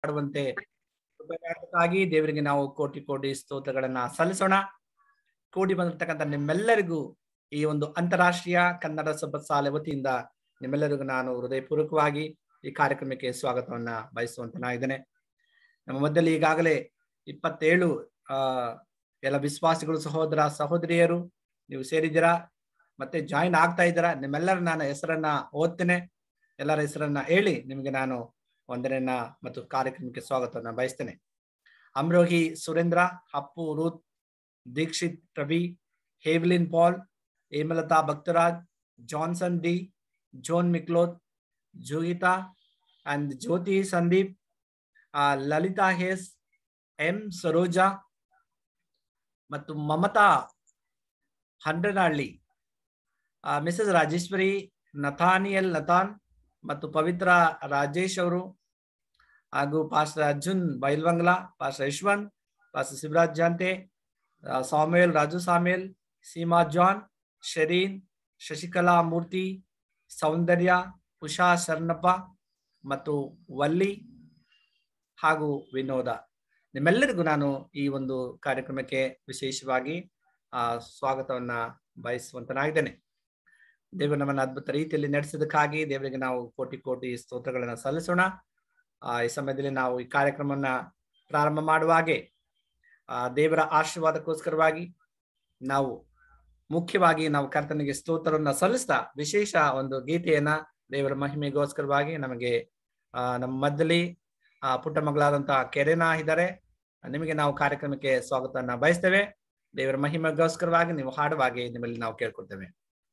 ಮಾಡುವಂತೆ ಕೃಪೆಯಾಗಿ ದೇವರಿಗೆ ನಾವು ಕೋಟಿ ಕೋಟಿ ಸ್ತೋತ್ರಗಳನ್ನ ಸಲ್ಲಿಸೋಣ ಕೂಡಿ ಬಂದಿರ್ತಕ್ಕಂಥ ನಿಮ್ಮೆಲ್ಲರಿಗೂ ಈ ಒಂದು ಅಂತಾರಾಷ್ಟ್ರೀಯ ಕನ್ನಡ ಸಭಾ ಶಾಲೆ ವತಿಯಿಂದ ನಿಮ್ಮೆಲ್ಲರಿಗೂ ನಾನು ಹೃದಯಪೂರ್ವಕವಾಗಿ ಈ ಕಾರ್ಯಕ್ರಮಕ್ಕೆ ಸ್ವಾಗತವನ್ನ ಬಯಸುವಂತನಾಗಿದ್ದೇನೆ ನಮ್ಮ ಮಧ್ಯದಲ್ಲಿ ಈಗಾಗಲೇ ಇಪ್ಪತ್ತೇಳು ಆ ಎಲ್ಲ ವಿಶ್ವಾಸಿಗಳು ಸಹೋದರ ಸಹೋದರಿಯರು ನೀವು ಸೇರಿದ್ದೀರಾ ಮತ್ತೆ ಜಾಯಿನ್ ಆಗ್ತಾ ಇದ್ದೀರಾ ನಿಮ್ಮೆಲ್ಲರ ನಾನು ಹೆಸರನ್ನ ಓದ್ತೇನೆ ಎಲ್ಲರ ಹೆಸರನ್ನ ಹೇಳಿ ನಿಮಗೆ ನಾನು ವಂದನೆಯನ್ನ ಮತ್ತು ಕಾರ್ಯಕ್ರಮಕ್ಕೆ ಸ್ವಾಗತವನ್ನ ಬಯಸ್ತೇನೆ Amrohi Surendra Appu Ruth Dixit Ravi Hevlin Paul Hemalatha Bhaktaraj Johnson D John ಮಿಕ್ಲೋತ್ ಜೋಗಿತಾ ಅಂಡ್ ಜ್ಯೋತಿ ಸಂದೀಪ್ ಲಲಿತಾ ಹೇಸ್ ಎಂ ಸರೋಜಾ ಮತ್ತು Mamata Handranahalli Mrs Rajeshwari Nathaniel Nathan ಮತ್ತು ಪವಿತ್ರ ರಾಜೇಶ್ ಅವರು ಹಾಗೂ ಪಾಸ್ಟರ್ ಅರ್ಜುನ್ ಬೈಲ್ವಂಗ್ಲಾ ಪಾಸ್ಟರ್ ಯಶ್ವಂತ್ ಪಾಸ್ಟರ್ ಶಿವರಾಜ್ ಜಾಂತೆ Samuel Raju Samuel Seema John Shireen Shashikala Murthy Soundarya Usha Sharanappa ಮತ್ತು ವಲ್ಲಿ ಹಾಗೂ ವಿನೋದ ನಿಮ್ಮೆಲ್ಲರಿಗೂ ನಾನು ಈ ಒಂದು ಕಾರ್ಯಕ್ರಮಕ್ಕೆ ವಿಶೇಷವಾಗಿ ಆ ಸ್ವಾಗತವನ್ನ ಬಯಸುವಂತನಾಗಿದ್ದೇನೆ ದೇವರು ನಮ್ಮನ್ನ ಅದ್ಭುತ ರೀತಿಯಲ್ಲಿ ನಡೆಸಿದಕ್ಕಾಗಿ ದೇವರಿಗೆ ನಾವು ಕೋಟಿ ಕೋಟಿ ಸ್ತೋತ್ರಗಳನ್ನ ಸಲ್ಲಿಸೋಣ ಆ ಈ ಸಮಯದಲ್ಲಿ ನಾವು ಈ ಕಾರ್ಯಕ್ರಮವನ್ನ ಪ್ರಾರಂಭ ಮಾಡುವಾಗೆ ಆ ದೇವರ ಆಶೀರ್ವಾದಕ್ಕೋಸ್ಕರವಾಗಿ ನಾವು ಮುಖ್ಯವಾಗಿ ನಾವು ಕರ್ತನಿಗೆ ಸ್ತೋತ್ರವನ್ನ ಸಲ್ಲಿಸ್ತಾ ವಿಶೇಷ ಒಂದು ಗೀತೆಯನ್ನ ದೇವರ ಮಹಿಮೆಗೋಸ್ಕರವಾಗಿ ನಮಗೆ ಆ ನಮ್ಮ ಮಧ್ಯದಲ್ಲಿ ಆ ಪುಟ್ಟ ಮಗಳಾದಂತಹ ಕೆರೆನಾ ಇದ್ದಾರೆ ನಿಮಗೆ ನಾವು ಕಾರ್ಯಕ್ರಮಕ್ಕೆ ಸ್ವಾಗತವನ್ನ ಬಯಸ್ತೇವೆ ದೇವರ ಮಹಿಮೆಗೋಸ್ಕರವಾಗಿ ನೀವು ಹಾಡುವಾಗೆ ನಿಮ್ಮಲ್ಲಿ ನಾವು ಕೇಳ್ಕೊಳ್ತೇವೆ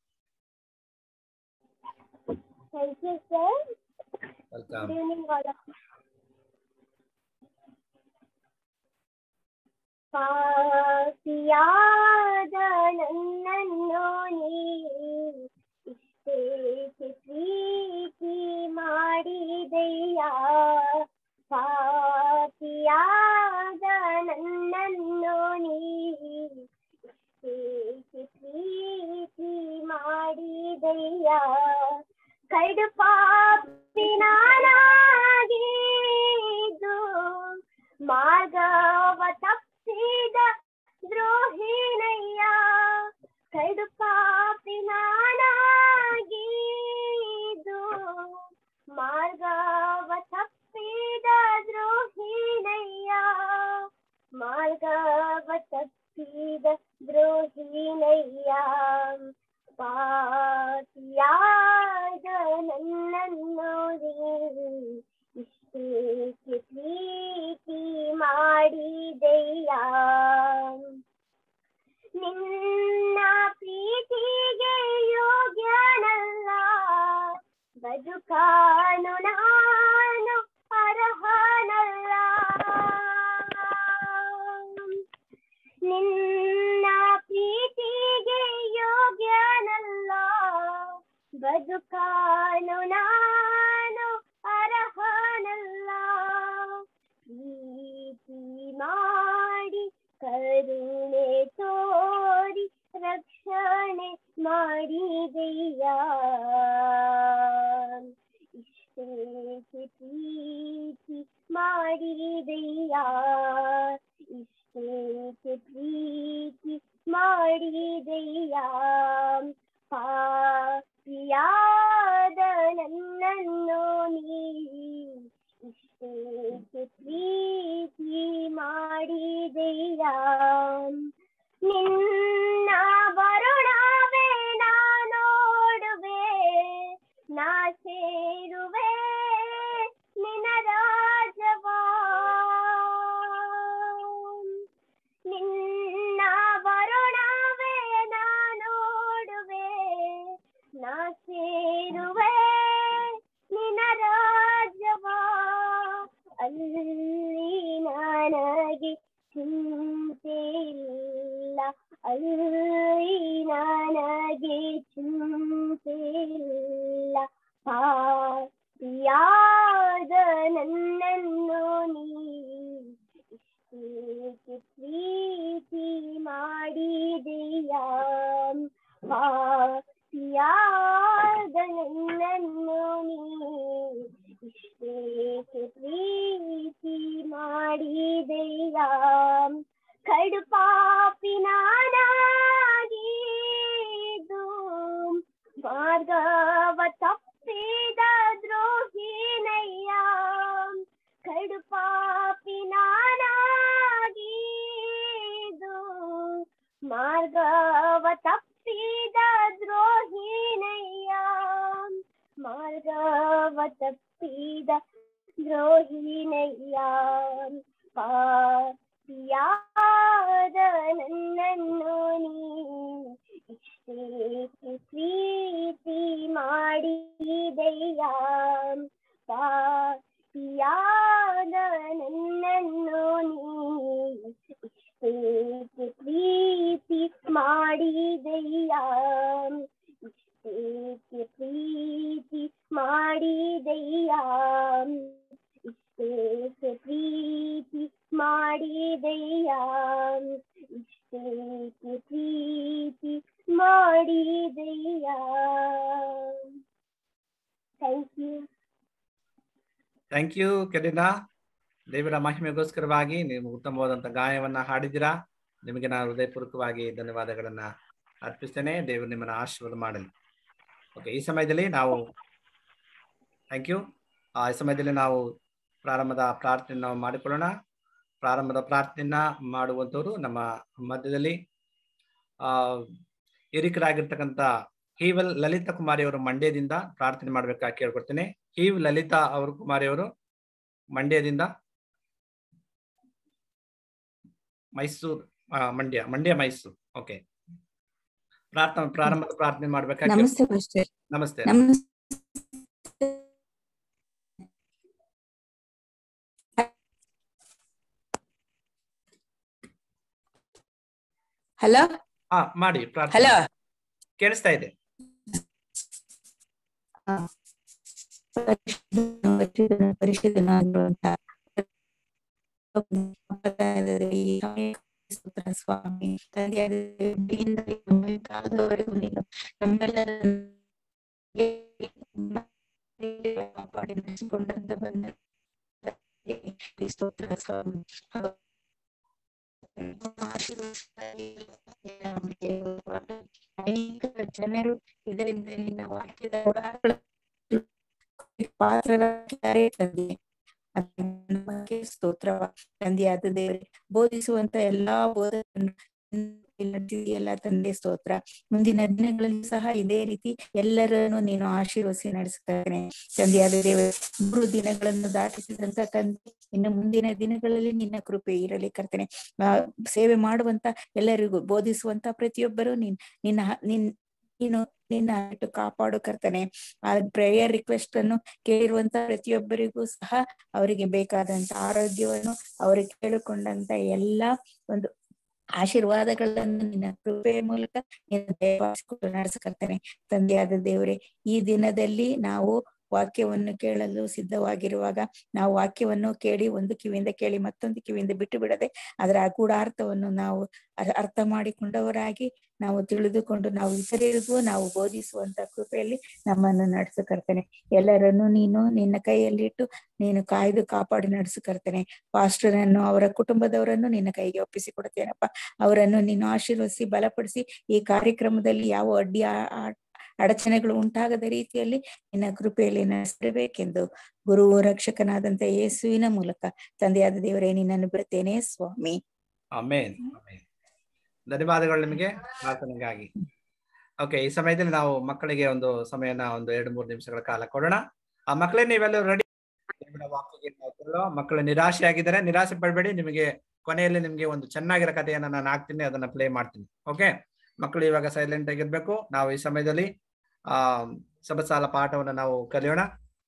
Thank you, sir. Welcome Good evening, all of you. ಪಾಪಿಯಾದ ನನ್ನನ್ನು ನೀ ಇಷ್ಟೇಕೆ ಪ್ರೀತಿ ಮಾಡಿದೆಯ ಪಾಪಿಯಾದ ನನ್ನನ್ನು ನೀ ಇಷ್ಟೇಕೆ ಪ್ರೀತಿ ಮಾಡಿದೆಯ ಕಡು ಪಾಪಿನಾಗಿದ್ದು ಮಾರ್ಗವ ತಪ್ಪಿದ ದ್ರೋಹಿಣಯ್ಯ ಕಡು ಪಾಪಿನಾಗಿದ್ದು ಮಾರ್ಗವ ತಪ್ಪಿದ ದ್ರೋಹಿಣಯ್ಯ ಮಾರ್ಗವ ತಪ್ಪಿದ ದ್ರೋಹಿಣಯ್ಯ ಪಾಪಿಯಾದ ನನ್ನನ್ನು ಇಷ್ಟೇಕೆ ಪ್ರೀತಿ ಮಾಡಿದೆಯ ನಿನ್ನ ಪ್ರೀತಿಗೆ ಯೋಗ್ಯನಲ್ಲ ಬದುಕಾನು ನಾನು ಅರ್ಹನಲ್ಲ ನಿನ್ನ ಪ್ರೀತಿಗೆ ಯೋಗ್ಯನಲ್ಲ ಬದುಕಾನು ನಾನು ಅರ್ಹನಲ್ಲ ಪ್ರೀತಿ ಮಾಡಿ ಕರುಣೆ ತೋರಿ ರಕ್ಷಣೆ ಮಾಡಿದೆಯ ಇಷ್ಟೇಕೆ ಪ್ರೀತಿ ಮಾಡಿದೆಯ ಇಷ್ಟೇಕೆ ಪ್ರೀತಿ ಮಾಡಿದೆಯ ಪಾಪಿಯಾದ ನನ್ನನ್ನು ನೀ ಇಷ್ಟೇಕೆ ಪ್ರೀತಿ ಮಾಡಿದೆಯ ನಿನ್ನ ಬರುಣವೇ ನಾ ನೋಡುವೆ ನಾ ಸೇರುವೆ ನಿನ್ನ ರಾಜವಾ ನಿನ್ನ ಬರುಣವೇ ನಾ ನೋಡುವೆ ನಾ ಸೇರುವೆ ನಿನ್ನ ರಾಜವಾ ಅಲ್ಲಿ ನನಗೆ ಚಿಂತೆ ಇಲ್ಲ ಅಲ್ಲಿ ನನಗೆ ಚಿಂತೆ ಇಲ್ಲ ಪಾಪಿಯಾದ ನನ್ನನ್ನು ನೀ ಇಷ್ಟೇಕೆ ಪ್ರೀತಿ ಮಾಡಿದೆಯ ಪಾಪಿಯಾದ ನನ್ನನ್ನು ನೀ ಇಷ್ಟೇಕೆ ಪ್ರೀತಿ ಕಡುಪಾಪಿ ನಾನಾಗಿದ್ದು ಮಾರ್ಗವ ತಪ್ಪಿದ ದ್ರೋಹಿನಯ್ಯ ಕಡುಪಾಪಿ ನಾನಾಗಿದ್ದು ಮಾರ್ಗವ ತಪ್ಪಿದ ದ್ರೋಹಿನಯ್ಯ ಮಾರ್ಗವ ತಪ್ಪಿದ ದ್ರೋಹಿನಯ್ಯ ಪಾಪಿಯಾದ ನನ್ನನ್ನು ನೀ ಇಷ್ಟೇಕೆ ಪ್ರೀತಿ ಮಾಡಿದೆಯ ಪಾಪಿಯಾದ ನನ್ನನ್ನು ನೀ ಇಷ್ಟೇಕೆ ಪ್ರೀತಿ ಮಾಡಿದೆಯ ಇಷ್ಟೇಕೆ ಪ್ರೀತಿ ಮಾಡಿದೆಯ ಇಷ್ಟೇಕೆ ಪ್ರೀತಿ ಮಾಡಿದೆಯ ಇಷ್ಟೇಕೆ ಪ್ರೀತಿ ಮಾಡಿದೆಯ ಥ್ಯಾಂಕ್ ಯು ಥ್ಯಾಂಕ್ ಯು ಕೆರಿನಾ ದೇವರ ಮಹಿಮೆಗೋಸ್ಕರವಾಗಿ ನೀವು ಉತ್ತಮವಾದಂತ ಗಾಯವನ್ನ ಹಾಡಿದಿರಾ ನಿಮಗೆ ನಾನು ಹೃದಯಪೂರ್ವಕವಾಗಿ ಧನ್ಯವಾದಗಳನ್ನ ಅರ್ಪಿಸ್ತೇನೆ ದೇವರು ನಿಮ್ಮನ್ನ ಆಶೀರ್ವಾದ ಮಾಡಲಿ ಓಕೆ ಈ ಸಮಯದಲ್ಲಿ ನಾವು ಥ್ಯಾಂಕ್ ಯು ಈ ಸಮಯದಲ್ಲಿ ನಾವು ಪ್ರಾರಂಭದ ಪ್ರಾರ್ಥನೆ ನಾವು ಮಾಡಿಕೊಳ್ಳೋಣ ಪ್ರಾರಂಭದ ಪ್ರಾರ್ಥನೆಯನ್ನ ಮಾಡುವಂತವರು ನಮ್ಮ ಮಧ್ಯದಲ್ಲಿ ಆ ಹಿರಿಕರಾಗಿರ್ತಕ್ಕಂಥ ಹೀವಲ್ ಲಲಿತಾ ಕುಮಾರಿ ಅವರು ಮಂಡ್ಯದಿಂದ ಪ್ರಾರ್ಥನೆ ಮಾಡ್ಬೇಕಾಗಿ ಕೇಳ್ಕೊಡ್ತೇನೆ ಹೀವ್ ಲಲಿತಾ ಅವರು ಕುಮಾರಿ ಅವರು ಮಂಡ್ಯದಿಂದ ಮೈಸೂರು ಆ, ಮಂಡ್ಯ ಮಂಡ್ಯ ಮೈಸೂರು ಓಕೆ ಪ್ರಾರ್ಥನೆ ಪ್ರಾರಂಭದ ಪ್ರಾರ್ಥನೆ ಮಾಡ್ಬೇಕಾಗಿ ನಮಸ್ತೆ ಮಾಸ್ಟರ್ ನಮಸ್ತೆ ನಮಸ್ತೆ ಹಲೋ ಹಾ ಮಾಡಿ ಪ್ರಾರ್ಥನೆ ಹಲೋ ಕೇಳಿಸ್ತಾ ಇದೆ ಪರಿಶುದ್ಧನಾಗಿರುವಂತಹ ಈ ಸಮಯಕ್ಕೆ ಸ್ತೋತ್ರ ಸ್ವಾಮಿ ತಂದೆಯಾದ ದೇವರಿಂದ ನಮ್ಮ ಕಾಲದವರೆಗೂ ನೀನು ನಮ್ಮೆಲ್ಲರನ್ನು ಕಾಪಾಡಿ ನಡೆಸಿಕೊಂಡಂತ ಬಂದ ಸ್ತೋತ್ರ ಸ್ವಾಮಿ ಅನೇಕ ಜನರು ಇದರಿಂದ ನಿನ್ನ ವಾಕ್ಯದ ಪಾತ್ರರಾಗಿದ್ದಾರೆ ತಂದೆ ಅದಕ್ಕೆ ನಮಗೆ ಸ್ತೋತ್ರ ತಂದೆಯಾದ ದೇವರೇ ಬೋಧಿಸುವಂತ ಎಲ್ಲಾ ಬೋಧಕರನ್ನು ನಡೆಸಿದೆಯಲ್ಲ ತಂದೆ ಸ್ತೋತ್ರ ಮುಂದಿನ ದಿನಗಳಲ್ಲಿ ಸಹ ಇದೇ ರೀತಿ ಎಲ್ಲರನ್ನು ನೀನು ಆಶೀರ್ವಸಿ ನಡೆಸುತ್ತಾನೆ ತಂದೆಯಾದ ದೇವರೇ ಮೂರು ದಿನಗಳನ್ನು ದಾಟಿಸಿದಂತ ತಂದೆ ಇನ್ನು ಮುಂದಿನ ದಿನಗಳಲ್ಲಿ ನಿನ್ನ ಕೃಪೆ ಇರಲಿ ಕರ್ತನೆ ಆ, ಸೇವೆ ಮಾಡುವಂತ ಎಲ್ಲರಿಗೂ ಬೋಧಿಸುವಂತ ಪ್ರತಿಯೊಬ್ಬರು ನೀನ್ ನಿನ್ನ ನಿನ್ ನೀನು ನಿನ್ನ ಇಟ್ಟು ಕಾಪಾಡು ಕರ್ತನೆ ಆ ಪ್ರೇಯರ್ ರಿಕ್ವೆಸ್ಟ್ ಅನ್ನು ಕೇಳಿರುವಂತ ಪ್ರತಿಯೊಬ್ಬರಿಗೂ ಸಹ ಅವರಿಗೆ ಬೇಕಾದಂತ ಆರೋಗ್ಯವನ್ನು ಅವರಿಗೆ ಕೇಳಿಕೊಂಡಂತ ಎಲ್ಲಾ ಒಂದು ಆಶೀರ್ವಾದಗಳನ್ನು ನಿನ್ನ ಕೃಪೆಯ ಮೂಲಕ ನಿನ್ನ ದಯಪಾಲಿಸಿಕೊಂಡು ನಡೆಸಕರ್ತೇನೆ ತಂದೆಯಾದ ದೇವರೇ ಈ ದಿನದಲ್ಲಿ ನಾವು ವಾಕ್ಯವನ್ನು ಕೇಳಲು ಸಿದ್ಧವಾಗಿರುವಾಗ ನಾವು ವಾಕ್ಯವನ್ನು ಕೇಳಿ ಒಂದು ಕಿವಿಯಿಂದ ಕೇಳಿ ಮತ್ತೊಂದು ಕಿವಿಯಿಂದ ಬಿಟ್ಟು ಬಿಡದೆ ಅದರ ಗೂಢಾರ್ಥವನ್ನು ನಾವು ಅರ್- ಅರ್ಥ ಮಾಡಿಕೊಂಡವರಾಗಿ ನಾವು ತಿಳಿದುಕೊಂಡು ನಾವು ಇತರರಿಗೂ ನಾವು ಬೋಧಿಸುವಂತ ಕೃಪೆಯಲ್ಲಿ ನಮ್ಮನ್ನು ನಡೆಸು ಕರ್ತೇನೆ ಎಲ್ಲರನ್ನು ನೀನು ನಿನ್ನ ಕೈಯಲ್ಲಿಟ್ಟು ನೀನು ಕಾಯ್ದು ಕಾಪಾಡಿ ನಡೆಸು ಕರ್ತೇನೆ ಪಾಸ್ಟರನ್ನು ಅವರ ಕುಟುಂಬದವರನ್ನು ನಿನ್ನ ಕೈಗೆ ಒಪ್ಪಿಸಿಕೊಡುತ್ತೇನಪ್ಪ ಅವರನ್ನು ನೀನು ಆಶೀರ್ವದಿಸಿ ಬಲಪಡಿಸಿ ಈ ಕಾರ್ಯಕ್ರಮದಲ್ಲಿ ಯಾವ ಅಡ್ಡಿ ಆ- ಆ- ಅಡಚಣೆಗಳು ಉಂಟಾಗದ ರೀತಿಯಲ್ಲಿ ನಿನ್ನ ಕೃಪೆಯಲ್ಲಿ ನಡೆಸಬೇಕೆಂದು ಗುರು ರಕ್ಷಕನಾದಂತ ಯೇಸುವಿನ ಮೂಲಕ ತಂದೆಯಾದ ದೇವರೇ ನಿನ್ನನ್ನು ಬಿಡುತ್ತೇನೆ ಸ್ವಾಮಿ ಆಮೇನ್ ಆಮೇನ್. ಧನ್ಯವಾದಗಳು ನಿಮಗೆ ಪ್ರಾರ್ಥನೆಗಾಗಿ ಓಕೆ ಈ ಸಮಯದಲ್ಲಿ ನಾವು ಮಕ್ಕಳಿಗೆ ಒಂದು ಸಮಯನ ಒಂದು ಎರಡು ಮೂರು ನಿಮಿಷಗಳ ಕಾಲ ಕೊಡೋಣ ಆ ಮಕ್ಕಳೇ ನೀವೆಲ್ಲ ರೆಡಿ ವಾಕ್ಯಕ್ಕೆ ನಾವು ತೆರಳುವ. ಮಕ್ಕಳು ನಿರಾಶೆ ಆಗಿದ್ದಾರೆ ನಿರಾಶೆ ಪಡಬೇಡಿ ನಿಮಗೆ ಕೊನೆಯಲ್ಲಿ ನಿಮಗೆ ಒಂದು ಚೆನ್ನಾಗಿರೋ ಕಥೆಯನ್ನ ನಾನು ಹಾಕ್ತೀನಿ ಅದನ್ನ ಪ್ಲೇ ಮಾಡ್ತೀನಿ ಓಕೆ ಮಕ್ಕಳು ಇವಾಗ ಸೈಲೆಂಟ್ ಆಗಿರ್ಬೇಕು ನಾವು ಈ ಸಮಯದಲ್ಲಿ ಆ ಸಬಸಾಲ ಪಾಠವನ್ನ ನಾವು ಕಲಿಯೋಣ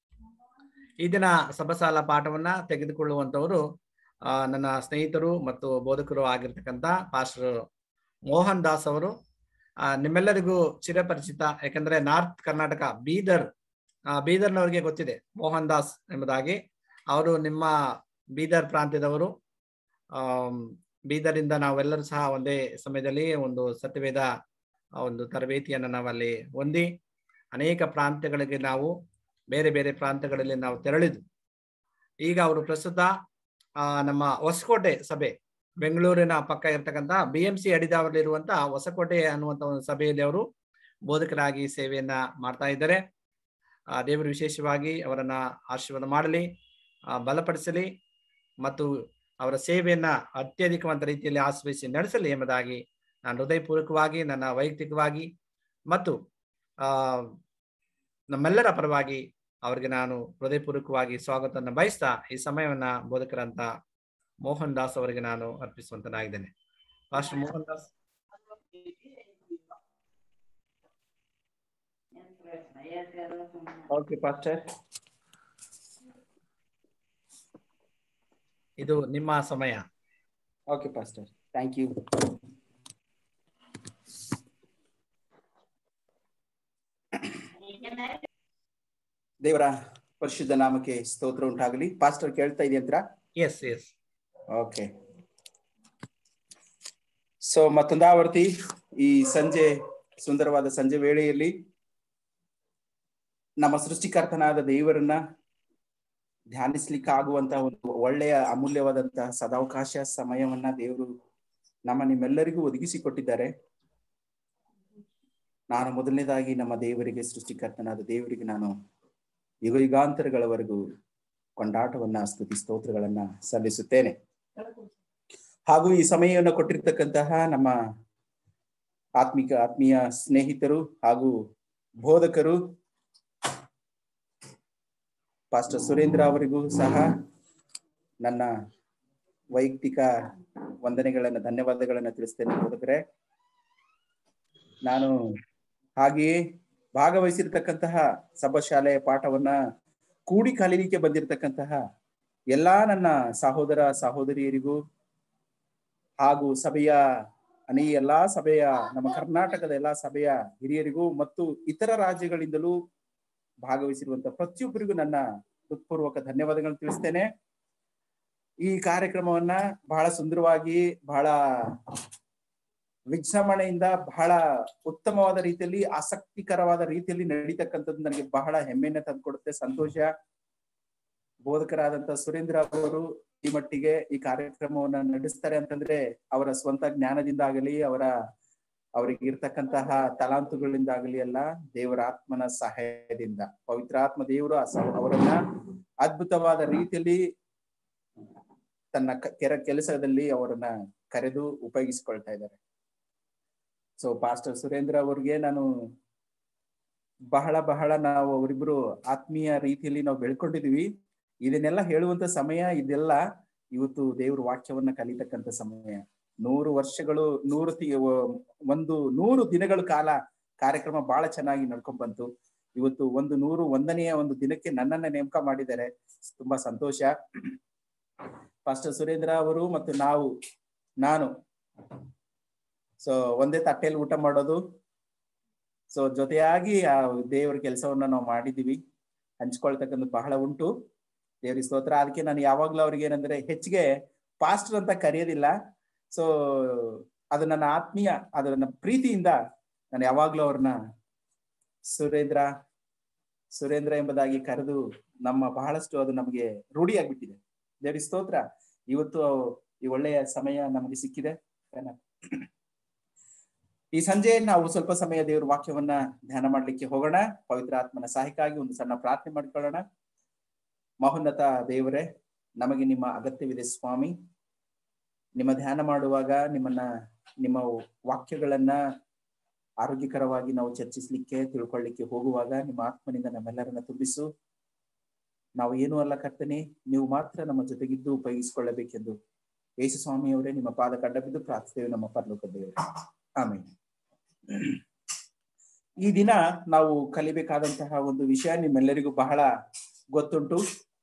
ಈ ದಿನ ಸಬಸಾಲ ಪಾಠವನ್ನ ತೆಗೆದುಕೊಳ್ಳುವಂತವರು ಆ, ನನ್ನ ಸ್ನೇಹಿತರು ಮತ್ತು ಬೋಧಕರು ಆಗಿರ್ತಕ್ಕಂಥ ಪಾಸ್ಟರ್ ಮೋಹನ್ ದಾಸ್ ಅವರು ಆ, ನಿಮ್ಮೆಲ್ಲರಿಗೂ ಚಿರಪರಿಚಿತ ಯಾಕಂದ್ರೆ ನಾರ್ತ್ ಕರ್ನಾಟಕ ಬೀದರ್ ಆ, ಬೀದರ್ನವರಿಗೆ ಗೊತ್ತಿದೆ ಮೋಹನ್ ದಾಸ್ ಎಂಬುದಾಗಿ ಅವರು ನಿಮ್ಮ ಬೀದರ್ ಪ್ರಾಂತ್ಯದವರು ಆಮ್, ಬೀದರಿಂದ ನಾವೆಲ್ಲರೂ ಸಹ ಒಂದೇ ಸಮಯದಲ್ಲಿ ಒಂದು ಸತ್ಯವೇದ ಆ, ಒಂದು ತರಬೇತಿಯನ್ನು ನಾವಲ್ಲಿ ಹೊಂದಿ ಅನೇಕ ಪ್ರಾಂತ್ಯಗಳಿಗೆ ನಾವು ಬೇರೆ ಬೇರೆ ಪ್ರಾಂತ್ಯಗಳಲ್ಲಿ ನಾವು ತೆರಳಿದ್ವು ಈಗ ಅವರು ಪ್ರಸ್ತುತ ಆ, ನಮ್ಮ ಹೊಸಕೋಟೆ ಸಭೆ ಬೆಂಗಳೂರಿನ ಪಕ್ಕ ಇರ್ತಕ್ಕಂಥ ಬಿ ಎಂ ಸಿ ಅಡಿದಾವರಲ್ಲಿರುವಂತಹ ಹೊಸಕೋಟೆ ಅನ್ನುವಂತ ಒಂದು ಸಭೆಯಲ್ಲಿ ಅವರು ಬೋಧಕರಾಗಿ ಸೇವೆಯನ್ನ ಮಾಡ್ತಾ ಇದ್ದಾರೆ ಆ ದೇವರು ವಿಶೇಷವಾಗಿ ಅವರನ್ನ ಆಶೀರ್ವಾದ ಮಾಡಲಿ ಆ, ಬಲಪಡಿಸಲಿ ಮತ್ತು ಅವರ ಸೇವೆಯನ್ನ ಅತ್ಯಧಿಕವಂತ ರೀತಿಯಲ್ಲಿ ಆಶ್ರಯಿಸಿ ನಡೆಸಲಿ ಎಂಬುದಾಗಿ ನಾನು ಹೃದಯಪೂರ್ವಕವಾಗಿ ನನ್ನ ವೈಯಕ್ತಿಕವಾಗಿ ಮತ್ತು ಆ ನಮ್ಮೆಲ್ಲರ ಪರವಾಗಿ ಅವರಿಗೆ ನಾನು ಹೃದಯಪೂರ್ವಕವಾಗಿ ಸ್ವಾಗತವನ್ನು ಬಯಸ್ತಾ ಈ ಸಮಯವನ್ನ ಬೋಧಕರಂತ ಮೋಹನ್ ದಾಸ್ ಅವರಿಗೆ ನಾನು ಅರ್ಪಿಸುವಂತನಾಗಿದ್ದೇನೆ master Mohan Das okay pastor ಇದು ನಿಮ್ಮ ಸಮಯ ಓಕೆ ಪಾಸ್ಟರ್ ಥ್ಯಾಂಕ್ ಯು ದೇವರ ಪರಿಶುದ್ಧ ನಾಮಕ್ಕೆ ಸ್ತೋತ್ರ ಉಂಟಾಗಲಿ ಪಾಸ್ಟರ್ ಕೇಳ್ತಾ ಇದೆಯಂತ್ರ ಎಸ್ ಎಸ್ ಓಕೆ ಸೊ ಮತ್ತೊಂದಾವರ್ತಿ ಈ ಸಂಜೆ ಸುಂದರವಾದ ಸಂಜೆ ವೇಳೆಯಲ್ಲಿ ನಮ್ಮ ಸೃಷ್ಟಿಕರ್ತನಾದ ದೇವರನ್ನ ಧ್ಯಾನಿಸ್ಲಿಕ್ಕಾಗುವಂತಹ ಒಂದು ಒಳ್ಳೆಯ ಅಮೂಲ್ಯವಾದಂತಹ ಸದಾವಕಾಶ ಸಮಯವನ್ನ ದೇವರು ನಮ್ಮ ನಿಮ್ಮೆಲ್ಲರಿಗೂ ಒದಗಿಸಿಕೊಟ್ಟಿದ್ದಾರೆ ನಾನು ಮೊದಲನೇದಾಗಿ ನಮ್ಮ ದೇವರಿಗೆ ಸೃಷ್ಟಿಕರ್ತನಾದ ದೇವರಿಗೆ ನಾನು ಯುಗ ಯುಗಾಂತರಗಳವರೆಗೂ ಕೊಂಡಾಟವನ್ನ ಸ್ತುತಿ ಸ್ತೋತ್ರಗಳನ್ನ ಸಲ್ಲಿಸುತ್ತೇನೆ ಹಾಗೂ ಈ ಸಮಯವನ್ನು ಕೊಟ್ಟಿರ್ತಕ್ಕಂತಹ ನಮ್ಮ ಆತ್ಮಿಕ ಆತ್ಮೀಯ ಸ್ನೇಹಿತರು ಹಾಗೂ ಬೋಧಕರು ಪಾಸ್ಟರ್ ಸುರೇಂದ್ರ ಅವರಿಗೂ ಸಹ ನನ್ನ ವೈಯಕ್ತಿಕ ವಂದನೆಗಳನ್ನ ಧನ್ಯವಾದಗಳನ್ನ ತಿಳಿಸ್ತೇನೆ ಬೋಧಕರೇ ನಾನು ಹಾಗೆಯೇ ಭಾಗವಹಿಸಿರ್ತಕ್ಕಂತಹ ಸಭಾಶಾಲೆಯ ಪಾಠವನ್ನ ಕೂಡಿ ಕಲೀಲಿಕ್ಕೆ ಬಂದಿರತಕ್ಕಂತಹ ಎಲ್ಲಾ ನನ್ನ ಸಹೋದರ ಸಹೋದರಿಯರಿಗೂ ಹಾಗೂ ಸಭೆಯ ಅನೇ ಎಲ್ಲಾ ಸಭೆಯ ನಮ್ಮ ಕರ್ನಾಟಕದ ಎಲ್ಲಾ ಸಭೆಯ ಹಿರಿಯರಿಗೂ ಮತ್ತು ಇತರ ರಾಜ್ಯಗಳಿಂದಲೂ ಭಾಗವಹಿಸಿರುವಂತ ಪ್ರತಿಯೊಬ್ಬರಿಗೂ ನನ್ನ ಹೃತ್ಪೂರ್ವಕ ಧನ್ಯವಾದಗಳನ್ನು ತಿಳಿಸ್ತೇನೆ ಈ ಕಾರ್ಯಕ್ರಮವನ್ನ ಬಹಳ ಸುಂದರವಾಗಿ ಬಹಳ ವಿಜೃಂಭಣೆಯಿಂದ ಬಹಳ ಉತ್ತಮವಾದ ರೀತಿಯಲ್ಲಿ ಆಸಕ್ತಿಕರವಾದ ರೀತಿಯಲ್ಲಿ ನಡೀತಕ್ಕಂಥದ್ದು ನನಗೆ ಬಹಳ ಹೆಮ್ಮೆಯನ್ನ ತಂದುಕೊಡುತ್ತೆ ಸಂತೋಷ ಬೋಧಕರಾದಂತ ಸುರೇಂದ್ರ ಅವರು ಈ ಮಟ್ಟಿಗೆ ಈ ಕಾರ್ಯಕ್ರಮವನ್ನ ನಡೆಸ್ತಾರೆ ಅಂತಂದ್ರೆ ಅವರ ಸ್ವಂತ ಜ್ಞಾನದಿಂದಾಗಲಿ ಅವರ ಅವರಿಗೆ ಇರ್ತಕ್ಕಂತಹ ತಲಾಂತುಗಳಿಂದಾಗಲಿ ಅಲ್ಲ ದೇವರ ಆತ್ಮನ ಸಹಾಯದಿಂದ ಪವಿತ್ರಾತ್ಮ ದೇವರು ಆ ಸ- ಅವರನ್ನ ಅದ್ಭುತವಾದ ರೀತಿಯಲ್ಲಿ ತನ್ನ ಕ- ಕೆರ ಕೆಲಸದಲ್ಲಿ ಅವರನ್ನ ಕರೆದು ಉಪಯೋಗಿಸಿಕೊಳ್ತಾ ಇದ್ದಾರೆ ಸೊ ಪಾಸ್ಟರ್ ಸುರೇಂದ್ರ ಅವ್ರಿಗೆ ನಾನು ಬಹಳ ಬಹಳ ನಾವು ಅವರಿಬ್ರು ಆತ್ಮೀಯ ರೀತಿಯಲ್ಲಿ ನಾವು ಬೆಳ್ಕೊಂಡಿದೀವಿ ಇದನ್ನೆಲ್ಲ ಹೇಳುವಂತ ಸಮಯ ಇದೆಲ್ಲ ಇವತ್ತು ದೇವ್ರ ವಾಕ್ಯವನ್ನ ಕಲಿತಕ್ಕಂತ ಸಮಯ ನೂರು ವರ್ಷಗಳು ನೂರು ತಿ ಒಂದು ನೂರು ದಿನಗಳ ಕಾಲ ಕಾರ್ಯಕ್ರಮ ಬಹಳ ಚೆನ್ನಾಗಿ ನಡ್ಕೊಂಡ್ ಬಂತು ಇವತ್ತು ಒಂದು ನೂರು ಒಂದನೆಯ ಒಂದು ದಿನಕ್ಕೆ ನನ್ನನ್ನ ನೇಮಕ ಮಾಡಿದ್ದಾರೆ ತುಂಬಾ ಸಂತೋಷ ಪಾಸ್ಟರ್ ಸುರೇಂದ್ರ ಅವರು ಮತ್ತು ನಾವು ನಾನು ಸೊ ಒಂದೇ ತಟ್ಟೆಯಲ್ಲಿ ಊಟ ಮಾಡೋದು ಸೊ ಜೊತೆಯಾಗಿ ಆ ದೇವರ ಕೆಲಸವನ್ನ ನಾವು ಮಾಡಿದೀವಿ ಹಂಚ್ಕೊಳ್ತಕ್ಕಂಥ ಬಹಳ ಉಂಟು ದೇವ್ರಿಗೆ ಸ್ತೋತ್ರ ಅದಕ್ಕೆ ನಾನು ಯಾವಾಗ್ಲೂ ಅವ್ರಿಗೆ ಏನಂದ್ರೆ ಹೆಚ್ಚಿಗೆ ಪಾಸ್ಟರ್ ಅಂತ ಕರೆಯೋದಿಲ್ಲ ಸೊ ಅದು ನನ್ನ ಆತ್ಮೀಯ ಅದು ನನ್ನ ಪ್ರೀತಿಯಿಂದ ನಾನು ಯಾವಾಗ್ಲೂ ಅವ್ರನ್ನ ಸುರೇಂದ್ರ ಸುರೇಂದ್ರ ಎಂಬುದಾಗಿ ಕರೆದು ನಮ್ಮ ಬಹಳಷ್ಟು ಅದು ನಮಗೆ ರೂಢಿಯಾಗ್ಬಿಟ್ಟಿದೆ ದೇವ್ರಿಗೆ ಸ್ತೋತ್ರ ಇವತ್ತು ಈ ಒಳ್ಳೆಯ ಸಮಯ ನಮಗೆ ಸಿಕ್ಕಿದೆ ಈ ಸಂಜೆ ನಾವು ಸ್ವಲ್ಪ ಸಮಯ ದೇವರ ವಾಕ್ಯವನ್ನ ಧ್ಯಾನ ಮಾಡ್ಲಿಕ್ಕೆ ಹೋಗೋಣ ಪವಿತ್ರ ಆತ್ಮನ ಸಹಾಯಕ್ಕಾಗಿ ಒಂದು ಸಣ್ಣ ಪ್ರಾರ್ಥನೆ ಮಾಡ್ಕೊಳ್ಳೋಣ ಮಹೋನ್ನತ ದೇವರೇ ನಮಗೆ ನಿಮ್ಮ ಅಗತ್ಯವಿದೆ ಸ್ವಾಮಿ ನಿಮ್ಮ ಧ್ಯಾನ ಮಾಡುವಾಗ ನಿಮ್ಮನ್ನ ನಿಮ್ಮ ವಾಕ್ಯಗಳನ್ನ ಆರೋಗ್ಯಕರವಾಗಿ ನಾವು ಚರ್ಚಿಸ್ಲಿಕ್ಕೆ ತಿಳ್ಕೊಳ್ಳಿಕ್ಕೆ ಹೋಗುವಾಗ ನಿಮ್ಮ ಆತ್ಮನಿಂದ ನಮ್ಮೆಲ್ಲರನ್ನ ತುಂಬಿಸು ನಾವು ಏನು ಅಲ್ಲ ಕರ್ತನೆ ನೀವು ಮಾತ್ರ ನಮ್ಮ ಜೊತೆಗಿದ್ದು ಉಪಯೋಗಿಸಿಕೊಳ್ಳಬೇಕೆಂದು ಯೇಸು ಸ್ವಾಮಿಯವರೇ ನಿಮ್ಮ ಪಾದ ಕಂಡಬಿದ್ದು ಪ್ರಾರ್ಥಿಸ್ತೇವೆ ನಮ್ಮ ಪರಲೋಕ ದೇವರೇ ಆಮೇಲೆ ಈ ದಿನ ನಾವು ಕಲಿಬೇಕಾದಂತಹ ಒಂದು ವಿಷಯ ನಿಮ್ಮೆಲ್ಲರಿಗೂ ಬಹಳ ಗೊತ್ತುಂಟು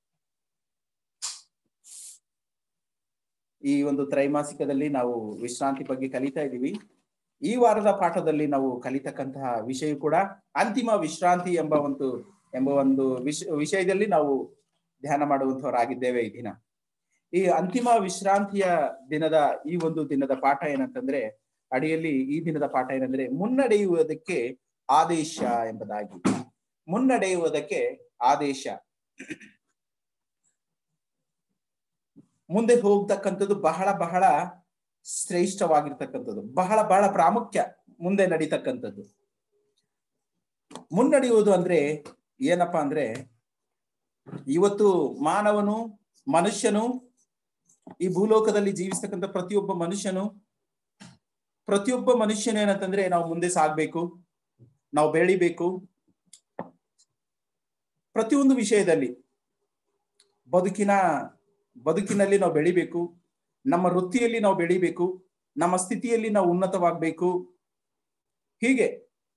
ಈ ಒಂದು ತ್ರೈಮಾಸಿಕದಲ್ಲಿ ನಾವು ವಿಶ್ರಾಂತಿ ಬಗ್ಗೆ ಕಲಿತಾ ಇದ್ದೀವಿ ಈ ವಾರದ ಪಾಠದಲ್ಲಿ ನಾವು ಕಲಿತಕ್ಕಂತಹ ವಿಷಯ ಕೂಡ ಅಂತಿಮ ವಿಶ್ರಾಂತಿ ಎಂಬ ಒಂದು ಎಂಬ ಒಂದು ವಿಷ ವಿಷಯದಲ್ಲಿ ನಾವು ಧ್ಯಾನ ಮಾಡುವಂತವರಾಗಿದ್ದೇವೆ ಈ ದಿನ ಈ ಅಂತಿಮ ವಿಶ್ರಾಂತಿಯ ದಿನದ ಈ ಒಂದು ದಿನದ ಪಾಠ ಏನಂತಂದ್ರೆ ಅಡಿಯಲ್ಲಿ ಈ ದಿನದ ಪಾಠ ಏನಂದ್ರೆ ಮುನ್ನಡೆಯುವುದಕ್ಕೆ ಆದೇಶ ಎಂಬುದಾಗಿ ಮುನ್ನಡೆಯುವುದಕ್ಕೆ ಆದೇಶ ಮುಂದೆ ಹೋಗ್ತಕ್ಕಂಥದ್ದು ಬಹಳ ಬಹಳ ಶ್ರೇಷ್ಠವಾಗಿರ್ತಕ್ಕಂಥದ್ದು ಬಹಳ ಬಹಳ ಪ್ರಾಮುಖ್ಯ ಮುಂದೆ ನಡೀತಕ್ಕಂಥದ್ದು ಮುನ್ನಡೆಯುವುದು ಅಂದ್ರೆ ಏನಪ್ಪಾ ಅಂದ್ರೆ ಇವತ್ತು ಮಾನವನು ಮನುಷ್ಯನು ಈ ಭೂಲೋಕದಲ್ಲಿ ಜೀವಿಸ್ತಕ್ಕಂಥ ಪ್ರತಿಯೊಬ್ಬ ಮನುಷ್ಯನು ಪ್ರತಿಯೊಬ್ಬ ಮನುಷ್ಯನು ಏನಂತಂದ್ರೆ ನಾವು ಮುಂದೆ ಸಾಗ್ಬೇಕು ನಾವು ಬೆಳಿಬೇಕು ಪ್ರತಿಯೊಂದು ವಿಷಯದಲ್ಲಿ ಬದುಕಿನ ಬದುಕಿನಲ್ಲಿ ನಾವು ಬೆಳಿಬೇಕು ನಮ್ಮ ವೃತ್ತಿಯಲ್ಲಿ ನಾವು ಬೆಳಿಬೇಕು ನಮ್ಮ ಸ್ಥಿತಿಯಲ್ಲಿ ನಾವು ಉನ್ನತವಾಗಬೇಕು ಹೀಗೆ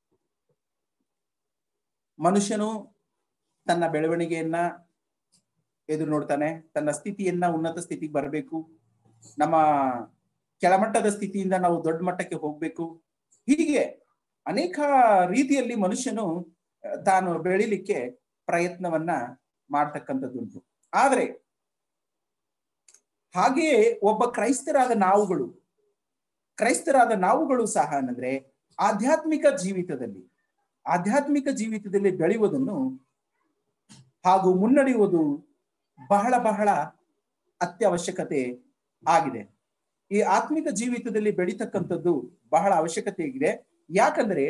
ಮನುಷ್ಯನು ತನ್ನ ಬೆಳವಣಿಗೆಯನ್ನ ಎದುರು ನೋಡ್ತಾನೆ ತನ್ನ ಸ್ಥಿತಿಯನ್ನ ಉನ್ನತ ಸ್ಥಿತಿಗೆ ಬರಬೇಕು ನಮ್ಮ ಕೆಳಮಟ್ಟದ ಸ್ಥಿತಿಯಿಂದ ನಾವು ದೊಡ್ಡ ಮಟ್ಟಕ್ಕೆ ಹೋಗ್ಬೇಕು ಹೀಗೆ ಅನೇಕ ರೀತಿಯಲ್ಲಿ ಮನುಷ್ಯನು ಅಹ್, ತಾನು ಬೆಳಿಲಿಕ್ಕೆ ಪ್ರಯತ್ನವನ್ನ ಮಾಡ್ತಕ್ಕಂಥದ್ದುಂಟು ಆದ್ರೆ ಹಾಗೆಯೇ ಒಬ್ಬ ಕ್ರೈಸ್ತರಾದ ನಾವುಗಳು ಕ್ರೈಸ್ತರಾದ ನಾವುಗಳು ಸಹ ಅಂದ್ರೆ ಆಧ್ಯಾತ್ಮಿಕ ಜೀವಿತದಲ್ಲಿ ಆಧ್ಯಾತ್ಮಿಕ ಜೀವಿತದಲ್ಲಿ ಬೆಳೆಯುವುದನ್ನು ಹಾಗೂ ಮುನ್ನಡೆಯುವುದು ಬಹಳ ಬಹಳ ಅತ್ಯವಶ್ಯಕತೆ ಆಗಿದೆ ಈ ಆತ್ಮಿಕ ಜೀವಿತದಲ್ಲಿ ಬೆಳೀತಕ್ಕಂಥದ್ದು ಬಹಳ ಅವಶ್ಯಕತೆ ಇದೆ ಯಾಕಂದ್ರೆ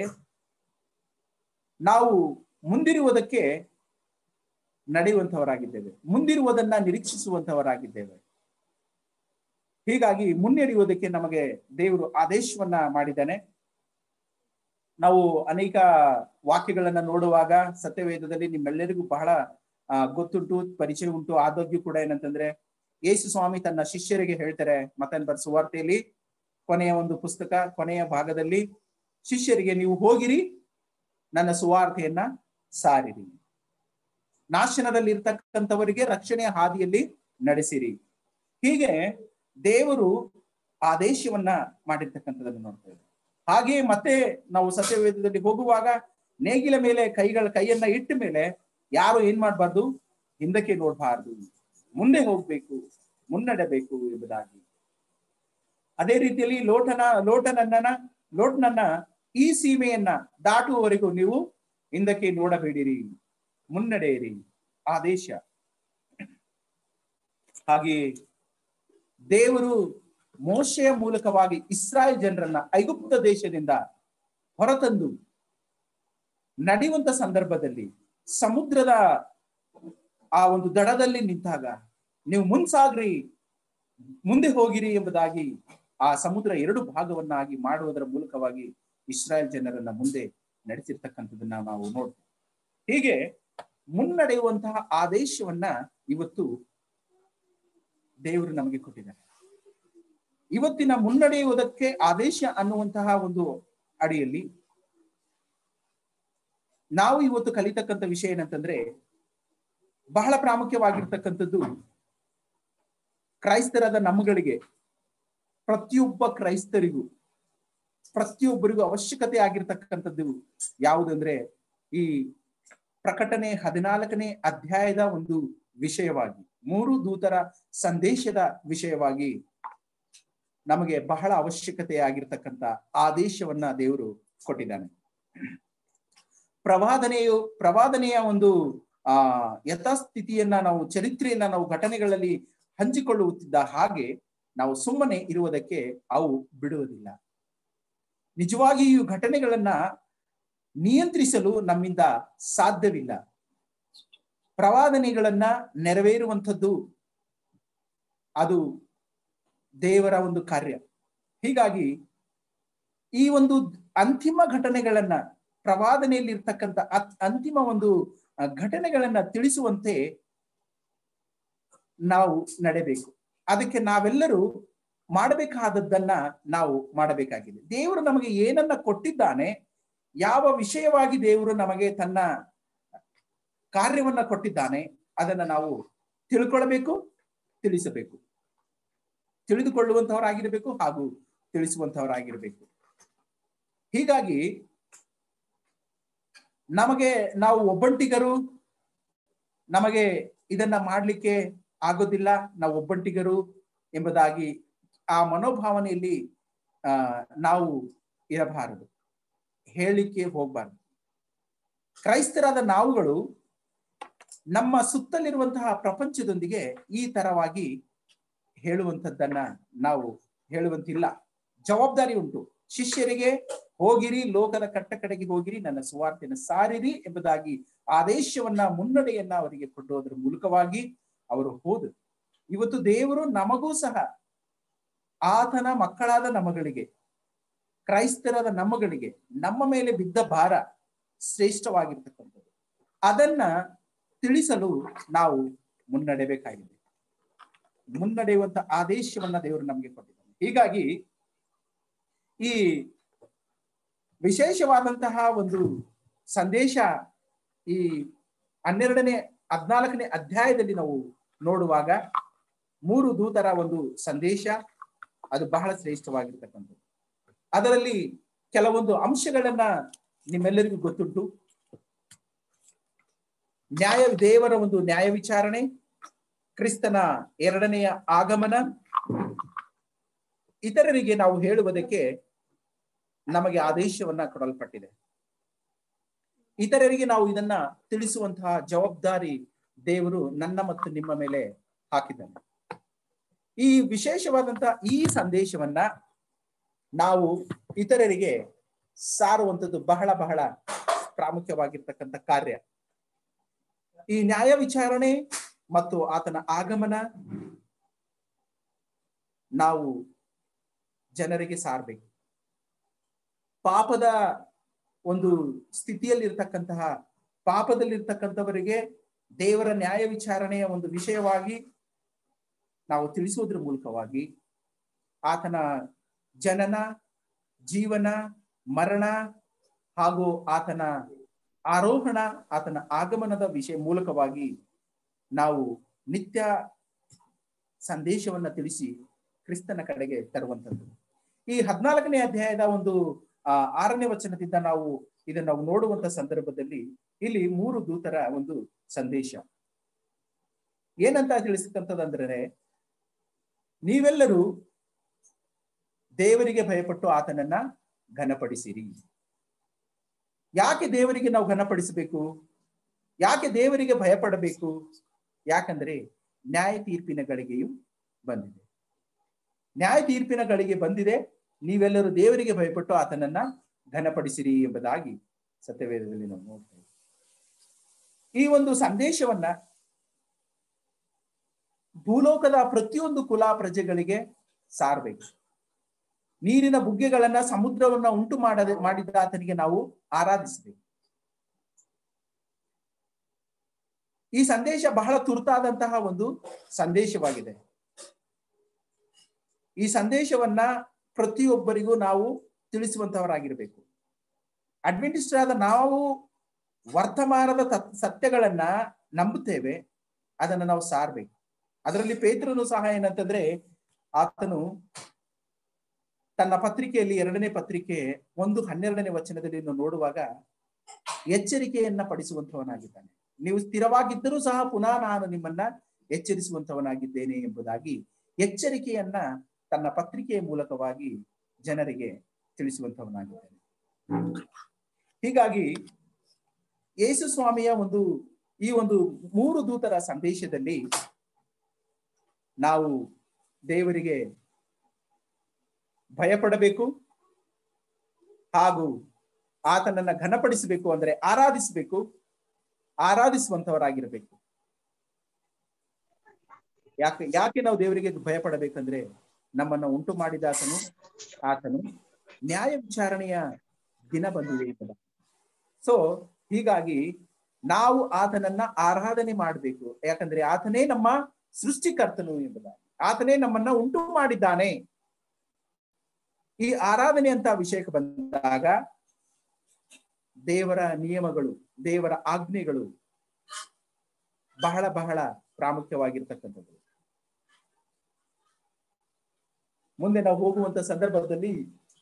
ನಾವು ಮುಂದಿರುವುದಕ್ಕೆ ನಡೆಯುವಂತವರಾಗಿದ್ದೇವೆ ಮುಂದಿರುವುದನ್ನ ನಿರೀಕ್ಷಿಸುವಂತವರಾಗಿದ್ದೇವೆ ಹೀಗಾಗಿ ಮುನ್ನಡೆಯುವುದಕ್ಕೆ ನಮಗೆ ದೇವರು ಆದೇಶವನ್ನ ಮಾಡಿದ್ದಾನೆ ನಾವು ಅನೇಕ ವಾಕ್ಯಗಳನ್ನ ನೋಡುವಾಗ ಸತ್ಯವೇದದಲ್ಲಿ ನಿಮ್ಮೆಲ್ಲರಿಗೂ ಬಹಳ ಆ, ಗೊತ್ತುಂಟು ಪರಿಚಯ ಉಂಟು ಆದಾಗ್ಯೂ ಕೂಡ ಏನಂತಂದ್ರೆ ಯೇಸು ಸ್ವಾಮಿ ತನ್ನ ಶಿಷ್ಯರಿಗೆ ಹೇಳ್ತಾರೆ ಮತನ್ ಬರ್ ಸುವಾರ್ತೆಯಲ್ಲಿ ಕೊನೆಯ ಒಂದು ಪುಸ್ತಕ ಕೊನೆಯ ಭಾಗದಲ್ಲಿ ಶಿಷ್ಯರಿಗೆ ನೀವು ಹೋಗಿರಿ ನನ್ನ ಸುವಾರ್ತೆಯನ್ನ ಸಾರಿರಿ ನಾಶನದಲ್ಲಿ ಇರ್ತಕ್ಕಂಥವರಿಗೆ ರಕ್ಷಣೆಯ ಹಾದಿಯಲ್ಲಿ ನಡೆಸಿರಿ ಹೀಗೆ ದೇವರು ಆದೇಶವನ್ನ ಮಾಡಿರ್ತಕ್ಕಂಥದ್ದನ್ನು ನೋಡ್ತೇವೆ ಹಾಗೆಯೇ ಮತ್ತೆ ನಾವು ಸತ್ಯವೇದದಲ್ಲಿ ಹೋಗುವಾಗ ನೇಗಿಲ ಮೇಲೆ ಕೈಗಳ ಕೈಯನ್ನ ಇಟ್ಟ ಮೇಲೆ ಯಾರು ಏನ್ ಮಾಡಬಾರ್ದು ಹಿಂದಕ್ಕೆ ನೋಡಬಾರ್ದು ಮುಂದೆ ಹೋಗ್ಬೇಕು ಮುನ್ನಡೆಬೇಕು ಎಂಬುದಾಗಿ ಅದೇ ರೀತಿಯಲ್ಲಿ ಲೋಟನ ಲೋಟನನ್ನ ಲೋಟನನ್ನ ಈ ಸೀಮೆಯನ್ನ ದಾಟುವವರೆಗೂ ನೀವು ಹಿಂದಕ್ಕೆ ನೋಡಬೇಡಿರಿ ಮುನ್ನಡೆಯಿರಿ ಆದೇಶ ಹಾಗೆ ದೇವರು ಮೋಶೆಯ ಮೂಲಕವಾಗಿ ಇಸ್ರಾಯೇಲ್ ಜನರನ್ನ ಐಗುಪ್ತ ದೇಶದಿಂದ ಹೊರತಂದು ನಡೆಯುವಂತ ಸಂದರ್ಭದಲ್ಲಿ ಸಮುದ್ರದ ಆ ಒಂದು ದಡದಲ್ಲಿ ನಿಂತಾಗ ನೀವು ಮುನ್ಸಾಗ್ರಿ ಮುಂದೆ ಹೋಗಿರಿ ಎಂಬುದಾಗಿ ಆ ಸಮುದ್ರ ಎರಡು ಭಾಗವನ್ನಾಗಿ ಮಾಡುವುದರ ಮೂಲಕವಾಗಿ ಇಸ್ರಾಯೇಲ್ ಜನರನ್ನ ಮುಂದೆ ನಡೆಸಿರ್ತಕ್ಕಂಥದ್ದನ್ನ ನಾವು ನೋಡ್ತೀವಿ ಹೀಗೆ ಮುನ್ನಡೆಯುವಂತಹ ಆದೇಶವನ್ನ ಇವತ್ತು ದೇವರು ನಮಗೆ ಕೊಟ್ಟಿದ್ದಾರೆ ಇವತ್ತಿನ ಮುನ್ನಡೆಯುವುದಕ್ಕೆ ಆದೇಶ ಅನ್ನುವಂತಹ ಒಂದು ಅಡಿಯಲ್ಲಿ ನಾವು ಇವತ್ತು ಕಲಿತಕ್ಕಂಥ ವಿಷಯ ಏನಂತಂದ್ರೆ ಬಹಳ ಪ್ರಾಮುಖ್ಯವಾಗಿರ್ತಕ್ಕಂಥದ್ದು ಕ್ರೈಸ್ತರಾದ ನಮ್ಮಗಳಿಗೆ ಪ್ರತಿಯೊಬ್ಬ ಕ್ರೈಸ್ತರಿಗೂ ಪ್ರತಿಯೊಬ್ಬರಿಗೂ ಅವಶ್ಯಕತೆ ಆಗಿರ್ತಕ್ಕಂಥದ್ದು ಯಾವುದಂದ್ರೆ ಈ ಪ್ರಕಟಣೆ ಹದಿನಾಲ್ಕನೇ ಅಧ್ಯಾಯದ ಒಂದು ವಿಷಯವಾಗಿ ಮೂರು ದೂತರ ಸಂದೇಶದ ವಿಷಯವಾಗಿ ನಮಗೆ ಬಹಳ ಅವಶ್ಯಕತೆ ಆಗಿರ್ತಕ್ಕಂಥ ಆದೇಶವನ್ನ ದೇವರು ಕೊಟ್ಟಿದ್ದಾನೆ ಪ್ರವಾದನೆಯು ಪ್ರವಾದನೆಯ ಒಂದು ಆ ಯಥಾಸ್ಥಿತಿಯನ್ನ ನಾವು ಚರಿತ್ರೆಯನ್ನ ನಾವು ಘಟನೆಗಳಲ್ಲಿ ಹಂಚಿಕೊಳ್ಳುತ್ತಿದ್ದ ಹಾಗೆ ನಾವು ಸುಮ್ಮನೆ ಇರುವುದಕ್ಕೆ ಅವು ಬಿಡುವುದಿಲ್ಲ ನಿಜವಾಗಿ ಈ ಘಟನೆಗಳನ್ನ ನಿಯಂತ್ರಿಸಲು ನಮ್ಮಿಂದ ಸಾಧ್ಯವಿಲ್ಲ ಪ್ರವಾದನೆಗಳನ್ನ ನೆರವೇರುವಂಥದ್ದು ಅದು ದೇವರ ಒಂದು ಕಾರ್ಯ ಹೀಗಾಗಿ ಈ ಒಂದು ಅಂತಿಮ ಘಟನೆಗಳನ್ನ ಪ್ರವಾದನೆಯಲ್ಲಿ ಇರ್ತಕ್ಕಂಥ ಅಂತಿಮ ಒಂದು ಆ, ಘಟನೆಗಳನ್ನ ತಿಳಿಸುವಂತೆ ನಾವು ನಡೆಬೇಕು ಅದಕ್ಕೆ ನಾವೆಲ್ಲರೂ ಮಾಡಬೇಕಾದದ್ದನ್ನ ನಾವು ಮಾಡಬೇಕಾಗಿದೆ ದೇವರು ನಮಗೆ ಏನನ್ನ ಕೊಟ್ಟಿದ್ದಾನೆ ಯಾವ ವಿಷಯವಾಗಿ ದೇವರು ನಮಗೆ ತನ್ನ ಕಾರ್ಯವನ್ನ ಕೊಟ್ಟಿದ್ದಾನೆ ಅದನ್ನ ನಾವು ತಿಳ್ಕೊಳ್ಬೇಕು ತಿಳಿಸಬೇಕು ತಿಳಿದುಕೊಳ್ಳುವಂತವರಾಗಿರಬೇಕು ಹಾಗೂ ತಿಳಿಸುವಂತವರಾಗಿರಬೇಕು ಹೀಗಾಗಿ ನಮಗೆ ನಾವು ಒಬ್ಬಂಟಿಗರು ನಮಗೆ ಇದನ್ನ ಮಾಡ್ಲಿಕ್ಕೆ ಆಗೋದಿಲ್ಲ ನಾವು ಒಬ್ಬಂಟಿಗರು ಎಂಬುದಾಗಿ ಆ ಮನೋಭಾವನೆಯಲ್ಲಿ ಆ ನಾವು ಇರಬಾರದು ಹೇಳಲಿಕ್ಕೆ ಹೋಗ್ಬಾರ್ದು ಕ್ರೈಸ್ತರಾದ ನಾವುಗಳು ನಮ್ಮ ಸುತ್ತಲಿರುವಂತಹ ಪ್ರಪಂಚದೊಂದಿಗೆ ಈ ತರವಾಗಿ ಹೇಳುವಂಥದ್ದನ್ನ ನಾವು ಹೇಳುವಂತಿಲ್ಲ ಜವಾಬ್ದಾರಿ ಉಂಟು ಶಿಷ್ಯರಿಗೆ ಹೋಗಿರಿ ಲೋಕದ ಕಟ್ಟ ಕಡೆಗೆ ಹೋಗಿರಿ ನನ್ನ ಸುವಾರ್ತೆಯನ್ನು ಸಾರಿರಿ ಎಂಬುದಾಗಿ ಆದೇಶವನ್ನ ಮುನ್ನಡೆಯನ್ನ ಅವರಿಗೆ ಕೊಡುವುದರ ಮೂಲಕವಾಗಿ ಅವರು ಹೋದರು ಇವತ್ತು ದೇವರು ನಮಗೂ ಸಹ ಆತನ ಮಕ್ಕಳಾದ ನಮಗಳಿಗೆ ಕ್ರೈಸ್ತರಾದ ನಮ್ಮಗಳಿಗೆ ನಮ್ಮ ಮೇಲೆ ಬಿದ್ದ ಭಾರ ಶ್ರೇಷ್ಠವಾಗಿರ್ತಕ್ಕಂಥದ್ದು ಅದನ್ನ ತಿಳಿಸಲು ನಾವು ಮುನ್ನಡೆಯಬೇಕಾಗಿದೆ ಮುನ್ನಡೆಯುವಂತ ಆದೇಶವನ್ನ ದೇವರು ನಮಗೆ ಕೊಟ್ಟಿದ್ದಾನೆ ಹೀಗಾಗಿ ಈ ವಿಶೇಷವಾದಂತಹ ಒಂದು ಸಂದೇಶ ಈ ಹನ್ನೆರಡನೇ ಹದ್ನಾಲ್ಕನೇ ಅಧ್ಯಾಯದಲ್ಲಿ ನಾವು ನೋಡುವಾಗ ಮೂರು ದೂತರ ಒಂದು ಸಂದೇಶ ಅದು ಬಹಳ ಶ್ರೇಷ್ಠವಾಗಿರ್ತಕ್ಕಂಥದ್ದು ಅದರಲ್ಲಿ ಕೆಲವೊಂದು ಅಂಶಗಳನ್ನ ನಿಮ್ಮೆಲ್ಲರಿಗೂ ಗೊತ್ತುಂಟು ನ್ಯಾಯ ದೇವರ ಒಂದು ನ್ಯಾಯ ವಿಚಾರಣೆ ಕ್ರಿಸ್ತನ ಎರಡನೆಯ ಆಗಮನ ಇತರರಿಗೆ ನಾವು ಹೇಳುವುದಕ್ಕೆ ನಮಗೆ ಆದೇಶವನ್ನ ಕೊಡಲ್ಪಟ್ಟಿದೆ ಇತರರಿಗೆ ನಾವು ಇದನ್ನ ತಿಳಿಸುವಂತಹ ಜವಾಬ್ದಾರಿ ದೇವರು ನನ್ನ ಮತ್ತು ನಿಮ್ಮ ಮೇಲೆ ಹಾಕಿದ್ದಾನೆ ಈ ವಿಶೇಷವಾದಂತಹ ಈ ಸಂದೇಶವನ್ನ ನಾವು ಇತರರಿಗೆ ಸಾರುವಂಥದ್ದು ಬಹಳ ಬಹಳ ಪ್ರಾಮುಖ್ಯವಾಗಿರ್ತಕ್ಕಂಥ ಕಾರ್ಯ ಈ ನ್ಯಾಯ ವಿಚಾರಣೆ ಮತ್ತು ಆತನ ಆಗಮನ ನಾವು ಜನರಿಗೆ ಸಾರಬೇಕು ಪಾಪದ ಒಂದು ಸ್ಥಿತಿಯಲ್ಲಿರ್ತಕ್ಕಂತಹ ಪಾಪದಲ್ಲಿರ್ತಕ್ಕಂಥವರಿಗೆ ದೇವರ ನ್ಯಾಯ ವಿಚಾರಣೆಯ ಒಂದು ವಿಷಯವಾಗಿ ನಾವು ತಿಳಿಸುವುದರ ಮೂಲಕವಾಗಿ ಆತನ ಜನನ ಜೀವನ ಮರಣ ಹಾಗೂ ಆತನ ಆರೋಹಣ ಆತನ ಆಗಮನದ ವಿಷಯ ಮೂಲಕವಾಗಿ ನಾವು ನಿತ್ಯ ಸಂದೇಶವನ್ನ ತಿಳಿಸಿ ಕ್ರಿಸ್ತನ ಕಡೆಗೆ ತರುವಂಥದ್ದು ಈ ಹದಿನಾಲ್ಕನೇ ಅಧ್ಯಾಯದ ಒಂದು ಆ ಆರನೇ ವಚನದಿಂದ ನಾವು ಇದನ್ನ ನಾವು ನೋಡುವಂತ ಸಂದರ್ಭದಲ್ಲಿ ಇಲ್ಲಿ ಮೂರು ದೂತರ ಒಂದು ಸಂದೇಶ ಏನಂತ ತಿಳಿಸ್ತಕ್ಕಂಥದ್ದಂದ್ರೆ ನೀವೆಲ್ಲರೂ ದೇವರಿಗೆ ಭಯಪಟ್ಟು ಆತನನ್ನ ಘನಪಡಿಸಿರಿ ಯಾಕೆ ದೇವರಿಗೆ ನಾವು ಘನಪಡಿಸಬೇಕು ಯಾಕೆ ದೇವರಿಗೆ ಭಯಪಡಬೇಕು ಯಾಕಂದ್ರೆ ನ್ಯಾಯ ತೀರ್ಪಿನ ಗಳಿಗೆಯು ಬಂದಿದೆ ನ್ಯಾಯ ತೀರ್ಪಿನ ಗಳಿಗೆ ಬಂದಿದೆ ನೀವೆಲ್ಲರೂ ದೇವರಿಗೆ ಭಯಪಟ್ಟು ಆತನನ್ನ ಘನಪಡಿಸಿರಿ ಎಂಬುದಾಗಿ ಸತ್ಯವೇದದಲ್ಲಿ ನಾವು ನೋಡ್ತೇವೆ ಈ ಒಂದು ಸಂದೇಶವನ್ನ ಭೂಲೋಕದ ಪ್ರತಿಯೊಂದು ಕುಲ ಪ್ರಜೆಗಳಿಗೆ ಸಾರ್ಬೇಕು ನೀರಿನ ಬುಗ್ಗೆಗಳನ್ನ ಸಮುದ್ರವನ್ನ ಉಂಟು ಮಾಡದೆ ಮಾಡಿದ ಆತನಿಗೆ ನಾವು ಆರಾಧಿಸಬೇಕು ಈ ಸಂದೇಶ ಬಹಳ ತುರ್ತಾದಂತಹ ಒಂದು ಸಂದೇಶವಾಗಿದೆ ಈ ಸಂದೇಶವನ್ನ ಪ್ರತಿಯೊಬ್ಬರಿಗೂ ನಾವು ತಿಳಿಸುವಂತವರಾಗಿರ್ಬೇಕು ಅಡ್ವೆಂಟಿಸ್ಟ್ ಆದ ನಾವು ವರ್ತಮಾನದ ತತ್- ಸತ್ಯಗಳನ್ನ ನಂಬುತ್ತೇವೆ ಅದನ್ನ ನಾವು ಸಾರ್ಬೇಕು ಅದರಲ್ಲಿ ಪೇತ್ರನು ಸಹ ಏನಂತಂದ್ರೆ ಆತನು ತನ್ನ ಪತ್ರಿಕೆಯಲ್ಲಿ ಎರಡನೇ ಪತ್ರಿಕೆ ಒಂದು ಹನ್ನೆರಡನೇ ವಚನದಲ್ಲಿ ನಾವು ನೋಡುವಾಗ ಎಚ್ಚರಿಕೆಯನ್ನ ಪಡಿಸುವಂತವನಾಗಿದ್ದಾನೆ ನೀವು ಸ್ಥಿರವಾಗಿದ್ದರೂ ಸಹ ಪುನಃ ನಾನು ನಿಮ್ಮನ್ನ ಎಚ್ಚರಿಸುವಂತವನಾಗಿದ್ದೇನೆ ಎಂಬುದಾಗಿ ಎಚ್ಚರಿಕೆಯನ್ನ ತನ್ನ ಪತ್ರಿಕೆಯ ಮೂಲಕವಾಗಿ ಜನರಿಗೆ ತಿಳಿಸುವಂತವನಾಗಿದ್ದಾನೆ ಹೀಗಾಗಿ ಯೇಸು ಸ್ವಾಮಿಯ ಒಂದು ಈ ಒಂದು ಮೂರು ದೂತರ ಸಂದೇಶದಲ್ಲಿ ನಾವು ದೇವರಿಗೆ ಭಯಪಡಬೇಕು ಹಾಗೂ ಆತನನ್ನ ಘನಪಡಿಸಬೇಕು ಅಂದ್ರೆ ಆರಾಧಿಸಬೇಕು ಆರಾಧಿಸುವಂತವರಾಗಿರ್ಬೇಕು ಯಾಕೆ ಯಾಕೆ ನಾವು ದೇವರಿಗೆ ಭಯಪಡಬೇಕಂದ್ರೆ ನಮ್ಮನ್ನ ಉಂಟು ಮಾಡಿದ ಆತನು ಆತನು ನ್ಯಾಯ ವಿಚಾರಣೆಯ ದಿನ ಬಂದಿದೆ ಎಂಬುದ ಸೊ ಹೀಗಾಗಿ ನಾವು ಆತನನ್ನ ಆರಾಧನೆ ಮಾಡಬೇಕು ಯಾಕಂದ್ರೆ ಆತನೇ ನಮ್ಮ ಸೃಷ್ಟಿಕರ್ತನು ಎಂಬುದಾಗಿ ಆತನೇ ನಮ್ಮನ್ನ ಉಂಟು ಮಾಡಿದ್ದಾನೆ ಈ ಆರಾಧನೆ ಅಂತ ವಿಷಯಕ್ಕೆ ಬಂದಾಗ ದೇವರ ನಿಯಮಗಳು ದೇವರ ಆಜ್ಞೆಗಳು ಬಹಳ ಬಹಳ ಪ್ರಾಮುಖ್ಯವಾಗಿರ್ತಕ್ಕಂಥದ್ದು ಮುಂದೆ ನಾವು ಹೋಗುವಂತ ಸಂದರ್ಭದಲ್ಲಿ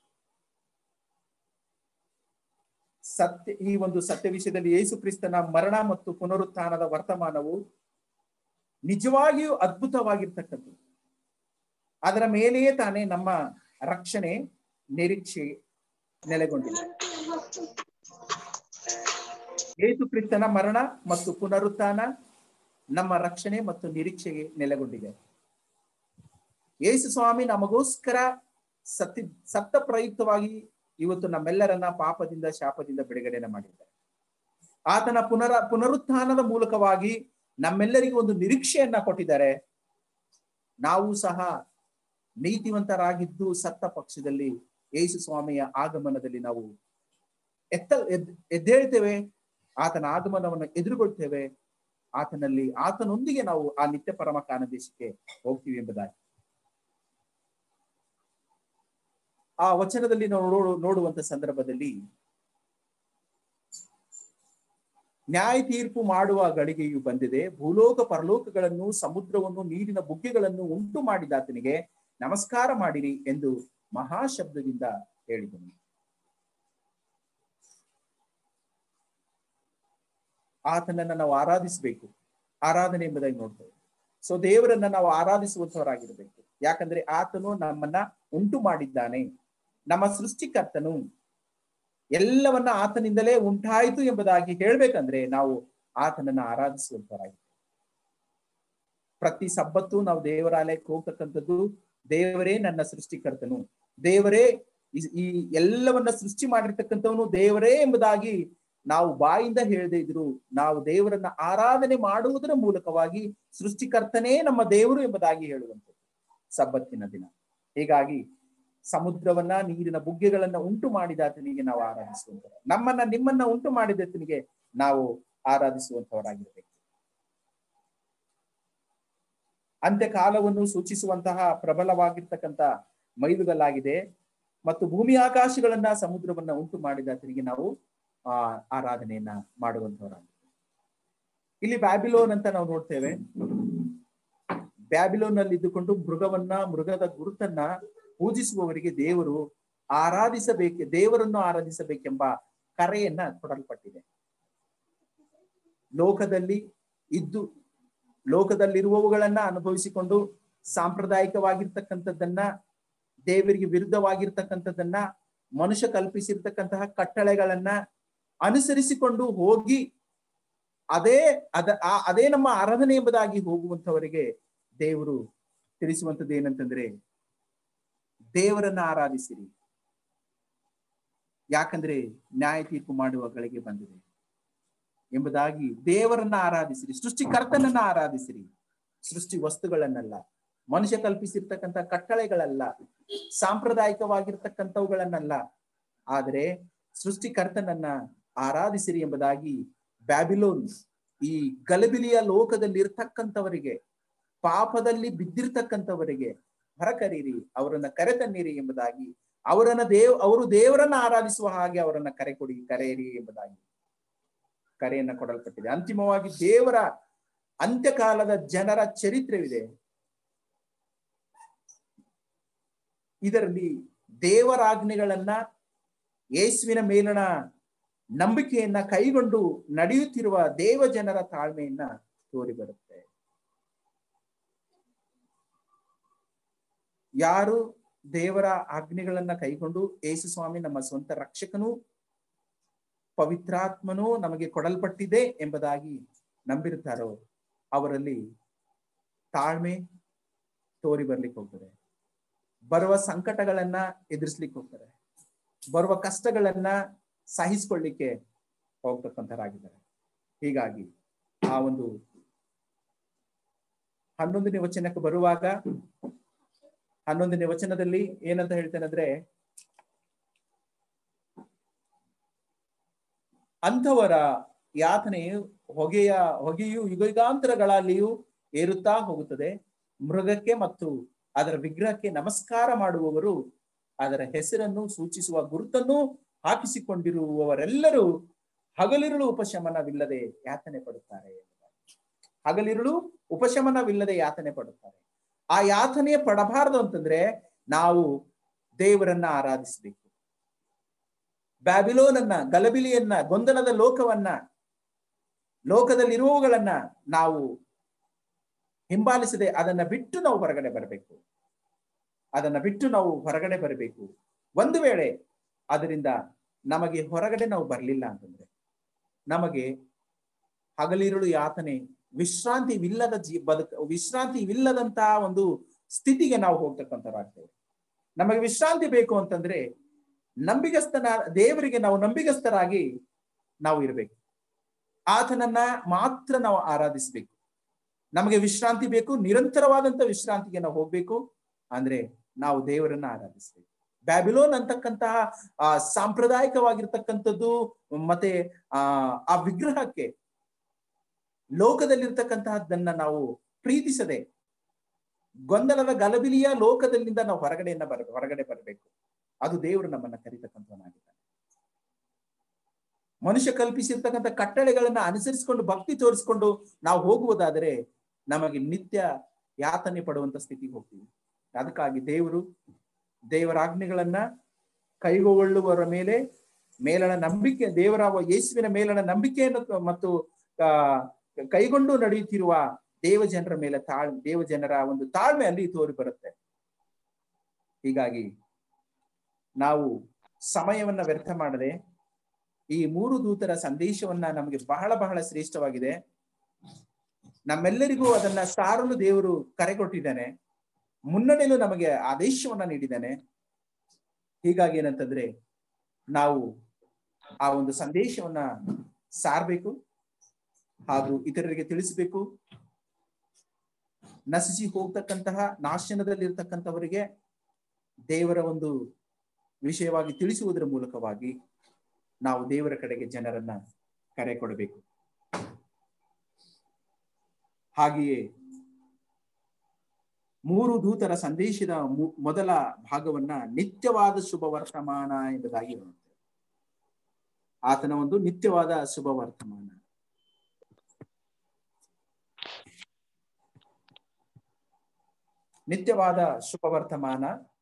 ಸತ್ಯ ಈ ಒಂದು ಸತ್ಯ ವಿಷಯದಲ್ಲಿ ಯೇಸು ಕ್ರಿಸ್ತನ ಮರಣ ಮತ್ತು ಪುನರುತ್ಥಾನದ ವರ್ತಮಾನವು ನಿಜವಾಗಿಯೂ ಅದ್ಭುತವಾಗಿರ್ತಕ್ಕದ್ದು ಅದರ ಮೇಲೆಯೇ ತಾನೇ ನಮ್ಮ ರಕ್ಷಣೆ ನಿರೀಕ್ಷೆ ನೆಲೆಗೊಂಡಿದೆ ಯೇಸು ಕ್ರಿಸ್ತನ ಮರಣ ಮತ್ತು ಪುನರುತ್ಥಾನ ನಮ್ಮ ರಕ್ಷಣೆ ಮತ್ತು ನಿರೀಕ್ಷೆಗೆ ನೆಲೆಗೊಂಡಿದೆ ಯೇಸು ಸ್ವಾಮಿ ನಮಗೋಸ್ಕರ ಸತ್ತಿ ಸತ್ತ ಪ್ರಯುಕ್ತವಾಗಿ ಇವತ್ತು ನಮ್ಮೆಲ್ಲರನ್ನ ಪಾಪದಿಂದ ಶಾಪದಿಂದ ಬಿಡುಗಡೆನ ಮಾಡಿದ್ದಾರೆ ಆತನ ಪುನರ ಪುನರುತ್ಥಾನದ ಮೂಲಕವಾಗಿ ನಮ್ಮೆಲ್ಲರಿಗೂ ಒಂದು ನಿರೀಕ್ಷೆಯನ್ನ ಕೊಟ್ಟಿದ್ದಾರೆ ನಾವು ಸಹ ನೀತಿವಂತರಾಗಿದ್ದು ಸತ್ತ ಪಕ್ಷದಲ್ಲಿ ಯೇಸು ಸ್ವಾಮಿಯ ಆಗಮನದಲ್ಲಿ ನಾವು ಎತ್ತ ಎದ್ ಎದ್ದೇಳ್ತೇವೆ ಆತನ ಆಗಮನವನ್ನು ಎದುರುಗೊಳ್ತೇವೆ ಆತನಲ್ಲಿ ಆತನೊಂದಿಗೆ ನಾವು ಆ ನಿತ್ಯ ಪರಮ ಕಾನದೇಶಕ್ಕೆ ಹೋಗ್ತೀವಿ ಎಂಬುದಾಗಿ ಆ ವಚನದಲ್ಲಿ ನಾವು ನೋಡು ನೋಡುವಂತ ಸಂದರ್ಭದಲ್ಲಿ ನ್ಯಾಯ ತೀರ್ಪು ಮಾಡುವ ಗಳಿಗೆಯು ಬಂದಿದೆ ಭೂಲೋಕ ಪರಲೋಕಗಳನ್ನು ಸಮುದ್ರವನ್ನು ನೀರಿನ ಬುಗ್ಗೆಗಳನ್ನು ಉಂಟು ಮಾಡಿದಾತನಿಗೆ ನಮಸ್ಕಾರ ಮಾಡಿರಿ ಎಂದು ಮಹಾಶಬ್ದದಿಂದ ಹೇಳಿದನು ಆತನನ್ನ ನಾವು ಆರಾಧಿಸಬೇಕು ಆರಾಧನೆ ಎಂಬುದಾಗಿ ನೋಡ್ತೇವೆ ಸೊ ದೇವರನ್ನ ನಾವು ಆರಾಧಿಸುವಂತವರಾಗಿರ್ಬೇಕು ಯಾಕಂದ್ರೆ ಆತನು ನಮ್ಮನ್ನ ಉಂಟು ಮಾಡಿದ್ದಾನೆ ನಮ್ಮ ಸೃಷ್ಟಿಕರ್ತನು ಎಲ್ಲವನ್ನ ಆತನಿಂದಲೇ ಉಂಟಾಯಿತು ಎಂಬುದಾಗಿ ಹೇಳ್ಬೇಕಂದ್ರೆ ನಾವು ಆತನನ್ನ ಆರಾಧಿಸುವಂತವರಾಗಿ ಪ್ರತಿ ಸಬ್ಬತ್ತು ನಾವು ದೇವರಾಲಯಕ್ಕೆ ಹೋಗ್ತಕ್ಕಂಥದ್ದು ದೇವರೇ ನನ್ನ ಸೃಷ್ಟಿಕರ್ತನು ದೇವರೇ ಈ- ಈ ಎಲ್ಲವನ್ನ ಸೃಷ್ಟಿ ಮಾಡಿರ್ತಕ್ಕಂಥವನು ದೇವರೇ ಎಂಬುದಾಗಿ ನಾವು ಬಾಯಿಂದ ಹೇಳದೇ ಇದ್ರು ನಾವು ದೇವರನ್ನ ಆರಾಧನೆ ಮಾಡುವುದರ ಮೂಲಕವಾಗಿ ಸೃಷ್ಟಿಕರ್ತನೇ ನಮ್ಮ ದೇವರು ಎಂಬುದಾಗಿ ಹೇಳುವಂಥದ್ದು ಸಬ್ಬತ್ತಿನ ದಿನ ಹೀಗಾಗಿ ಸಮುದ್ರವನ್ನ ನೀರಿನ ಬುಗ್ಗೆಗಳನ್ನ ಉಂಟು ಮಾಡಿದಾತನಿಗೆ ನಾವು ಆರಾಧಿಸುವಂತ ನಮ್ಮನ್ನ ನಿಮ್ಮನ್ನ ಉಂಟು ಮಾಡಿದಾತನಿಗೆ ನಾವು ಆರಾಧಿಸುವಂತವರಾಗಿರ್ಬೇಕು ಅಂತ್ಯಕಾಲವನ್ನು ಸೂಚಿಸುವಂತಹ ಪ್ರಬಲವಾಗಿರ್ತಕ್ಕಂಥ ಮೈಲುಗಲ್ಲಾಗಿದೆ ಮತ್ತು ಭೂಮಿ ಆಕಾಶಗಳನ್ನ ಸಮುದ್ರವನ್ನ ಉಂಟು ಮಾಡಿದಾತನಿಗೆ ನಾವು ಆ ಆರಾಧನೆಯನ್ನ ಮಾಡುವಂತವರಾಗಿದ್ದೇವೆ ಇಲ್ಲಿ ಬ್ಯಾಬಿಲೋನ್ ಅಂತ ನಾವು ನೋಡ್ತೇವೆ ಬ್ಯಾಬಿಲೋನ್ ನಲ್ಲಿ ಇದ್ದುಕೊಂಡು ಮೃಗವನ್ನ ಮೃಗದ ಗುರುತನ್ನ ಪೂಜಿಸುವವರಿಗೆ ದೇವರು ಆರಾಧಿಸಬೇಕೆ ದೇವರನ್ನು ಆರಾಧಿಸಬೇಕೆಂಬ ಕರೆಯನ್ನ ಕೊಡಲ್ಪಟ್ಟಿದೆ ಲೋಕದಲ್ಲಿ ಇದ್ದು ಲೋಕದಲ್ಲಿರುವವುಗಳನ್ನ ಅನುಭವಿಸಿಕೊಂಡು ಸಾಂಪ್ರದಾಯಿಕವಾಗಿರ್ತಕ್ಕಂಥದ್ದನ್ನ ದೇವರಿಗೆ ವಿರುದ್ಧವಾಗಿರ್ತಕ್ಕಂಥದ್ದನ್ನ ಮನುಷ್ಯ ಕಲ್ಪಿಸಿರ್ತಕ್ಕಂತಹ ಕಟ್ಟಳೆಗಳನ್ನ ಅನುಸರಿಸಿಕೊಂಡು ಹೋಗಿ ಅದೇ ಅದ ಆ- ಅದೇ ನಮ್ಮ ಆರಾಧನೆ ಎಂಬುದಾಗಿ ಹೋಗುವಂತವರಿಗೆ ದೇವರು ತಿಳಿಸುವಂತದ್ದು ಏನಂತಂದ್ರೆ ದೇವರನ್ನ ಆರಾಧಿಸಿರಿ ಯಾಕಂದ್ರೆ ನ್ಯಾಯ ತೀರ್ಪು ಮಾಡುವ ಗಳಿಗೆ ಬಂದಿದೆ ಎಂಬುದಾಗಿ ದೇವರನ್ನ ಆರಾಧಿಸಿರಿ ಸೃಷ್ಟಿಕರ್ತನನ್ನ ಆರಾಧಿಸಿರಿ ಸೃಷ್ಟಿ ವಸ್ತುಗಳನ್ನಲ್ಲ ಮನುಷ್ಯ ಕಲ್ಪಿಸಿರ್ತಕ್ಕಂಥ ಕಟ್ಟಳೆಗಳಲ್ಲ ಸಾಂಪ್ರದಾಯಿಕವಾಗಿರ್ತಕ್ಕಂಥವುಗಳನ್ನಲ್ಲ ಆದರೆ ಸೃಷ್ಟಿಕರ್ತನನ್ನ ಆರಾಧಿಸಿರಿ ಎಂಬುದಾಗಿ ಬ್ಯಾಬಿಲೋನ್ ಈ ಗಲಬಿಲಿಯ ಲೋಕದಲ್ಲಿ ಇರ್ತಕ್ಕಂಥವರಿಗೆ ಪಾಪದಲ್ಲಿ ಬಿದ್ದಿರ್ತಕ್ಕಂಥವರಿಗೆ ಹೊರಕರೀರಿ ಅವರನ್ನ ಕರೆತನ್ನಿರಿ ಎಂಬುದಾಗಿ ಅವರನ್ನ ದೇವ್ ಅವರು ದೇವರನ್ನ ಆರಾಧಿಸುವ ಹಾಗೆ ಅವರನ್ನ ಕರೆ ಕೊಡಿ ಕರೆಯಿರಿ ಎಂಬುದಾಗಿ ಕರೆಯನ್ನ ಕೊಡಲ್ಪಟ್ಟಿದೆ ಅಂತಿಮವಾಗಿ ದೇವರ ಅಂತ್ಯಕಾಲದ ಜನರ ಚರಿತ್ರೆವಿದೆ ಇದರಲ್ಲಿ ದೇವರಾಜ್ಞೆಗಳನ್ನ ಯೇಸುವಿನ ಮೇಲಣ ನಂಬಿಕೆಯನ್ನ ಕೈಗೊಂಡು ನಡೆಯುತ್ತಿರುವ ದೇವ ಜನರ ತಾಳ್ಮೆಯನ್ನ ತೋರಿ ಬರುತ್ತೆ ಯಾರು ದೇವರ ಆಜ್ಞೆಗಳನ್ನ ಕೈಗೊಂಡು ಯೇಸು ಸ್ವಾಮಿ ನಮ್ಮ ಸ್ವಂತ ರಕ್ಷಕನು ಪವಿತ್ರಾತ್ಮನೂ ನಮಗೆ ಕೊಡಲ್ಪಟ್ಟಿದೆ ಎಂಬುದಾಗಿ ನಂಬಿರುತ್ತಾರೋ ಅವರಲ್ಲಿ ತಾಳ್ಮೆ ತೋರಿ ಬರ್ಲಿಕ್ಕೆ ಹೋಗ್ತದೆ ಬರುವ ಸಂಕಟಗಳನ್ನ ಎದುರಿಸ್ಲಿಕ್ಕೆ ಹೋಗ್ತಾರೆ ಬರುವ ಕಷ್ಟಗಳನ್ನ ಸಹಿಸ್ಕೊಳ್ಳಿಕ್ಕೆ ಹೋಗ್ತಕ್ಕಂಥರಾಗಿದ್ದಾರೆ ಹೀಗಾಗಿ ಆ ಒಂದು ಹನ್ನೊಂದನೇ ವಚನಕ್ಕೆ ಬರುವಾಗ ಹನ್ನೊಂದನೇ ವಚನದಲ್ಲಿ ಏನಂತ ಹೇಳ್ತೇನೆ ಅಂದ್ರೆ ಅಂಥವರ ಯಾತನೆಯು ಹೊಗೆಯ ಹೊಗೆಯು ಯುಗಾಂತರಗಳಲ್ಲಿಯೂ ಏರುತ್ತಾ ಹೋಗುತ್ತದೆ ಮೃಗಕ್ಕೆ ಮತ್ತು ಅದರ ವಿಗ್ರಹಕ್ಕೆ ನಮಸ್ಕಾರ ಮಾಡುವವರು ಅದರ ಹೆಸರನ್ನು ಸೂಚಿಸುವ ಗುರುತನ್ನು ಹಾಕಿಸಿಕೊಂಡಿರುವವರೆಲ್ಲರೂ ಹಗಲಿರುಳು ಉಪಶಮನವಿಲ್ಲದೆ ಯಾತನೆ ಪಡುತ್ತಾರೆ ಹಗಲಿರುಳು ಉಪಶಮನವಿಲ್ಲದೆ ಯಾತನೆ ಪಡುತ್ತಾರೆ ಆ ಯಾತನೆ ಪಡಬಾರದು ಅಂತಂದ್ರೆ ನಾವು ದೇವರನ್ನ ಆರಾಧಿಸಬೇಕು ಬ್ಯಾಬಿಲೋನನ್ನ ಗಲಬಿಲಿಯನ್ನ ಗೊಂದಲದ ಲೋಕವನ್ನ ಲೋಕದಲ್ಲಿರುವವುಗಳನ್ನ ನಾವು ಹಿಂಬಾಲಿಸದೆ ಅದನ್ನ ಬಿಟ್ಟು ನಾವು ಹೊರಗಡೆ ಬರಬೇಕು ಅದನ್ನ ಬಿಟ್ಟು ನಾವು ಹೊರಗಡೆ ಬರಬೇಕು ಒಂದು ವೇಳೆ ಅದರಿಂದ ನಮಗೆ ಹೊರಗಡೆ ನಾವು ಬರಲಿಲ್ಲ ಅಂತಂದ್ರೆ ನಮಗೆ ಹಗಲಿರುಳು ಯಾತನೆ ವಿಶ್ರಾಂತಿವಿಲ್ಲದ ಜೀ ಬದುಕ ವಿಶ್ರಾಂತಿವಿಲ್ಲದಂತಹ ಒಂದು ಸ್ಥಿತಿಗೆ ನಾವು ಹೋಗ್ತಕ್ಕಂಥವ್ರಾಗ್ತೇವೆ ನಮಗೆ ವಿಶ್ರಾಂತಿ ಬೇಕು ಅಂತಂದ್ರೆ ನಂಬಿಗಸ್ತನ ದೇವರಿಗೆ ನಾವು ನಂಬಿಗಸ್ತರಾಗಿ ನಾವು ಇರಬೇಕು ಆತನನ್ನ ಮಾತ್ರ ನಾವು ಆರಾಧಿಸಬೇಕು ನಮಗೆ ವಿಶ್ರಾಂತಿ ಬೇಕು ನಿರಂತರವಾದಂತ ವಿಶ್ರಾಂತಿಗೆ ನಾವು ಹೋಗ್ಬೇಕು ಅಂದ್ರೆ ನಾವು ದೇವರನ್ನ ಆರಾಧಿಸಬೇಕು ಬ್ಯಾಬಿಲೋನ್ ಅಂತಕ್ಕಂತಹ ಆ ಸಾಂಪ್ರದಾಯಿಕವಾಗಿರ್ತಕ್ಕಂಥದ್ದು ಮತ್ತೆ ಆ ಆ ವಿಗ್ರಹಕ್ಕೆ ಲೋಕದಲ್ಲಿರ್ತಕ್ಕಂತಹದ್ದನ್ನ ನಾವು ಪ್ರೀತಿಸದೆ ಗೊಂದಲದ ಗಲಬಿಲಿಯ ಲೋಕದಲ್ಲಿಂದ ನಾವು ಹೊರಗಡೆಯನ್ನ ಬರ ಹೊರಗಡೆ ಬರಬೇಕು ಅದು ದೇವರು ನಮ್ಮನ್ನ ಕರೀತಕ್ಕಂಥವನಾಗಿದ್ದಾನೆ ಮನುಷ್ಯ ಕಲ್ಪಿಸಿರ್ತಕ್ಕಂಥ ಕಟ್ಟಳೆಗಳನ್ನ ಅನುಸರಿಸಿಕೊಂಡು ಭಕ್ತಿ ತೋರಿಸಿಕೊಂಡು ನಾವು ಹೋಗುವುದಾದರೆ ನಮಗೆ ನಿತ್ಯ ಯಾತನೆ ಪಡುವಂತ ಸ್ಥಿತಿಗೆ ಹೋಗ್ತೀವಿ ಅದಕ್ಕಾಗಿ ದೇವರು ದೇವರ ಆಜ್ಞೆಗಳನ್ನ ಕೈಗೊಳ್ಳುವವರ ಮೇಲೆ ಮೇಲಣ ನಂಬಿಕೆ ದೇವರ ಯೇಸುವಿನ ಮೇಲಣ ನಂಬಿಕೆಯನ್ನು ಮತ್ತು ಆ ಕೈಗೊಂಡು ನಡೆಯುತ್ತಿರುವ ದೇವ ಜನರ ಮೇಲೆ ತಾಳ್ ದೇವ ಜನರ ಒಂದು ತಾಳ್ಮೆ ಅಲ್ಲಿ ತೋರಿ ಬರುತ್ತೆ ಹೀಗಾಗಿ ನಾವು ಸಮಯವನ್ನ ವ್ಯರ್ಥ ಮಾಡದೆ ಈ ಮೂರು ದೂತರ ಸಂದೇಶವನ್ನ ನಮಗೆ ಬಹಳ ಬಹಳ ಶ್ರೇಷ್ಠವಾಗಿದೆ ನಮ್ಮೆಲ್ಲರಿಗೂ ಅದನ್ನ ಸಾರಲು ದೇವರು ಕರೆ ಕೊಟ್ಟಿದ್ದಾನೆ ಮುನ್ನಡೆಯಲು ನಮಗೆ ಆದೇಶವನ್ನ ನೀಡಿದ್ದಾನೆ ಹೀಗಾಗಿ ಏನಂತಂದ್ರೆ ನಾವು ಆ ಒಂದು ಸಂದೇಶವನ್ನ ಸಾರಬೇಕು ಹಾಗೂ ಇತರರಿಗೆ ತಿಳಿಸಬೇಕು ನಶಿಸಿ ಹೋಗ್ತಕ್ಕಂತಹ ನಾಶನದಲ್ಲಿರ್ತಕ್ಕಂಥವರಿಗೆ ದೇವರ ಒಂದು ವಿಷಯವಾಗಿ ತಿಳಿಸುವುದರ ಮೂಲಕವಾಗಿ ನಾವು ದೇವರ ಕಡೆಗೆ ಜನರನ್ನ ಕರೆ ಕೊಡಬೇಕು ಹಾಗೆಯೇ ಮೂರು ದೂತರ ಸಂದೇಶದ ಮೊದಲ ಭಾಗವನ್ನ ನಿತ್ಯವಾದ ಶುಭ ವರ್ತಮಾನ ಎಂಬುದಾಗಿ ನೋಡ್ತೇವೆ ಆತನ ಒಂದು ನಿತ್ಯವಾದ ಶುಭ ವರ್ತಮಾನ ನಿತ್ಯವಾದ ಶುಭ ವರ್ತಮಾನ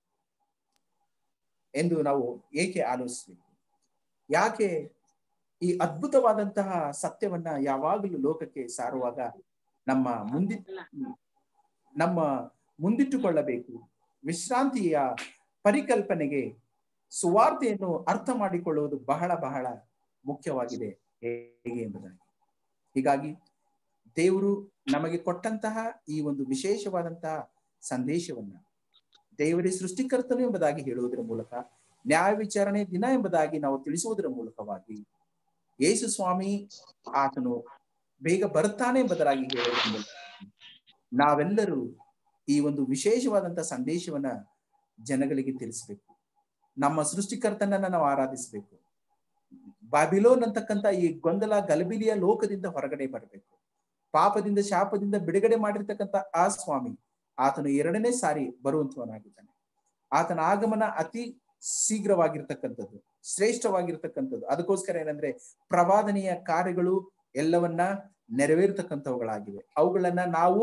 ಎಂದು ನಾವು ಏಕೆ ಆಲೋಚಿಸಬೇಕು ಯಾಕೆ ಈ ಅದ್ಭುತವಾದಂತಹ ಸತ್ಯವನ್ನ ಯಾವಾಗಲೂ ಲೋಕಕ್ಕೆ ಸಾರುವಾಗ ನಮ್ಮ ಮುಂದಿ ನಮ್ಮ ಮುಂದಿಟ್ಟುಕೊಳ್ಳಬೇಕು ವಿಶ್ರಾಂತಿಯ ಪರಿಕಲ್ಪನೆಗೆ ಸುವಾರ್ತೆಯನ್ನು ಅರ್ಥ ಮಾಡಿಕೊಳ್ಳುವುದು ಬಹಳ ಬಹಳ ಮುಖ್ಯವಾಗಿದೆ ಹೇಗೆ ಎಂಬುದಾಗಿ ಹೀಗಾಗಿ ದೇವರು ನಮಗೆ ಕೊಟ್ಟಂತಹ ಈ ಒಂದು ವಿಶೇಷವಾದಂತಹ ಸಂದೇಶವನ್ನ ದೇವರೇ ಸೃಷ್ಟಿಕರ್ತನು ಎಂಬುದಾಗಿ ಹೇಳುವುದರ ಮೂಲಕ ನ್ಯಾಯ ವಿಚಾರಣೆ ದಿನ ಎಂಬುದಾಗಿ ನಾವು ತಿಳಿಸುವುದರ ಮೂಲಕವಾಗಿ ಯೇಸು ಸ್ವಾಮಿ ಆತನು ಬೇಗ ಬರ್ತಾನೆ ಎಂಬುದಾಗಿ ಹೇಳುವುದರ ಮೂಲಕ ನಾವೆಲ್ಲರೂ ಈ ಒಂದು ವಿಶೇಷವಾದಂತಹ ಸಂದೇಶವನ್ನ ಜನಗಳಿಗೆ ತಿಳಿಸ್ಬೇಕು ನಮ್ಮ ಸೃಷ್ಟಿಕರ್ತನನ್ನ ನಾವು ಆರಾಧಿಸಬೇಕು ಬಾಬಿಲೋನ್ ಅಂತಕ್ಕಂಥ ಈ ಗೊಂದಲ ಗಲಬಿಲಿಯ ಲೋಕದಿಂದ ಹೊರಗಡೆ ಬರಬೇಕು ಪಾಪದಿಂದ ಶಾಪದಿಂದ ಬಿಡುಗಡೆ ಮಾಡಿರ್ತಕ್ಕಂಥ ಆ ಸ್ವಾಮಿ ಆತನು ಎರಡನೇ ಸಾರಿ ಬರುವಂತವನಾಗಿದ್ದಾನೆ ಆತನ ಆಗಮನ ಅತಿ ಶೀಘ್ರವಾಗಿರ್ತಕ್ಕಂಥದ್ದು ಶ್ರೇಷ್ಠವಾಗಿರ್ತಕ್ಕಂಥದ್ದು ಅದಕ್ಕೋಸ್ಕರ ಏನಂದ್ರೆ ಪ್ರವಾದನೆಯ ಕಾರ್ಯಗಳು ಎಲ್ಲವನ್ನ ನೆರವೇರ್ತಕ್ಕಂಥವುಗಳಾಗಿವೆ ಅವುಗಳನ್ನ ನಾವು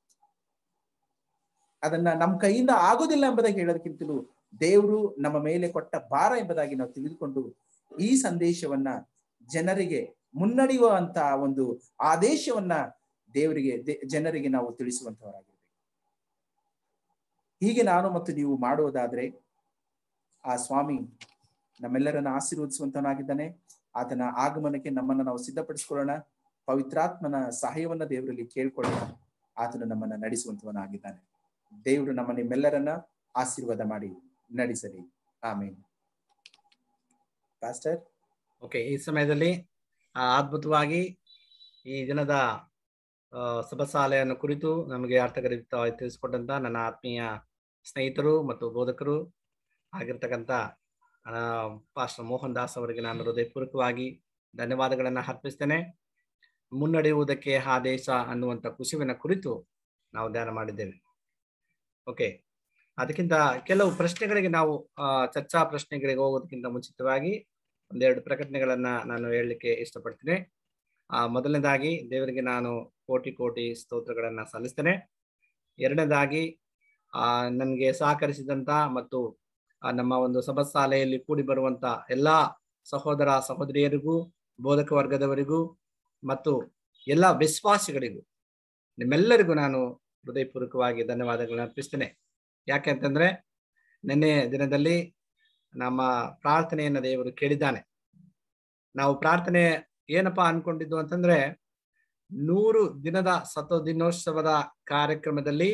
ಅದನ್ನ ನಮ್ಮ ಕೈಯಿಂದ ಆಗೋದಿಲ್ಲ ಎಂಬುದಾಗಿ ಹೇಳೋದಕ್ಕಿಂತಲೂ ದೇವರು ನಮ್ಮ ಮೇಲೆ ಕೊಟ್ಟ ಭಾರ ಎಂಬುದಾಗಿ ನಾವು ತಿಳಿದುಕೊಂಡು ಈ ಸಂದೇಶವನ್ನ ಜನರಿಗೆ ಮುನ್ನಡೆಯುವಂತ ಒಂದು ಆದೇಶವನ್ನ ದೇವರಿಗೆ ಜನರಿಗೆ ನಾವು ತಿಳಿಸುವಂತವರಾಗಿರ್ಬೇಕು ಹೀಗೆ ನಾನು ಮತ್ತು ನೀವು ಮಾಡುವುದಾದ್ರೆ ಆ ಸ್ವಾಮಿ ನಮ್ಮೆಲ್ಲರನ್ನ ಆಶೀರ್ವದಿಸುವಂತವನಾಗಿದ್ದಾನೆ ಆತನ ಆಗಮನಕ್ಕೆ ನಮ್ಮನ್ನ ನಾವು ಸಿದ್ಧಪಡಿಸ್ಕೊಳ್ಳೋಣ ಪವಿತ್ರಾತ್ಮನ ಸಹಾಯವನ್ನ ದೇವರಲ್ಲಿ ಕೇಳ್ಕೊಳ್ಳೋಣ ಆತನು ನಮ್ಮನ್ನ ನಡೆಸುವಂತವನಾಗಿದ್ದಾನೆ ದೇವರು ನಮ್ಮ ನಿಮ್ಮೆಲ್ಲರನ್ನ ಆಶೀರ್ವಾದ ಮಾಡಿ ನಡೆಸಲಿ ಆಮೇಲೆ ಪಾಸ್ಟರ್ ಓಕೆ ಈ ಸಮಯದಲ್ಲಿ ಆ, ಅದ್ಭುತವಾಗಿ ಈ ದಿನದ ಆ, ಸಭಾಸಾಲೆಯನ್ನು ಕುರಿತು ನಮಗೆ ಅರ್ಥಗರ್ಭಿತವಾಗಿ ತಿಳಿಸಿಕೊಟ್ಟಂತ ನನ್ನ ಆತ್ಮೀಯ ಸ್ನೇಹಿತರು ಮತ್ತು ಬೋಧಕರು ಆಗಿರ್ತಕ್ಕಂಥ ಪಾಸ್ಟರ್ ಮೋಹನ್ ದಾಸ್ ಅವರಿಗೆ ನಾನು ಹೃದಯಪೂರ್ವಕವಾಗಿ ಧನ್ಯವಾದಗಳನ್ನು ಅರ್ಪಿಸ್ತೇನೆ ಮುನ್ನಡೆಯುವುದಕ್ಕೆ ಆದೇಶ ಅನ್ನುವಂಥ ಕುಸಿವಿನ ಕುರಿತು ನಾವು ಧ್ಯಾನ ಮಾಡಿದ್ದೇವೆ ಓಕೆ ಅದಕ್ಕಿಂತ ಕೆಲವು ಪ್ರಶ್ನೆಗಳಿಗೆ ನಾವು ಆ, ಚರ್ಚಾ ಪ್ರಶ್ನೆಗಳಿಗೆ ಹೋಗೋದಕ್ಕಿಂತ ಮುಂಚಿತವಾಗಿ ಒಂದೆರಡು ಪ್ರಕಟಣೆಗಳನ್ನ ನಾನು ಹೇಳಲಿಕ್ಕೆ ಇಷ್ಟಪಡ್ತೀನಿ ಆ ಮೊದಲನೇದಾಗಿ ದೇವರಿಗೆ ನಾನು ಕೋಟಿ ಕೋಟಿ ಸ್ತೋತ್ರಗಳನ್ನ ಸಲ್ಲಿಸ್ತೇನೆ ಎರಡನೇದಾಗಿ ಆ ನನಗೆ ಸಹಕರಿಸಿದಂತ ಮತ್ತು ಆ, ನಮ್ಮ ಒಂದು ಸಭಾಸಾಲೆಯಲ್ಲಿ ಕೂಡಿ ಬರುವಂತ ಎಲ್ಲಾ ಸಹೋದರ ಸಹೋದರಿಯರಿಗೂ ಬೋಧಕ ವರ್ಗದವರಿಗೂ ಮತ್ತು ಎಲ್ಲ ವಿಶ್ವಾಸಿಗಳಿಗೂ ನಿಮ್ಮೆಲ್ಲರಿಗೂ ನಾನು ಹೃದಯಪೂರ್ವಕವಾಗಿ ಧನ್ಯವಾದಗಳನ್ನ ಅರ್ಪಿಸ್ತೇನೆ ಯಾಕೆ ಅಂತಂದ್ರೆ ನಿನ್ನೆ ದಿನದಲ್ಲಿ ನಮ್ಮ ಪ್ರಾರ್ಥನೆಯನ್ನ ದೇವರು ಕೇಳಿದ್ದಾನೆ ನಾವು ಪ್ರಾರ್ಥನೆ ಏನಪ್ಪಾ ಅನ್ಕೊಂಡಿದ್ದು ಅಂತಂದ್ರೆ ನೂರು ದಿನದ ಸತ ದಿನೋತ್ಸವದ ಕಾರ್ಯಕ್ರಮದಲ್ಲಿ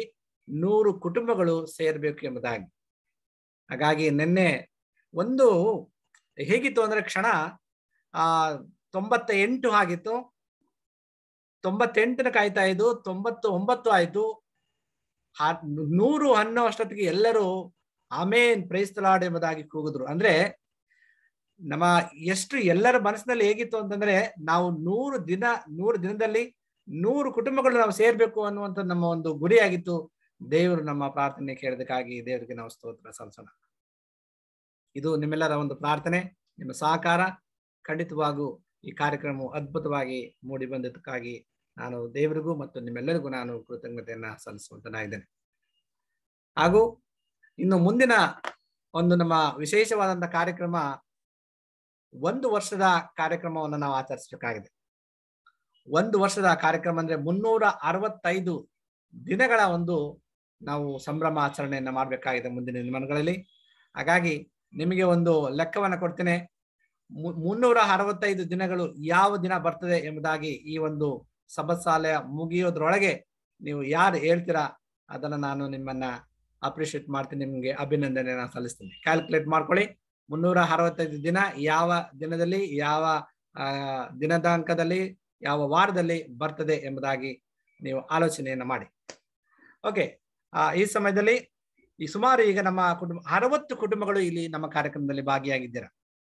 ನೂರು ಕುಟುಂಬಗಳು ಸೇರ್ಬೇಕು ಎಂಬುದಾಗಿ ಹಾಗಾಗಿ ನಿನ್ನೆ ಒಂದು ಹೇಗಿತ್ತು ಅಂದ್ರೆ ಕ್ಷಣ ಆ ತೊಂಬತ್ತ ಎಂಟು ಆಗಿತ್ತು ತೊಂಬತ್ತೆಂಟನ ಕಾಯ್ತಾ ಇದ್ದು ತೊಂಬತ್ತು ಒಂಬತ್ತು ಆಯ್ತು ಆ- ನೂರು ಅನ್ನೋ ಅಷ್ಟೊತ್ತಿಗೆ ಎಲ್ಲರೂ ಆಮೇನ್ ಪ್ರೈಸ್ತಲಾಡ್ ಎಂಬುದಾಗಿ ಕೂಗಿದ್ರು ಅಂದ್ರೆ ನಮ್ಮ ಎಷ್ಟು ಎಲ್ಲರ ಮನಸ್ಸಿನಲ್ಲಿ ಹೇಗಿತ್ತು ಅಂತಂದ್ರೆ ನಾವು ನೂರು ದಿನ ನೂರು ದಿನದಲ್ಲಿ ನೂರು ಕುಟುಂಬಗಳು ನಾವು ಸೇರ್ಬೇಕು ಅನ್ನುವಂತ ನಮ್ಮ ಒಂದು ಗುರಿಯಾಗಿತ್ತು ದೇವರು ನಮ್ಮ ಪ್ರಾರ್ಥನೆ ಕೇಳೋದಕ್ಕಾಗಿ ದೇವರಿಗೆ ನಾವು ಸ್ತೋತ್ರ ಸಲ್ಲಿಸೋಣ ಇದು ನಿಮ್ಮೆಲ್ಲರ ಒಂದು ಪ್ರಾರ್ಥನೆ ನಿಮ್ಮ ಸಹಕಾರ ಖಂಡಿತವಾಗೂ ಈ ಕಾರ್ಯಕ್ರಮವು ಅದ್ಭುತವಾಗಿ ಮೂಡಿ ಬಂದದಕ್ಕಾಗಿ ನಾನು ದೇವರಿಗೂ ಮತ್ತು ನಿಮ್ಮೆಲ್ಲರಿಗೂ ನಾನು ಕೃತಜ್ಞತೆಯನ್ನ ಸಲ್ಲಿಸುವಂತನಾಗಿದ್ದೇನೆ ಹಾಗೂ ಇನ್ನು ಮುಂದಿನ ಒಂದು ನಮ್ಮ ವಿಶೇಷವಾದಂತ ಕಾರ್ಯಕ್ರಮ ಒಂದು ವರ್ಷದ ಕಾರ್ಯಕ್ರಮವನ್ನು ನಾವು ಆಚರಿಸಬೇಕಾಗಿದೆ ಒಂದು ವರ್ಷದ ಕಾರ್ಯಕ್ರಮ ಅಂದ್ರೆ ಮುನ್ನೂರ ಅರವತ್ತೈದು ದಿನಗಳ ಒಂದು ನಾವು ಸಂಭ್ರಮ ಆಚರಣೆಯನ್ನ ಮಾಡಬೇಕಾಗಿದೆ ಮುಂದಿನ ದಿನಮಾನಗಳಲ್ಲಿ ಹಾಗಾಗಿ ನಿಮಗೆ ಒಂದು ಲೆಕ್ಕವನ್ನ ಕೊಡ್ತೇನೆ ಮು- ಮುನ್ನೂರ ಅರವತ್ತೈದು ದಿನಗಳು ಯಾವ ದಿನ ಬರ್ತದೆ ಎಂಬುದಾಗಿ ಈ ಒಂದು ಸಭಸಾಲೆಯ ಮುಗಿಯೋದ್ರೊಳಗೆ ನೀವು ಯಾರು ಹೇಳ್ತೀರಾ ಅದನ್ನ ನಾನು ನಿಮ್ಮನ್ನ ಅಪ್ರಿಶಿಯೇಟ್ ಮಾಡ್ತೀನಿ ನಿಮ್ಗೆ ಅಭಿನಂದನೆಯನ್ನ ಸಲ್ಲಿಸ್ತೀನಿ ಕ್ಯಾಲ್ಕುಲೇಟ್ ಮಾಡ್ಕೊಳ್ಳಿ ಮುನ್ನೂರ ಅರವತ್ತೈದು ದಿನ ಯಾವ ದಿನದಲ್ಲಿ ಯಾವ ಆ ದಿನದಾಂಕದಲ್ಲಿ ಯಾವ ವಾರದಲ್ಲಿ ಬರ್ತದೆ ಎಂಬುದಾಗಿ ನೀವು ಆಲೋಚನೆಯನ್ನ ಮಾಡಿ ಓಕೆ ಆ ಈ ಸಮಯದಲ್ಲಿ ಈ ಸುಮಾರು ಈಗ ನಮ್ಮ ಕುಟುಂಬ ಅರವತ್ತು ಕುಟುಂಬಗಳು ಇಲ್ಲಿ ನಮ್ಮ ಕಾರ್ಯಕ್ರಮದಲ್ಲಿ ಭಾಗಿಯಾಗಿದ್ದೀರಾ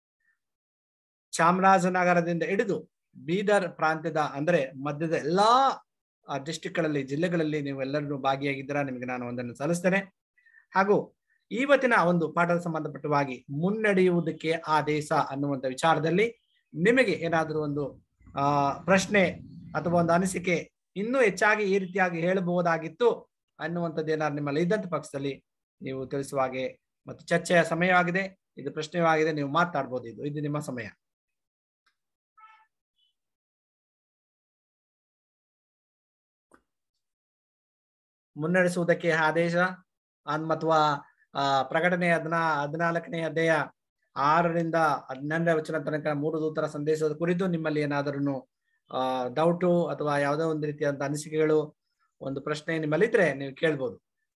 ಚಾಮರಾಜನಗರದಿಂದ ಹಿಡಿದು ಬೀದರ್ ಪ್ರಾಂತ್ಯದ ಅಂದ್ರೆ ಮಧ್ಯದ ಎಲ್ಲಾ ಡಿಸ್ಟಿಕ್ಗಳಲ್ಲಿ ಜಿಲ್ಲೆಗಳಲ್ಲಿ ನೀವು ಎಲ್ಲರೂ ಭಾಗಿಯಾಗಿದ್ದೀರಾ ನಿಮಗೆ ನಾನು ಒಂದನ್ನು ಸಲ್ಲಿಸ್ತೇನೆ ಹಾಗೂ ಇವತ್ತಿನ ಒಂದು ಪಾಠದ ಸಂಬಂಧಪಟ್ಟವಾಗಿ ಮುನ್ನಡೆಯುವುದಕ್ಕೆ ಆ ದೇಶ ಅನ್ನುವಂಥ ವಿಚಾರದಲ್ಲಿ ನಿಮಗೆ ಏನಾದರೂ ಒಂದು ಆ ಪ್ರಶ್ನೆ ಅಥವಾ ಒಂದು ಅನಿಸಿಕೆ ಇನ್ನೂ ಹೆಚ್ಚಾಗಿ ಈ ರೀತಿಯಾಗಿ ಹೇಳಬಹುದಾಗಿತ್ತು ಅನ್ನುವಂಥದ್ದು ಏನಾದ್ರು ನಿಮ್ಮಲ್ಲಿ ಇದ್ದಂತ ಪಕ್ಷದಲ್ಲಿ ನೀವು ತಿಳಿಸುವ ಹಾಗೆ ಮತ್ತು ಚರ್ಚೆಯ ಸಮಯವಾಗಿದೆ ಇದು ಪ್ರಶ್ನೆವಾಗಿದೆ ನೀವು ಮಾತಾಡ್ಬೋದು ಇದು ಇದು ನಿಮ್ಮ ಸಮಯ ಮುನ್ನಡೆಸುವುದಕ್ಕೆ ಆದೇಶ ಅನ್- ಅಥವಾ ಆ ಪ್ರಕಟಣೆ ಹದಿನ ಹದಿನಾಲ್ಕನೇ ಅಧ್ಯಾಯ ಆರರಿಂದ ಹನ್ನೊಂದನೇ ವಚನ ತನಕ ಮೂರು ದೂತರ ಸಂದೇಶದ ಕುರಿತು ನಿಮ್ಮಲ್ಲಿ ಏನಾದರೂ ಆ ಡೌಟು ಅಥವಾ ಯಾವುದೋ ಒಂದು ರೀತಿಯಾದಂತ ಅನಿಸಿಕೆಗಳು ಒಂದು ಪ್ರಶ್ನೆ ನಿಮ್ಮಲ್ಲಿ ಇದ್ರೆ ನೀವು ಕೇಳ್ಬೋದು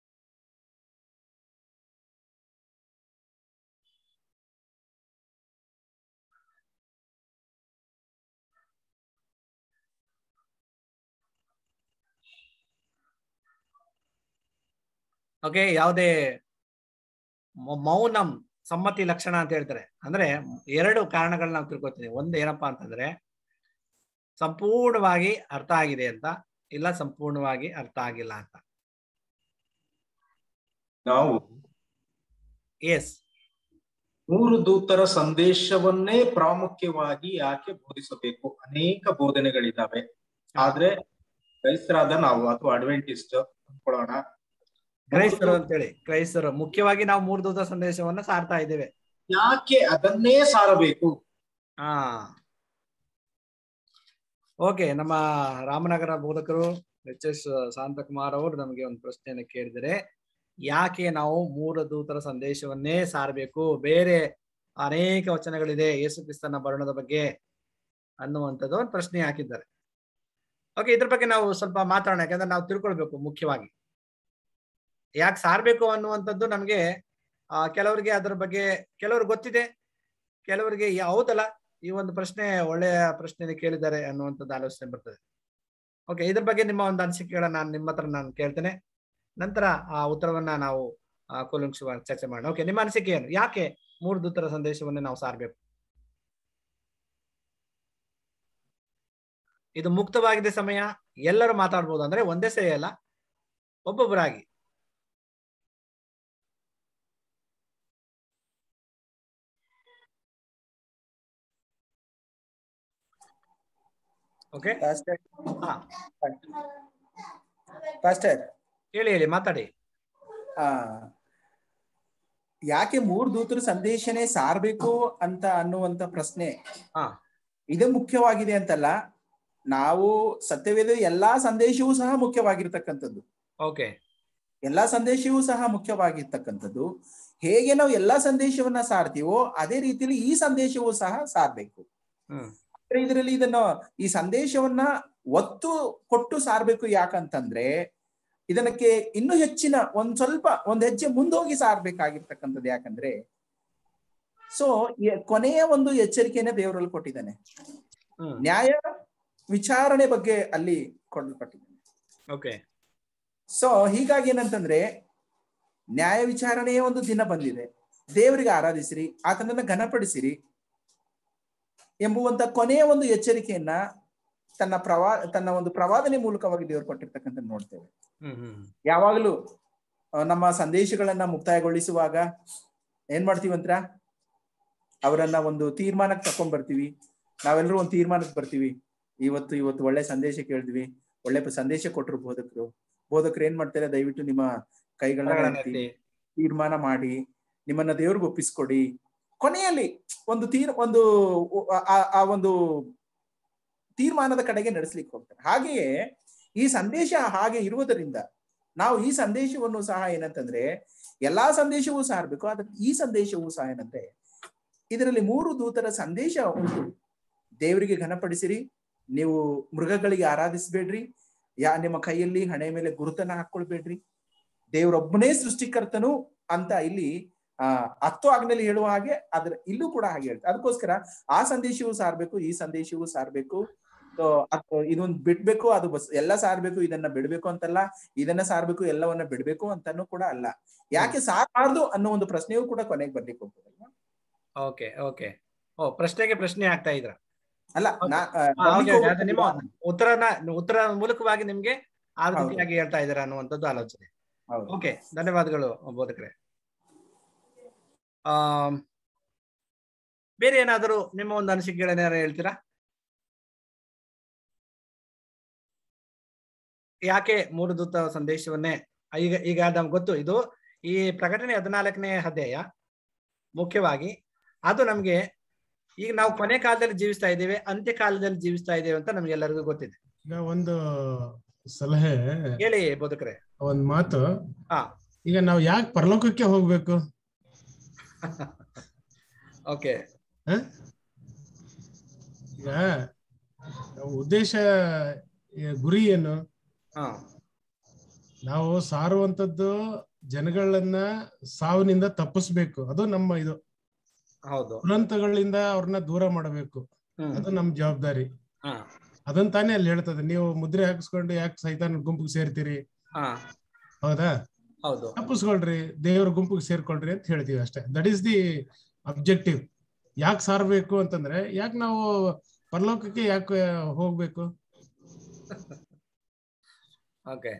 ಓಕೆ ಯಾವುದೇ ಮೌ- ಮೌನಂ ಸಮ್ಮತಿ ಲಕ್ಷಣ ಅಂತ ಹೇಳ್ತಾರೆ ಅಂದ್ರೆ ಎರಡು ಕಾರಣಗಳನ್ನ ನಾವು ತಿಳ್ಕೊತೀವಿ ಒಂದು ಏನಪ್ಪಾ ಅಂತಂದ್ರೆ ಸಂಪೂರ್ಣವಾಗಿ ಅರ್ಥ ಆಗಿದೆ ಅಂತ ಇಲ್ಲ ಸಂಪೂರ್ಣವಾಗಿ ಅರ್ಥ ಆಗಿಲ್ಲ ಅಂತ ನಾವು ಎಸ್ ಮೂರು ದೂತರ ಸಂದೇಶವನ್ನೇ ಪ್ರಾಮುಖ್ಯವಾಗಿ ಯಾಕೆ ಬೋಧಿಸಬೇಕು ಅನೇಕ ಬೋಧನೆಗಳಿದಾವೆ ಆದ್ರೆ ಕ್ರೈಸ್ತರಾದ ನಾವು ಅಥವಾ ಅಡ್ವೆಂಟಿಸ್ಟ್ ಅನ್ಕೊಳ್ಳೋಣ ಕ್ರೈಸ್ತರು ಅಂತೇಳಿ ಕ್ರೈಸ್ತರು ಮುಖ್ಯವಾಗಿ ನಾವು ಮೂರು ದೂತ ಸಂದೇಶವನ್ನ ಸಾರ್ತಾ ಇದ್ದೇವೆ ಯಾಕೆ ಅದನ್ನೇ ಸಾರಬೇಕು ಹಾ ಓಕೆ ನಮ್ಮ ರಾಮನಗರ ಬೋಧಕರು ಎಚ್ ಎಸ್ ಶಾಂತಕುಮಾರ್ ಅವರು ನಮಗೆ ಒಂದು ಪ್ರಶ್ನೆಯನ್ನು ಕೇಳಿದರೆ ಯಾಕೆ ನಾವು ಮೂರು ದೂತರ ಸಂದೇಶವನ್ನೇ ಸಾರಬೇಕು ಬೇರೆ ಅನೇಕ ವಚನಗಳಿದೆ ಯೇಸು ಕ್ರಿಸ್ತನ ಬರಣದ ಬಗ್ಗೆ ಅನ್ನುವಂಥದ್ದು ಒಂದು ಪ್ರಶ್ನೆ ಹಾಕಿದ್ದಾರೆ ಓಕೆ ಇದ್ರ ಬಗ್ಗೆ ನಾವು ಸ್ವಲ್ಪ ಮಾತಾಡೋಣ ಯಾಕಂದ್ರೆ ನಾವು ತಿಳ್ಕೊಳ್ಬೇಕು ಮುಖ್ಯವಾಗಿ ಯಾಕೆ ಸಾರ್ಬೇಕು ಅನ್ನುವಂಥದ್ದು ನಮಗೆ ಆ ಕೆಲವರಿಗೆ ಅದರ ಬಗ್ಗೆ ಕೆಲವ್ರಿಗೆ ಗೊತ್ತಿದೆ ಕೆಲವರಿಗೆ ಯಾ- ಹೌದಲ್ಲ ಈ ಒಂದು ಪ್ರಶ್ನೆ ಒಳ್ಳೆಯ ಪ್ರಶ್ನೆ ಕೇಳಿದ್ದಾರೆ ಅನ್ನುವಂಥದ್ದು ಆಲೋಚನೆ ಬರ್ತದೆ ಓಕೆ ಇದ್ರ ಬಗ್ಗೆ ನಿಮ್ಮ ಒಂದು ಅನಿಸಿಕೆಗಳನ್ನ ನಾನು ನಿಮ್ಮ ಹತ್ರ ನಾನು ಕೇಳ್ತೇನೆ ನಂತರ ಆ ಉತ್ತರವನ್ನ ನಾವು ಆ, ಕೂಲಂಕಷವಾಗಿ ಚರ್ಚೆ ಮಾಡೋಣ ಓಕೆ ನಿಮ್ಮ ಅನಿಸಿಕೆ ಏನು ಯಾಕೆ ಮೂರು ದೂತರ ಸಂದೇಶವನ್ನು ನಾವು ಸಾರಬೇಕು ಇದು ಮುಕ್ತವಾಗಿದೆ ಸಮಯ ಎಲ್ಲರೂ ಮಾತಾಡ್ಬೋದು ಅಂದ್ರೆ ಒಂದೇ ಸರಿ ಅಲ್ಲ ಒಬ್ಬೊಬ್ಬರಾಗಿ ಓಕೆ ಪಾಸ್ಟರ್ ಹಾ ಪಾಸ್ಟರ್ ಹೇಳಿ ಹೇಳಿ ಮಾತಾಡಿ ಆ ಯಾಕೆ ಮೂರ್ ದೂತರ ಸಂದೇಶನೇ ಸಾರ್ಬೇಕು ಅಂತ ಅನ್ನುವಂತ ಪ್ರಶ್ನೆ ಹಾ ಇದು ಮುಖ್ಯವಾಗಿದೆ ಅಂತಲ್ಲ ನಾವು ಸತ್ಯವೇದ ಎಲ್ಲಾ ಸಂದೇಶವೂ ಸಹ ಮುಖ್ಯವಾಗಿರ್ತಕ್ಕಂಥದ್ದು ಓಕೆ ಎಲ್ಲಾ ಸಂದೇಶವೂ ಸಹ ಮುಖ್ಯವಾಗಿರ್ತಕ್ಕಂಥದ್ದು ಹೇಗೆ ನಾವು ಎಲ್ಲಾ ಸಂದೇಶವನ್ನ ಸಾರ್ತೀವೋ ಅದೇ ರೀತಿಯಲ್ಲಿ ಈ ಸಂದೇಶವೂ ಸಹ ಸಾರ್ಬೇಕು ಹ್ಮ್ ಆದ್ರೆ ಇದರಲ್ಲಿ ಇದನ್ನ ಈ ಸಂದೇಶವನ್ನ ಒತ್ತು ಕೊಟ್ಟು ಸಾರ್ಬೇಕು ಯಾಕಂತಂದ್ರೆ ಇದಕ್ಕೆ ಇನ್ನೂ ಹೆಚ್ಚಿನ ಒಂದ್ ಸ್ವಲ್ಪ ಒಂದ್ ಹೆಜ್ಜೆ ಮುಂದೋಗಿ ಸಾರ್ಬೇಕಾಗಿರ್ತಕ್ಕಂಥದ್ದು ಯಾಕಂದ್ರೆ ಸೊ ಕೊನೆಯ ಒಂದು ಎಚ್ಚರಿಕೆಯನ್ನ ದೇವರಲ್ಲಿ ಕೊಟ್ಟಿದ್ದಾನೆ ಹ್ಮ್ ನ್ಯಾಯ ವಿಚಾರಣೆ ಬಗ್ಗೆ ಅಲ್ಲಿ ಕೊಡಲ್ಪಟ್ಟಿದ್ದಾನೆ ಓಕೆ ಸೊ ಹೀಗಾಗಿ ಏನಂತಂದ್ರೆ ನ್ಯಾಯ ವಿಚಾರಣೆಯ ಒಂದು ದಿನ ಬಂದಿದೆ ದೇವರಿಗೆ ಆರಾಧಿಸಿರಿ ಆತನನ್ನ ಘನಪಡಿಸಿರಿ ಎಂಬುವಂತ ಕೊನೆಯ ಒಂದು ಎಚ್ಚರಿಕೆಯನ್ನ ತನ್ನ ಪ್ರವಾ ತನ್ನ ಒಂದು ಪ್ರವಾದನೆ ಮೂಲಕವಾಗಿ ದೇವರು ಕೊಟ್ಟಿರ್ತಕ್ಕಂಥ ನೋಡ್ತೇವೆ ಹ್ಮ್ ಹ್ಮ್ ಯಾವಾಗಲೂ ಆ, ನಮ್ಮ ಸಂದೇಶಗಳನ್ನ ಮುಕ್ತಾಯಗೊಳಿಸುವಾಗ ಏನ್ ಮಾಡ್ತೀವಂತ್ರ ಅವರನ್ನ ಒಂದು ತೀರ್ಮಾನಕ್ಕೆ ತಕೊಂಡ್ ಬರ್ತೀವಿ ನಾವೆಲ್ಲರೂ ಒಂದು ತೀರ್ಮಾನಕ್ಕೆ ಬರ್ತೀವಿ ಇವತ್ತು ಇವತ್ತು ಒಳ್ಳೆ ಸಂದೇಶ ಕೇಳಿದ್ವಿ ಒಳ್ಳೆ ಪ- ಸಂದೇಶ ಕೊಟ್ರು ಬೋಧಕರು ಬೋಧಕರು ಏನ್ ಮಾಡ್ತಾರೆ ದಯವಿಟ್ಟು ನಿಮ್ಮ ಕೈಗಳನ್ನ ಕರಗಳನ್ನ ಎತ್ತಿ ಎತ್ತಿ. ತೀರ್ಮಾನ ಮಾಡಿ ನಿಮ್ಮನ್ನ ದೇವ್ರಿಗೆ ಒಪ್ಪಿಸ್ಕೊಡಿ ಕೊನೆಯಲ್ಲಿ ಒಂದು ತೀರ್ ಒಂದು ಆ- ಆ- ಆ ಒಂದು ತೀರ್ಮಾನದ ಕಡೆಗೆ ನಡೆಸ್ಲಿಕ್ಕೆ ಹೋಗ್ತಾರೆ ಹಾಗೆಯೇ ಈ ಸಂದೇಶ ಹಾಗೆ ಇರುವುದರಿಂದ ನಾವು ಈ ಸಂದೇಶವನ್ನು ಸಹ ಏನಂತಂದ್ರೆ ಎಲ್ಲಾ ಸಂದೇಶವೂ ಸಹ ಇರ್ಬೇಕು ಆದ್ರೆ ಈ ಸಂದೇಶವೂ ಸಹ ಏನಂದ್ರೆ ಇದರಲ್ಲಿ ಮೂರು ದೂತರ ಸಂದೇಶ ಉಂಟು ದೇವರಿಗೆ ಘನಪಡಿಸಿರಿ ನೀವು ಮೃಗಗಳಿಗೆ ಆರಾಧಿಸ್ಬೇಡ್ರಿ ಯಾ ನಿಮ್ಮ ಕೈಯಲ್ಲಿ ಹಣೆ ಮೇಲೆ ಗುರುತನ್ನ ಹಾಕೊಳ್ಬೇಡ್ರಿ ದೇವರೊಬ್ಬನೇ ಸೃಷ್ಟಿಕರ್ತನು ಅಂತ ಇಲ್ಲಿ ಆ ಹತ್ತು ಆಜ್ಞೆಯಲ್ಲಿ ಹೇಳುವ ಹಾಗೆ ಅದ್ರ ಇಲ್ಲೂ ಕೂಡ ಹಾಗೆ ಹೇಳ್ತಾರೆ ಅದಕ್ಕೋಸ್ಕರ ಆ ಸಂದೇಶವೂ ಸಾರ್ಬೇಕು ಈ ಸಂದೇಶವೂ ಸಾರ್ಬೇಕು ಸೊ ಇದೊಂದು ಬಿಡ್ಬೇಕು ಅದು ಬಸ್ ಎಲ್ಲ ಸಾರ್ಬೇಕು ಇದನ್ನ ಬಿಡ್ಬೇಕು ಅಂತಲ್ಲ ಇದನ್ನ ಸಾರ್ಬೇಕು ಎಲ್ಲವನ್ನ ಬಿಡ್ಬೇಕು ಅಂತಾನು ಕೂಡ ಅಲ್ಲ ಯಾಕೆ ಸಾರಬಾರ್ದು ಅನ್ನೋ ಒಂದು ಪ್ರಶ್ನೆಯೂ ಕೂಡ ಕೊನೆಗೆ ಬರ್ಲಿಕ್ಕೆ ಹೋಗ್ತದಲ್ವಾ ಓಕೆ ಓಕೆ ಓ ಪ್ರಶ್ನೆಗೆ ಪ್ರಶ್ನೆ ಆಗ್ತಾ ಇದ್ರ ಅಲ್ಲ ನಾ ಆ, ಹಾ, ಬರ್ಲಿಕ್ಕೆ ಓಕೆ, ಅದು ನಿಮ್ಮ ಹೋಗ್ತಿಲ್ಲ. ಉತ್ತರನ ಉತ್ತರ ಮೂಲಕವಾಗಿ ನಿಮ್ಗೆ ಆ ಹೌದು. ರೀತಿಯಾಗಿ ಹೇಳ್ತಾ ಇದ್ದೀರಾ ಅನ್ನುವಂಥದ್ದು ಆಲೋಚನೆ ಹೌದು. ಓಕೆ ಧನ್ಯವಾದಗಳು ಬೋಧಕರೇ ಆ ಬೇರೆ ಏನಾದರೂ ನಿಮ್ಮ ಒಂದು ಅನಿಸಿಕೆಗಳನ್ನ ಏನಾದ್ರು ಹೇಳ್ತೀರಾ ಯಾಕೆ ಮೂರು ದೂತ ಸಂದೇಶವನ್ನೇ ಈಗ ಈಗ ನಮ್ಗೆ ಗೊತ್ತು ಇದು ಈ ಪ್ರಕಟಣೆ ಹದಿನಾಲ್ಕನೇ ಅಧ್ಯಾಯ ಮುಖ್ಯವಾಗಿ ಅದು ನಮ್ಗೆ ಈಗ ನಾವು ಕೊನೆ ಕಾಲದಲ್ಲಿ ಜೀವಿಸ್ತಾ ಇದ್ದೇವೆ ಅಂತ್ಯ ಕಾಲದಲ್ಲಿ ಜೀವಿಸ್ತಾ ಇದ್ದೇವೆ ಅಂತ ನಮ್ಗೆಲ್ಲರಿಗೂ ಗೊತ್ತಿದೆ ಈಗ ಒಂದು ಸಲಹೆ ಹೇಳಿ ಬೋಧಕರೇ ಒಂದ್ ಮಾತು ಹಾ ಈಗ ನಾವು ಯಾಕೆ ಪರಲೋಕಕ್ಕೆ ಹೋಗ್ಬೇಕು ಓಕೆ ಹ? ಈಗ ನಾವು ಉದ್ದೇಶ ಈ ಗುರಿ ಏನು ಹಾ ನಾವು ಸಾರುವಂತದ್ದು ಜನಗಳನ್ನ ಸಾವಿನಿಂದ ತಪ್ಪಿಸ್ಬೇಕು ಅದು ನಮ್ಮ ಇದು ಹೌದು ದುರಂತಗಳಿಂದ ಅವ್ರನ್ನ ದೂರ ಮಾಡಬೇಕು ಹ್ಮ್ ಅದು ನಮ್ ಜವಾಬ್ದಾರಿ ಹಾ ಅದನ್ನ ತಾನೇ ಅಲ್ಲಿ ಹೇಳ್ತದೆ ನೀವು ಮುದ್ರೆ ಹಾಕಿಸ್ಕೊಂಡು ಯಾಕೆ ಸೈತಾನ ಗುಂಪಿಗೆ ಸೇರ್ತೀರಿ ಹಾ ಹೌದಾ ಹೌದು ತಪ್ಪಿಸ್ಕೊಳ್ರಿ ದೇವ್ರ ಗುಂಪಿಗೆ ಸೇರ್ಕೊಳ್ರಿ ಅಂತ ಹೇಳ್ತೀವಿ ಅಷ್ಟೇ ದಟ್ ಈಸ್ ದಿ ಅಬ್ಜೆಕ್ಟಿವ್ ಯಾಕೆ ಸಾರ್ಬೇಕು ಅಂತಂದ್ರೆ ಯಾಕೆ ನಾವು ಪರಲೋಕಕ್ಕೆ ಯಾಕೆ ಹೋಗ್ಬೇಕು ಓಕೆ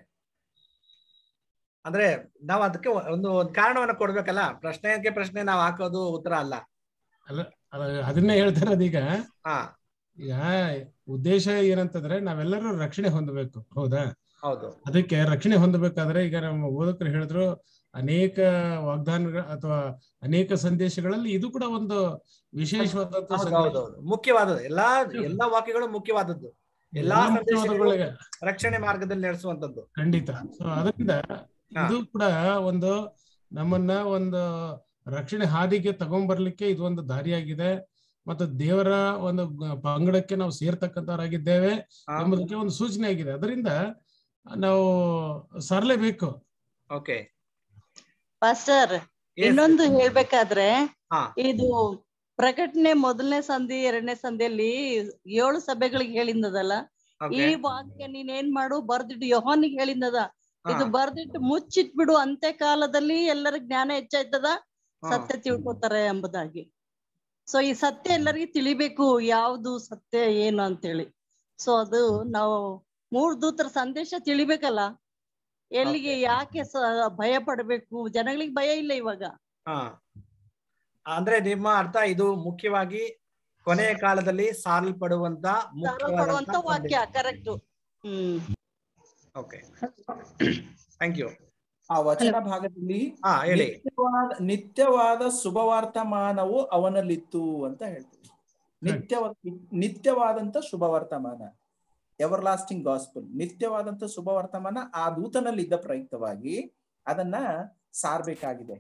ಅಂದ್ರೆ ನಾವು ಅದಕ್ಕೆ ಒಂದು ಒಂದು ಕಾರಣವನ್ನ ಕೊಡ್ಬೇಕಲ್ಲ ಪ್ರಶ್ನೆಗೆ ಪ್ರಶ್ನೆ ನಾವು ಹಾಕೋದು ಉತ್ತರ ಅಲ್ಲ ಅಲ್ಲ- ಅದನ್ನೇ ಹೇಳ್ತಾ ಇರೋದೀಗ ಹಾ ಈಗ ಉದ್ದೇಶ ಏನಂತಂದ್ರೆ ನಾವೆಲ್ಲರೂ ರಕ್ಷಣೆ ಹೊಂದಬೇಕು ಹೌದಾ ಹೌದು ಅದಕ್ಕೆ ರಕ್ಷಣೆ ಹೊಂದಬೇಕಾದ್ರೆ ಈಗ ನಮ್ಮ ಬೋಧಕರು ಹೇಳಿದ್ರು ಅನೇಕ ವಾಗ್ದಾನಗಳ ಅಥವಾ ಅನೇಕ ಸಂದೇಶಗಳಲ್ಲಿ ಇದು ಕೂಡ ಒಂದು ವಿಶೇಷವಾದಂತ ಹೌದು ಸಂದೇಶ. ಹೌದು ಹೌದು ಮುಖ್ಯವಾದದ್ದು ಎಲ್ಲಾ ಎಲ್ಲಾ ವಾಕ್ಯಗಳು ಮುಖ್ಯವಾದದ್ದು ಎಲ್ಲಾ ಎಲ್ಲಾ ಸಂದೇಶಗಳು ಮುಖ್ಯವಾದವುಗಳಿಗೆ ರಕ್ಷಣೆ ಮಾರ್ಗದಲ್ಲಿ ನಡೆಸುವಂತದ್ದು ಖಂಡಿತ ಸೊ ಅದರಿಂದ ಹಾ. ಇದು ಕೂಡ ಒಂದು ನಮ್ಮನ್ನ ಒಂದು ರಕ್ಷಣೆ ಹಾದಿಗೆ ತಗೊಂಡ್ಬರ್ಲಿಕ್ಕೆ ಇದು ಒಂದು ದಾರಿಯಾಗಿದೆ ಮತ್ತು ದೇವರ ಒಂದು ಗ- ಪಂಗಡಕ್ಕೆ ನಾವು ಸೇರ್ತಕ್ಕಂಥವರಾಗಿದ್ದೇವೆ ಹಾ, ಎಂಬುದಕ್ಕೆ ಒಂದು ಸೂಚನೆ ಆಗಿದೆ ಅದರಿಂದ ನಾವು ಸಾರ್ಲೇಬೇಕು ಓಕೆ ಪಾಸ್ಟರ್ Yes. ಇನ್ನೊಂದು ಹೇಳ್ಬೇಕಾದ್ರೆ ಹಾ ಇದು ಪ್ರಕಟಣೆ ಮೊದಲನೇ ಸಂಧಿ ಎರಡನೇ ಸಂಧಿಯಲ್ಲಿ ಏಳು ಸಭೆಗಳಿಗೆ ಹೇಳಿಂದದಲ್ಲ ಈ ಓಕೆ ವಾಕ್ಯ ನೀನ್ ಏನ್ ಮಾಡು ಬರ್ದಿಟ್ಟು ಯೋಹಾನಿಗೆ ಹೇಳಿಂದದ ಹಾ, ಇದು ಬರ್ದಿಟ್ಟು ಮುಚ್ಚಿಟ್ಬಿಡು ಅಂತ್ಯ ಕಾಲದಲ್ಲಿ ಎಲ್ಲರ ಜ್ಞಾನ ಹೆಚ್ಚಾಯ್ತದ ಹಾ. ಸತ್ಯ ತಿಳ್ಕೊತಾರೆ ಎಂಬುದಾಗಿ ಸೊ ಈ ಸತ್ಯ ಎಲ್ಲರಿಗೂ ತಿಳಿಬೇಕು ಯಾವ್ದು ಸತ್ಯ ಏನು ಅಂತೇಳಿ ಸೊ ಅದು ನಾವು ಮೂರ್ ದೂತರ ಸಂದೇಶ ತಿಳಿಬೇಕಲ್ಲ ಎಲ್ಲಿಗೆ ಯಾಕೆ ಸ- ಭಯ ಪಡ್ಬೇಕು ಜನಗಳಿಗೆ ಭಯ ಇಲ್ಲ ಇವಾಗ ಹಾ ಅಂದ್ರೆ ನಿಮ್ಮ ಅರ್ಥ ಇದು ಮುಖ್ಯವಾಗಿ ಕೊನೆಯ ಕಾಲದಲ್ಲಿ ಸಾರಲ್ಪಡುವಂತ ಪಡುವಂತ ವಾಕ್ಯ correct hmm okay thank you ಆ ವಚನ ಭಾಗದಲ್ಲಿ ಹಾ ಹೇಳಿ ನಿತ್ಯವಾದ ನಿತ್ಯವಾದ ಶುಭವರ್ತಮಾನವು ಅವನಲ್ಲಿತ್ತು ಅಂತ ಹೇಳ್ತೀವಿ ನಿತ್ಯವಾದ ನಿತ್ಯವಾದಂತ ಶುಭವರ್ತಮಾನ ಎವರ್ ಲಾಸ್ಟಿಂಗ್ ಗಾಸ್ಪಲ್ ನಿತ್ಯವಾದಂತ ಶುಭವರ್ತಮಾನ ಆ ದೂತನಲ್ಲಿ ಇದ್ದ ಪ್ರಯುಕ್ತವಾಗಿ ಅದನ್ನ ಸಾರ್ಬೇಕಾಗಿದೆ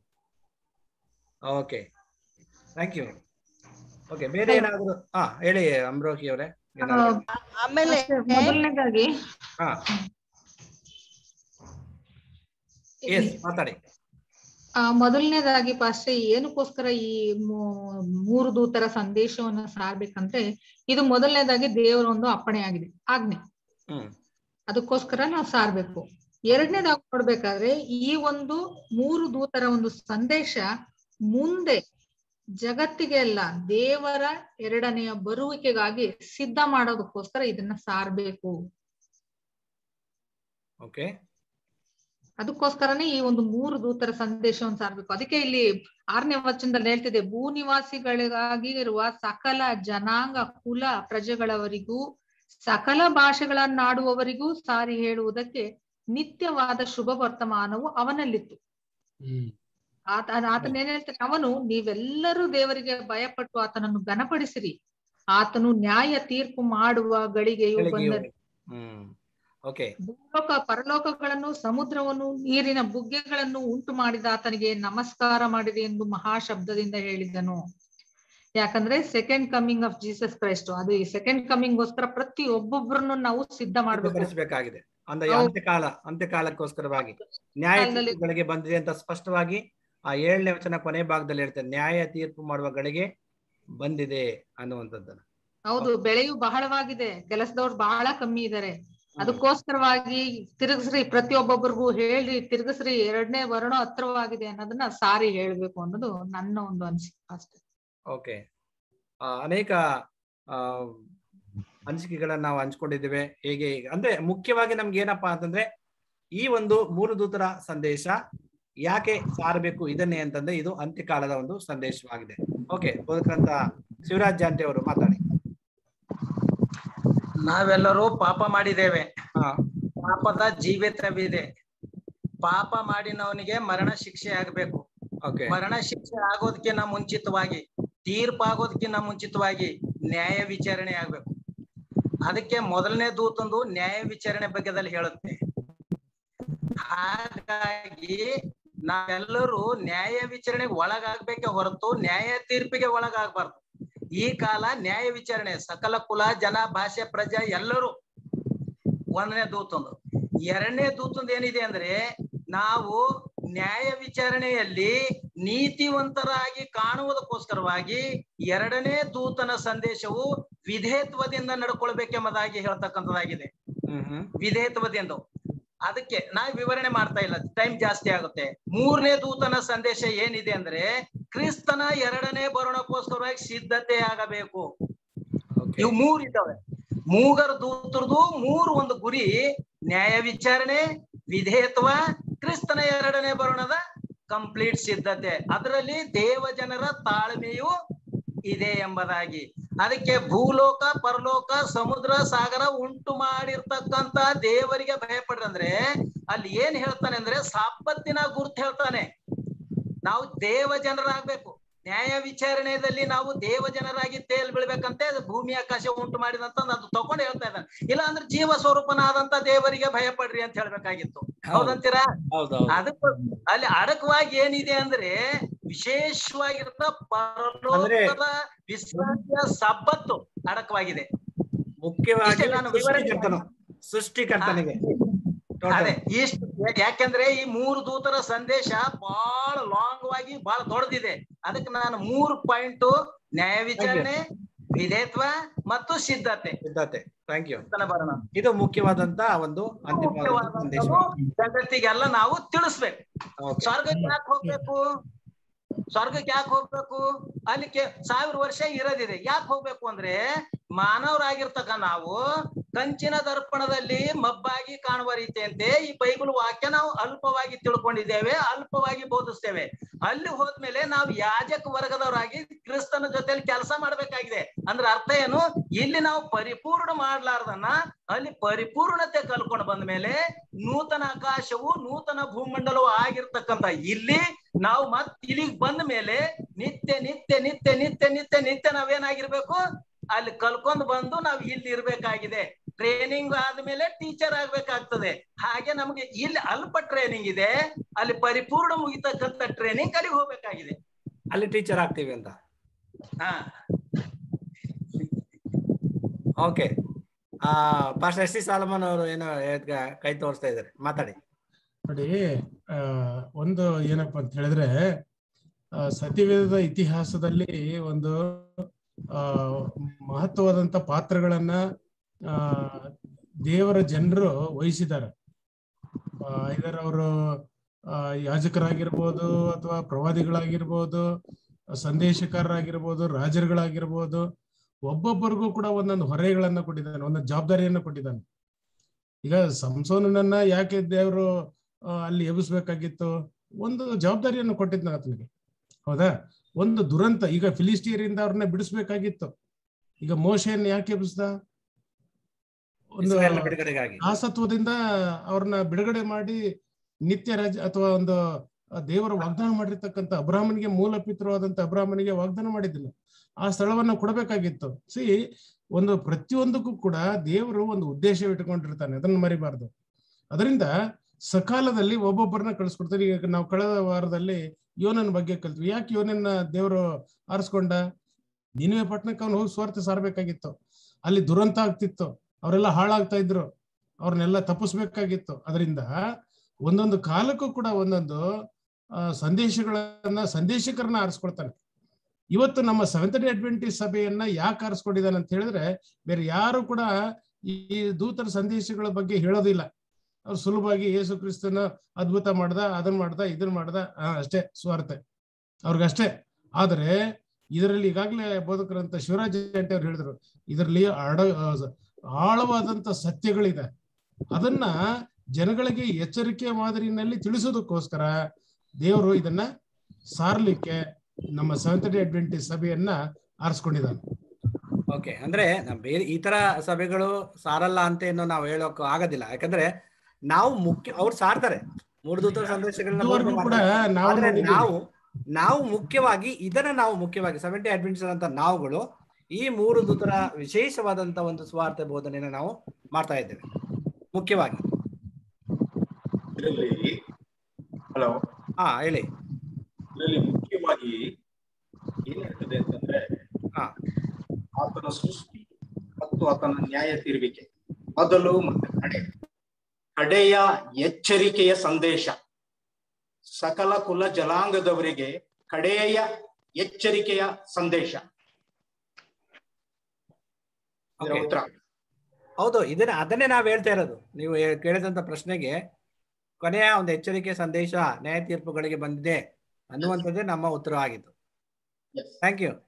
ಓಕೆ ಥ್ಯಾಂಕ್ ಯು ಓಕೆ ಬೇರೆ ಏನಾದ್ರು ಹಾ ಹೇಳಿ ಅಮ್ರೋಕಿ ಅವರೇ ಏನಾದ್ರು ಆಮೇಲೆ ಮೊದಲನೇದಾಗಿ ಹಾ ಎಸ್ ಮಾತಾಡಿ ಆ ಮೊದಲನೇದಾಗಿ ಪಾಸ್ಟರ್ ಏನಕ್ಕೋಸ್ಕರ ಈ ಮೂ- ಮೂರು ದೂತರ ಸಂದೇಶವನ್ನ ಸಾರ್ಬೇಕಂದ್ರೆ ಇದು ಮೊದಲನೇದಾಗಿ ದೇವರ ಒಂದು ಅಪ್ಪಣೆ ಆಗಿದೆ ಆಜ್ಞೆ ಹ್ಮ್ ಅದಕ್ಕೋಸ್ಕರ ನಾವು ಸಾರ್ಬೇಕು ಎರಡನೇದಾಗಿ ನೋಡ್ಬೇಕಾದ್ರೆ ಈ ಒಂದು ಮೂರು ದೂತರ ಒಂದು ಸಂದೇಶ ಮುಂದೆ ಜಗತ್ತಿಗೆಲ್ಲ ದೇವರ ಎರಡನೆಯ ಬರುವಿಕೆಗಾಗಿ ಸಿದ್ಧ ಮಾಡೋದಕ್ಕೋಸ್ಕರ ಇದನ್ನ ಸಾರ್ಬೇಕು ಓಕೆ ಅದಕ್ಕೋಸ್ಕರನೇ ಈ ಒಂದು ಮೂರು ದೂತರ ಸಂದೇಶವನ್ನು ಸಾರ್ಬೇಕು ಅದಕ್ಕೆ ಇಲ್ಲಿ ಆರನೇ ವಚನದಲ್ಲಿ ಹೇಳ್ತಿದೆ ಭೂ ನಿವಾಸಿಗಳಿಗಾಗಿ ಇರುವ ಸಕಲ ಜನಾಂಗ ಕುಲ ಪ್ರಜೆಗಳವರಿಗೂ ಸಕಲ ಭಾಷೆಗಳನ್ನಾಡುವವರಿಗೂ ಸಾರಿ ಹೇಳುವುದಕ್ಕೆ ನಿತ್ಯವಾದ ಶುಭ ವರ್ತಮಾನವು ಅವನಲ್ಲಿತ್ತು ಹ್ಮ್ ಆತ ಆತನ ಏನ್ ಹೇಳ್ತಾನೆ ಅವನು ನೀವೆಲ್ಲರೂ ದೇವರಿಗೆ ಭಯಪಟ್ಟು ಆತನನ್ನು ಘನಪಡಿಸಿರಿ ಆತನು ನ್ಯಾಯ ತೀರ್ಪು ಮಾಡುವ ಗಳಿಗೆಯು ಬಂದದ್ದು ಹ್ಮ್ ಓಕೆ ಭೂಲೋಕ ಪರಲೋಕಗಳನ್ನು ಸಮುದ್ರವನ್ನು ನೀರಿನ ಬುಗ್ಗೆಗಳನ್ನು ಉಂಟು ಮಾಡಿದ ಆತನಿಗೆ ನಮಸ್ಕಾರ ಮಾಡಿರಿ ಎಂದು ಮಹಾಶಬ್ದದಿಂದ ಹೇಳಿದನು ಯಾಕಂದ್ರೆ second coming of Jesus Christ ಅದು ಈ ಸೆಕೆಂಡ್ ಕಮಿಂಗ್ ಗೋಸ್ಕರ ಪ್ರತಿ ಒಬ್ಬೊಬ್ಬರನ್ನು ನಾವು ಸಿದ್ಧ ಮಾಡ್ಬೇಕು ಸಿದ್ಧಪಡಿಸಬೇಕಾಗಿದೆ ಅಂದ್ರೆ ಹೌದು. ಅಂತ್ಯಕಾಲ ಅಂತ್ಯಕಾಲಕ್ಕೋಸ್ಕರವಾಗಿ ನ್ಯಾಯ ಕಾಲದಲ್ಲಿ- ತೀರ್ಪುಗಳಿಗೆ ಬಂದಿದೆ ಅಂತ ಸ್ಪಷ್ಟವಾಗಿ ಆ ಏಳನೇ ವಚನ ಕೊನೆ ಭಾಗದಲ್ಲಿ ಹೇಳ್ತಾರೆ ನ್ಯಾಯ ತೀರ್ಪು ಮಾಡುವ ಗಳಿಗೆ ಬಂದಿದೆ ಅನ್ನುವಂಥದ್ದನ್ನ ಹೌದು ಬೆಳೆಯು ಬಹಳವಾಗಿದೆ ಕೆಲಸದವ್ರು ಬಹಳ ಕಮ್ಮಿ ಇದ್ದಾರೆ ಅದಕ್ಕೋಸ್ಕರವಾಗಿ ತಿರುಗಿಸ್ರಿ ಪ್ರತಿಯೊಬ್ಬೊಬ್ಬರಿಗೂ ಹೇಳಿ ತಿರುಗಿಸ್ರಿ ಎರಡನೇ ವರ್ಣ ಹತ್ರವಾಗಿದೆ ಅನ್ನೋದನ್ನ ಸಾರಿ ಹೇಳ್ಬೇಕು ಅನ್ನೋದು ನನ್ನ ಒಂದು ಅನಿಸಿಕೆ ಅಷ್ಟೇ ಓಕೆ ಅನೇಕ ಆ, ಅನಿಸಿಕೆಗಳನ್ನ ನಾವು ಹಂಚ್ಕೊಂಡಿದ್ದೇವೆ ಹೇಗೆ ಹೇಗೆ- ಅಂದ್ರೆ ಮುಖ್ಯವಾಗಿ ನಮ್ಗೆ ಏನಪ್ಪಾ ಅಂತಂದ್ರೆ ಈ ಒಂದು ಮೂರು ದೂತರ ಸಂದೇಶ ಯಾಕೆ ಸಾರಬೇಕು ಇದನ್ನೇ ಅಂತಂದ್ರೆ ಇದು ಅಂತ್ಯಕಾಲದ ಒಂದು ಸಂದೇಶವಾಗಿದೆ ಓಕೆ ಬೋಧಕರಂತ ಶಿವರಾಜ್ ಜಾಂಟಿ ಅವರು ಮಾತಾಡಿ ನಾವೆಲ್ಲರೂ ಪಾಪ ಮಾಡಿದ್ದೇವೆ ಹಾ ಪಾಪದ ಜೀವಿತವಿದೆ ಪಾಪ ಮಾಡಿನವನಿಗೆ ಮರಣ ಶಿಕ್ಷೆ ಆಗ್ಬೇಕು ಓಕೆ ಮರಣ ಶಿಕ್ಷೆ ಆಗೋದಕ್ಕಿಂತ ಮುಂಚಿತವಾಗಿ ತೀರ್ಪಾಗೋದಕ್ಕಿಂತ ಮುಂಚಿತವಾಗಿ ನ್ಯಾಯ ವಿಚಾರಣೆ ಆಗ್ಬೇಕು ಅದಕ್ಕೆ ಮೊದಲನೇ ದೂತಂದು ನ್ಯಾಯ ವಿಚಾರಣೆ ಬಗ್ಗೆದಲ್ಲಿ ಹೇಳುತ್ತೆ ಹಾಗಾಗಿ ನಾವೆಲ್ಲರೂ ನ್ಯಾಯ ವಿಚಾರಣೆಗೆ ಒಳಗಾಗ್ಬೇಕೆ ಹೊರತು ನ್ಯಾಯ ತೀರ್ಪಿಗೆ ಒಳಗಾಗಬಾರ್ದು ಈ ಕಾಲ ನ್ಯಾಯ ವಿಚಾರಣೆ ಸಕಲ ಕುಲ ಜನ ಭಾಷೆ ಪ್ರಜೆ ಎಲ್ಲರೂ ಒಂದನೇ ದೂತಂದು ಎರಡನೇ ದೂತಂದು ಏನಿದೆ ಅಂದ್ರೆ ನಾವು ನ್ಯಾಯ ವಿಚಾರಣೆಯಲ್ಲಿ ನೀತಿವಂತರಾಗಿ ಕಾಣುವುದಕ್ಕೋಸ್ಕರವಾಗಿ ಎರಡನೇ ದೂತನ ಸಂದೇಶವು ವಿಧೇಯತ್ವದಿಂದ ನಡ್ಕೊಳ್ಬೇಕೆಂಬುದಾಗಿ ಹೇಳ್ತಕ್ಕಂಥದ್ದಾಗಿದೆ ಹ್ಮ್ ಹ್ಮ್ ವಿಧೇಯತ್ವದಿಂದ ಅದಕ್ಕೆ ನಾವು ವಿವರಣೆ ಮಾಡ್ತಾ ಇಲ್ಲ ಟೈಮ್ ಜಾಸ್ತಿ ಆಗುತ್ತೆ ಮೂರನೇ ದೂತನ ಸಂದೇಶ ಏನಿದೆ ಅಂದ್ರೆ ಕ್ರಿಸ್ತನ ಎರಡನೇ ಬರೋಣಕ್ಕೋಸ್ಕರವಾಗಿ ಸಿದ್ಧತೆ ಆಗಬೇಕು ಓಕೆ ಇವು ಮೂರ್ ಇದ್ದಾವೆ ಮೂಗರ ದೂತರದು ಮೂರು ಒಂದು ಗುರಿ ನ್ಯಾಯ ವಿಚಾರಣೆ ವಿಧೇಯತ್ವ ಕ್ರಿಸ್ತನ ಎರಡನೇ ಬರೋಣದ ಕಂಪ್ಲೀಟ್ ಸಿದ್ಧತೆ ಅದರಲ್ಲಿ ದೇವ ಜನರ ತಾಳ್ಮೆಯು ಇದೆ ಎಂಬುದಾಗಿ ಅದಕ್ಕೆ ಭೂಲೋಕ ಪರಲೋಕ ಸಮುದ್ರ ಸಾಗರ ಉಂಟು ಮಾಡಿರ್ತಕ್ಕಂತ ದೇವರಿಗೆ ಭಯಪಡ್ರಿ ಅಂದ್ರೆ ಅಲ್ಲಿ ಏನ್ ಹೇಳ್ತಾನೆ ಅಂದ್ರೆ ಸಾಪತ್ತಿನ ಗುರ್ತು ಹೇಳ್ತಾನೆ ನಾವು ದೇವ ಜನರಾಗ್ಬೇಕು ನ್ಯಾಯ ವಿಚಾರಣೆಯಲ್ಲಿ ನಾವು ದೇವ ಜನರಾಗಿ ತೇಲ್ ಬೀಳ್ಬೇಕಂತೆ ಅದು ಭೂಮಿ ಆಕಾಶ ಉಂಟು ಮಾಡಿದಂತ ಅದು ತಗೊಂಡು ಹೇಳ್ತಾ ಇದ್ದಾನೆ ಇಲ್ಲ ಅಂದ್ರೆ ಜೀವ ಸ್ವರೂಪನಾದಂತ ದೇವರಿಗೆ ಭಯಪಡ್ರಿ ಅಂತ ಹೇಳ್ಬೇಕಾಗಿತ್ತು ಹೌದಂತೀರಾ ಹೌದೌದು ಅದಕ್ಕೆ ಅಲ್ಲಿ ಅಡಕವಾಗಿ ಏನಿದೆ ಅಂದ್ರೆ ವಿಶೇಷವಾಗಿರ್ತ ಪರಲೋಕದ ವಿಶ್ರಾಂತಿಯ ಸಬ್ಬತ್ತು ಅಡಕವಾಗಿದೆ ಮುಖ್ಯವಾಗಿ ಇಷ್ಟೇ ನಾನು ವಿವರಣೆ ಸೃಷ್ಟಿಕರ್ತನು ಸೃಷ್ಟಿಕರ್ತನಿಗೆ ಅದೇ ಇಷ್ಟು ಯಾಕೆಂದ್ರೆ ಈ ಮೂರು ದೂತರ ಸಂದೇಶ ಬಹಳ ಲಾಂಗ್ ವಾಗಿ ಬಹಳ ದೊಡ್ಡದಿದೆ ಅದಕ್ಕೆ ನಾನು ಮೂರು ಪಾಯಿಂಟ್ ನ್ಯಾಯ ವಿಚಾರಣೆ ವಿಧೇಯತ್ವ ಮತ್ತು ಸಿದ್ಧತೆ ಸಿದ್ಧತೆ ಥ್ಯಾಂಕ್ ಯು ಅಂತನ ಬರೋಣ ಇದು ಮುಖ್ಯವಾದಂತ ಒಂದು ಅಂತಿಮ ಸಂದೇಶ ಜಗತ್ತಿಗೆಲ್ಲ ನಾವು ತಿಳಿಸ್ಬೇಕು ಓಕೆ ಸ್ವರ್ಗಕ್ಕೆ ಯಾಕೆ ಹೋಗ್ಬೇಕು ಸ್ವರ್ಗಕ್ಕೆ ಯಾಕೆ ಹೋಗ್ಬೇಕು ಅಲ್ಲಿ ಕೆ- ಸಾವಿರ ವರ್ಷ ಇರೋದಿದೆ ಯಾಕೆ ಹೋಗ್ಬೇಕು ಅಂದ್ರೆ ಮಾನವರಾಗಿರ್ತಕ್ಕ ನಾವು ಕಂಚಿನ ದರ್ಪಣದಲ್ಲಿ ಮಬ್ಬಾಗಿ ಕಾಣುವ ರೀತಿಯಂತೆ ಈ ಬೈಬಲ್ ವಾಕ್ಯ ನಾವು ಅಲ್ಪವಾಗಿ ತಿಳ್ಕೊಂಡಿದ್ದೇವೆ ಅಲ್ಪವಾಗಿ ಬೋಧಿಸ್ತೇವೆ ಅಲ್ಲಿ ಹೋದ್ಮೇಲೆ ನಾವು ಯಾಜಕ ವರ್ಗದವರಾಗಿ ಕ್ರಿಸ್ತನ ಜೊತೆಲಿ ಕೆಲಸ ಮಾಡ್ಬೇಕಾಗಿದೆ ಅಂದ್ರೆ ಅರ್ಥ ಏನು ಇಲ್ಲಿ ನಾವು ಪರಿಪೂರ್ಣ ಮಾಡ್ಲಾರ್ದನ್ನ ಅಲ್ಲಿ ಪರಿಪೂರ್ಣತೆ ಕಲ್ಕೊಂಡು ಬಂದ ಮೇಲೆ ನೂತನ ಆಕಾಶವು ನೂತನ ಭೂಮಂಡಲವು ಆಗಿರ್ತಕ್ಕಂತ ಇಲ್ಲಿ ನಾವು ಮತ್ ಇಲ್ಲಿಗೆ ಬಂದ ಮೇಲೆ ನಿತ್ಯ ನಿತ್ಯ ನಿತ್ಯ ನಿತ್ಯ ನಿತ್ಯ ನಿತ್ಯ ನಾವೇನಾಗಿರ್ಬೇಕು ಅಲ್ಲಿ ಕಲ್ಕೊಂಡ್ ಬಂದು ನಾವು ಇಲ್ಲಿ ಇರ್ಬೇಕಾಗಿದೆ ಟ್ರೈನಿಂಗ್ ಆದ್ಮೇಲೆ ಟೀಚರ್ ಆಗ್ಬೇಕಾಗ್ತದೆ ಹಾಗೆ ನಮಗೆ ಇಲ್ಲಿ ಅಲ್ಪ ಟ್ರೈನಿಂಗ್ ಇದೆ ಅಲ್ಲಿ ಪರಿಪೂರ್ಣ ಮುಗಿತಕ್ಕಂತ ಟ್ರೈನಿಂಗ್ ಅಲ್ಲಿಗೆ ಹೋಗ್ಬೇಕಾಗಿದೆ ಅಲ್ಲಿ ಟೀಚರ್ ಆಗ್ತೀವಿ ಅಂತ ಹಾ ಓಕೆ ಆ ಪಾಸ್ಟರ್ ಎಸ್ ಸಿ ಸಾಲಮನ್ ಅವರು ಏನೋ ಹೇಳ್ಕ- ಕೈ ತೋರಿಸ್ತಾ ಇದ್ದಾರೆ ಮಾತಾಡಿ ನೋಡಿ ಆ ಒಂದು ಏನಪ್ಪಾ ಅಂತ ಹೇಳಿದ್ರೆ ಆ, ಸತ್ಯವೇದದ ಇತಿಹಾಸದಲ್ಲಿ ಒಂದು ಆ ಮಹತ್ವವಾದಂತ ಪಾತ್ರಗಳನ್ನ ಆ ದೇವರ ಜನರು ವಹಿಸಿದ್ದಾರೆ ಇದರ ಅವರು ಯಾಜಕರಾಗಿರ್ಬೋದು ಅಥವಾ ಪ್ರವಾದಿಗಳಾಗಿರ್ಬೋದು ಸಂದೇಶಕಾರರಾಗಿರ್ಬೋದು ರಾಜರುಗಳಾಗಿರ್ಬೋದು ಒಬ್ಬೊಬ್ಬರಿಗೂ ಕೂಡ ಒಂದೊಂದು ಹೊರೆಗಳನ್ನ ಕೊಟ್ಟಿದ್ದಾನೆ ಒಂದೊಂದು ಜವಾಬ್ದಾರಿಯನ್ನ ಕೊಟ್ಟಿದ್ದಾನೆ ಈಗ ಸಂಸೋನನ್ನ ಯಾಕೆ ದೇವರು ಆ, ಅಲ್ಲಿ ಎಬ್ಬಿಸ್ಬೇಕಾಗಿತ್ತು ಒಂದು ಜವಾಬ್ದಾರಿಯನ್ನು ಕೊಟ್ಟಿದ್ನ ಆತನಿಗೆ ಹೌದಾ ಒಂದು ದುರಂತ ಈಗ ಫಿಲಿಸ್ಟಿಯರಿಂದ ಅವ್ರನ್ನ ಬಿಡಿಸ್ಬೇಕಾಗಿತ್ತು ಈಗ ಮೋಶೆಯನ್ನ ಯಾಕೆ ಎಬ್ಬಿಸ್ದ ಒಂದು ಇಸ್ರಾಯೇಲ್ನ ಬಿಡುಗಡೆಗಾಗಿ ದಾಸತ್ವದಿಂದ ಅವ್ರನ್ನ ಬಿಡುಗಡೆ ಮಾಡಿ ನಿತ್ಯ ರಾಜ ಅಥವಾ ಒಂದು ಆ ದೇವರ ವಾಗ್ದಾನ ಮಾಡಿರ್ತಕ್ಕಂಥ ಅಬ್ರಾಹ್ಮನಿಗೆ ಮೂಲ ಪಿತೃವಾದಂತ ಅಬ್ರಾಹ್ಮನಿಗೆ ವಾಗ್ದಾನ ಮಾಡಿದ್ದಿಲ್ಲ ಆ ಸ್ಥಳವನ್ನ ಕೊಡಬೇಕಾಗಿತ್ತು ಸಿ ಒಂದು ಪ್ರತಿಯೊಂದಕ್ಕೂ ಕೂಡ ದೇವರು ಒಂದು ಉದ್ದೇಶ ಇಟ್ಕೊಂಡಿರ್ತಾನೆ ಅದನ್ನ ಮರಿಬಾರ್ದು ಅದರಿಂದ ಸಕಾಲದಲ್ಲಿ ಒಬ್ಬೊಬ್ಬರನ್ನ ಕಳಿಸ್ಕೊಡ್ತಾರೆ ಈಗ ನಾವು ಕಳೆದ ವಾರದಲ್ಲಿ ಯೋನನ ಬಗ್ಗೆ ಕಲ್ತ್ವಿ ಯಾಕೆ ಯೋನನ್ನ ದೇವರು ಆರಿಸ್ಕೊಂಡ ನಿನ್ವೆ ಪಟ್ಟಣಕ್ಕೆ ಅವ್ನು ಹೋಗಿ ಸ್ವಾರ್ಥ ಸಾರಬೇಕಾಗಿತ್ತು ಅಲ್ಲಿ ದುರಂತ ಆಗ್ತಿತ್ತು ಅವರೆಲ್ಲ ಹಾಳಾಗ್ತಾ ಇದ್ರು ಅವ್ರನ್ನೆಲ್ಲ ತಪ್ಪಿಸ್ಬೇಕಾಗಿತ್ತು ಅದರಿಂದ ಒಂದೊಂದು ಕಾಲಕ್ಕೂ ಕೂಡ ಒಂದೊಂದು ಆ, ಸಂದೇಶಗಳನ್ನ ಸಂದೇಶಕರನ್ನ ಆರಿಸ್ಕೊಳ್ತಾನೆ ಇವತ್ತು ನಮ್ಮ ಸೆವೆಂತ್ ಡೇ ಅಡ್ವೆಂಟೇಜ್ ಸಭೆಯನ್ನ ಯಾಕೆ ಆರಿಸ್ಕೊಂಡಿದ್ದಾನೆ ಅಂತ ಹೇಳಿದ್ರೆ ಬೇರೆ ಯಾರು ಕೂಡ ಈ ದೂತರ ಸಂದೇಶಗಳ ಬಗ್ಗೆ ಹೇಳೋದಿಲ್ಲ ಅವ್ರು ಸುಲಭವಾಗಿ ಯೇಸು ಕ್ರಿಸ್ತನ ಅದ್ಭುತ ಮಾಡ್ದ ಅದನ್ನ ಮಾಡ್ದ ಇದನ್ನ ಮಾಡ್ದ ಆ, ಅಷ್ಟೇ ಸ್ವಾರ್ಥ ಅವ್ರಿಗಷ್ಟೇ ಆದರೆ ಇದರಲ್ಲಿ ಈಗಾಗಲೇ ಬೋಧಕರಂತ ಶಿವರಾಜ್ ಜಂಟಿ ಅವ್ರು ಹೇಳಿದ್ರು ಇದರಲ್ಲಿ ಅಡ ಆಳವಾದಂತ ಸತ್ಯಗಳಿದೆ ಅದನ್ನ ಜನಗಳಿಗೆ ಎಚ್ಚರಿಕೆ ಮಾದರಿನಲ್ಲಿ ತಿಳಿಸೋದಕ್ಕೋಸ್ಕರ ದೇವರು ಇದನ್ನ ಸಾರ್ಲಿಕ್ಕೆ ನಮ್ಮ ಸೆವೆಂತ್ ಡೇ ಅಡ್ವೆಂಟೇಜ್ ಸಭೆಯನ್ನ ಆರಿಸ್ಕೊಂಡಿದ್ದಾನೆ ಓಕೆ ಅಂದ್ರೆ ನಮ್ ಬೇರೆ ಈ ತರ ಸಭೆಗಳು ಸಾರಲ್ಲ ಅಂತ ಏನು ನಾವು ಹೇಳೋಕ್ ಆಗೋದಿಲ್ಲ ಯಾಕಂದ್ರೆ ನಾವು ಮುಖ್ಯ ಅವ್ರು ಸಾರ್ತಾರೆ ಮೂರು ದೂತರ ಸಂದೇಶಗಳನ್ನ ಇದುವರೆಗೂ ಬೋಧನೆ ಕೂಡ ಮಾಡ್ತಾರೆ. ನಾವು ಆದ್ರೆ ನೋಡಿದ್ದೀವಿ. ನಾವು ನಾವು ಮುಖ್ಯವಾಗಿ ಇದನ್ನ ನಾವು ಮುಖ್ಯವಾಗಿ ಸೆವೆಂಟಿ ಅಡ್ವೆಂಟ್ಸ್ ಅಂತ ನಾವುಗಳು ಈ ಮೂರು ದೂತರ ವಿಶೇಷವಾದಂತ ಒಂದು ಸ್ವಾರ್ಥ ಬೋಧನೆಯನ್ನು ನಾವು ಮಾಡ್ತಾ ಇದ್ದೇವೆ ಮುಖ್ಯವಾಗಿ ಇದರಲ್ಲಿ ಹಲೋ ಹಾ ಹೇಳಿ ಇದರಲ್ಲಿ ಮುಖ್ಯವಾಗಿ ಏನಾಗ್ತದೆ ಅಂತಂದ್ರೆ ಹಾ ಆತನ ಸೃಷ್ಟಿ ಮತ್ತು ಆತನ ನ್ಯಾಯ ತೀರುವಿಕೆ ಮೊದಲು ಮತ್ತು ಕಡೆ ಕಡೆಯ ಎಚ್ಚರಿಕೆಯ ಸಂದೇಶ ಸಕಲ ಕುಲ ಜಲಾಂಗದವರಿಗೆ ಕಡೆಯ ಎಚ್ಚರಿಕೆಯ ಸಂದೇಶ ಇದರ Okay. ಉತ್ತರ ಹೌದು ಇದನ್ನ ಅದನ್ನೇ ನಾವು ಹೇಳ್ತಾ ಇರೋದು ನೀವು ಹೇ- ಕೇಳಿದಂತ ಪ್ರಶ್ನೆಗೆ ಕೊನೆಯ ಒಂದು ಎಚ್ಚರಿಕೆ ಸಂದೇಶ ನ್ಯಾಯ ತೀರ್ಪುಗಳಿಗೆ ಬಂದಿದೆ ಅನ್ನುವಂಥದ್ದೇ ನಮ್ಮ ಉತ್ತರ ಆಗಿತ್ತು ಥ್ಯಾಂಕ್ ಯು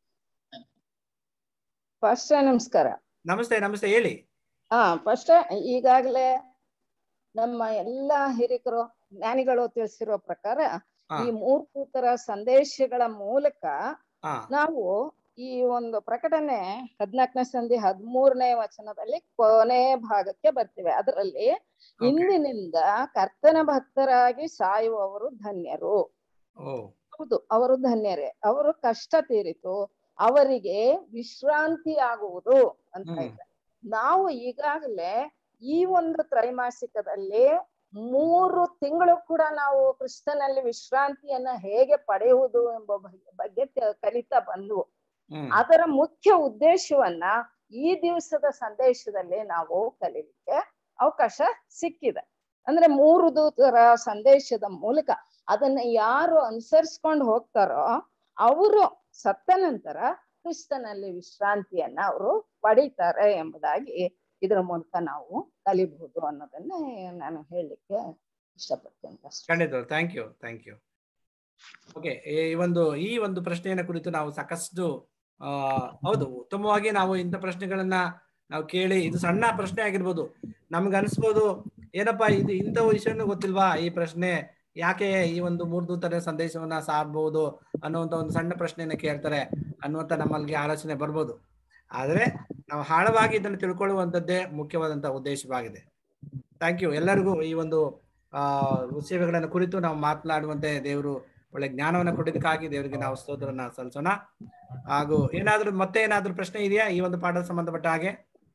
ಫಸ್ಟ್ ನಮಸ್ಕಾರ ನಮಸ್ತೆ ನಮಸ್ತೆ ಹೇಳಿ ಹಾ ಫಸ್ಟ್ ಈಗಾಗಲೇ ನಮ್ಮ ಎಲ್ಲಾ ಹಿರಿಕರು ಜ್ಞಾನಿಗಳು ತಿಳಿಸಿರೋ ಪ್ರಕಾರ ಹಾ. ಈ ಮೂರ್ತರ ಸಂದೇಶಗಳ ಮೂಲಕ ಹಾ ನಾವು ಈ ಒಂದು ಪ್ರಕಟಣೆ ಹದ್ನಾಲ್ಕನೇ ಸಂಧಿ ಹದಿಮೂರನೇ ವಚನದಲ್ಲಿ ಕೊನೆ ಭಾಗಕ್ಕೆ ಬರ್ತೀವಿ ಅದರಲ್ಲಿ ಇಂದಿನಿಂದ ಕರ್ತನ ಭಕ್ತರಾಗಿ ಸಾಯುವವರು ಧನ್ಯರು ಓ ಹೌದು ಅವರು ಧನ್ಯರೇ ಅವರು ಕಷ್ಟ ತೀರಿತು ಅವರಿಗೆ ವಿಶ್ರಾಂತಿ ಆಗುವುದು ಅಂತ ಹ್ಮ್. ಇದೆ ನಾವು ಈಗಾಗಲೇ ಈ ಒಂದು ತ್ರೈಮಾಸಿಕದಲ್ಲಿ ಮೂರು ತಿಂಗಳು ಕೂಡ ನಾವು ಕ್ರಿಸ್ತನಲ್ಲಿ ವಿಶ್ರಾಂತಿಯನ್ನ ಹೇಗೆ ಪಡೆಯುವುದು ಎಂಬ ಬಗ್ಗೆ- ಬಗ್ಗೆ ತ- ಕಲಿತಾ ಬಂದ್ವು ಹ್ಮ್ ಅದರ ಮುಖ್ಯ ಉದ್ದೇಶವನ್ನ ಈ ದಿವಸದ ಸಂದೇಶದಲ್ಲಿ ನಾವು ಕಲೀಲಿಕ್ಕೆ ಅವಕಾಶ ಸಿಕ್ಕಿದೆ ಅಂದ್ರೆ ಮೂರು ದೂತರ ಸಂದೇಶದ ಮೂಲಕ ಅದನ್ನ ಯಾರು ಅನುಸರಿಸ್ಕೊಂಡು ಹೋಗ್ತಾರೋ ಅವರು ಸತ್ತ ನಂತರ ಕ್ರಿಸ್ತನಲ್ಲಿ ವಿಶ್ರಾಂತಿಯನ್ನ ಅವರು ಪಡೀತಾರೆ ಎಂಬುದಾಗಿ ಇದರ ಮೂಲಕ ನಾವು ಕಲಿಬಹುದು ಅನ್ನೋದನ್ನ ನಾನು ಹೇಳಲಿಕ್ಕೆ ಇಷ್ಟಪಡ್ತೇನೆ ಅಷ್ಟೇ. ಖಂಡಿತ thank you thank you okay ಈ ಒಂದು ಈ ಒಂದು ಪ್ರಶ್ನೆಯನ್ನ ಕುರಿತು ನಾವು ಸಾಕಷ್ಟು ಆ ಹೌದು ಉತ್ತಮವಾಗಿ ನಾವು ಇಂಥ ಪ್ರಶ್ನೆಗಳನ್ನ ನಾವು ಕೇಳಿ ಇದು ಸಣ್ಣ ಪ್ರಶ್ನೆ ಆಗಿರ್ಬೋದು ನಮ್ಗೆ ಅನ್ಸ್ಬೋದು ಏನಪ್ಪಾ ಇದು ಇಂಥ ವಿಷಯನೂ ಗೊತ್ತಿಲ್ವಾ ಈ ಪ್ರಶ್ನೆ ಯಾಕೆ ಈ ಒಂದು ಮೂರ್ದೂತರ ಸಂದೇಶವನ್ನ ಸಾರ್ಬಹುದು ಅನ್ನುವಂತ ಒಂದು ಸಣ್ಣ ಪ್ರಶ್ನೆಯನ್ನ ಕೇಳ್ತಾರೆ ಅನ್ನುವಂತ ನಮ್ಮಲ್ಲಿಗೆ ಆಲೋಚನೆ ಬರ್ಬೋದು ಆದ್ರೆ ನಾವು ಆಳವಾಗಿ ಇದನ್ನು ತಿಳ್ಕೊಳ್ಳುವಂಥದ್ದೇ ಮುಖ್ಯವಾದಂತಹ ಉದ್ದೇಶವಾಗಿದೆ ಥ್ಯಾಂಕ್ ಯು ಎಲ್ಲರಿಗೂ ಈ ಒಂದು ಆ ಸೇವೆಗಳನ್ನು ಕುರಿತು ನಾವು ಮಾತನಾಡುವಂತೆ ದೇವರು ಒಳ್ಳೆ ಜ್ಞಾನವನ್ನು ಕೊಟ್ಟಿದ್ದಕ್ಕಾಗಿ ದೇವರಿಗೆ ನಾವು ಸ್ತೋತ್ರವನ್ನ ಸಲ್ಲಿಸೋಣ ಹಾಗೂ ಏನಾದ್ರೂ ಮತ್ತೆ ಏನಾದ್ರೂ ಪ್ರಶ್ನೆ ಇದೆಯಾ ಈ ಒಂದು ಪಾಠದ ಸಂಬಂಧಪಟ್ಟ ಹಾಗೆ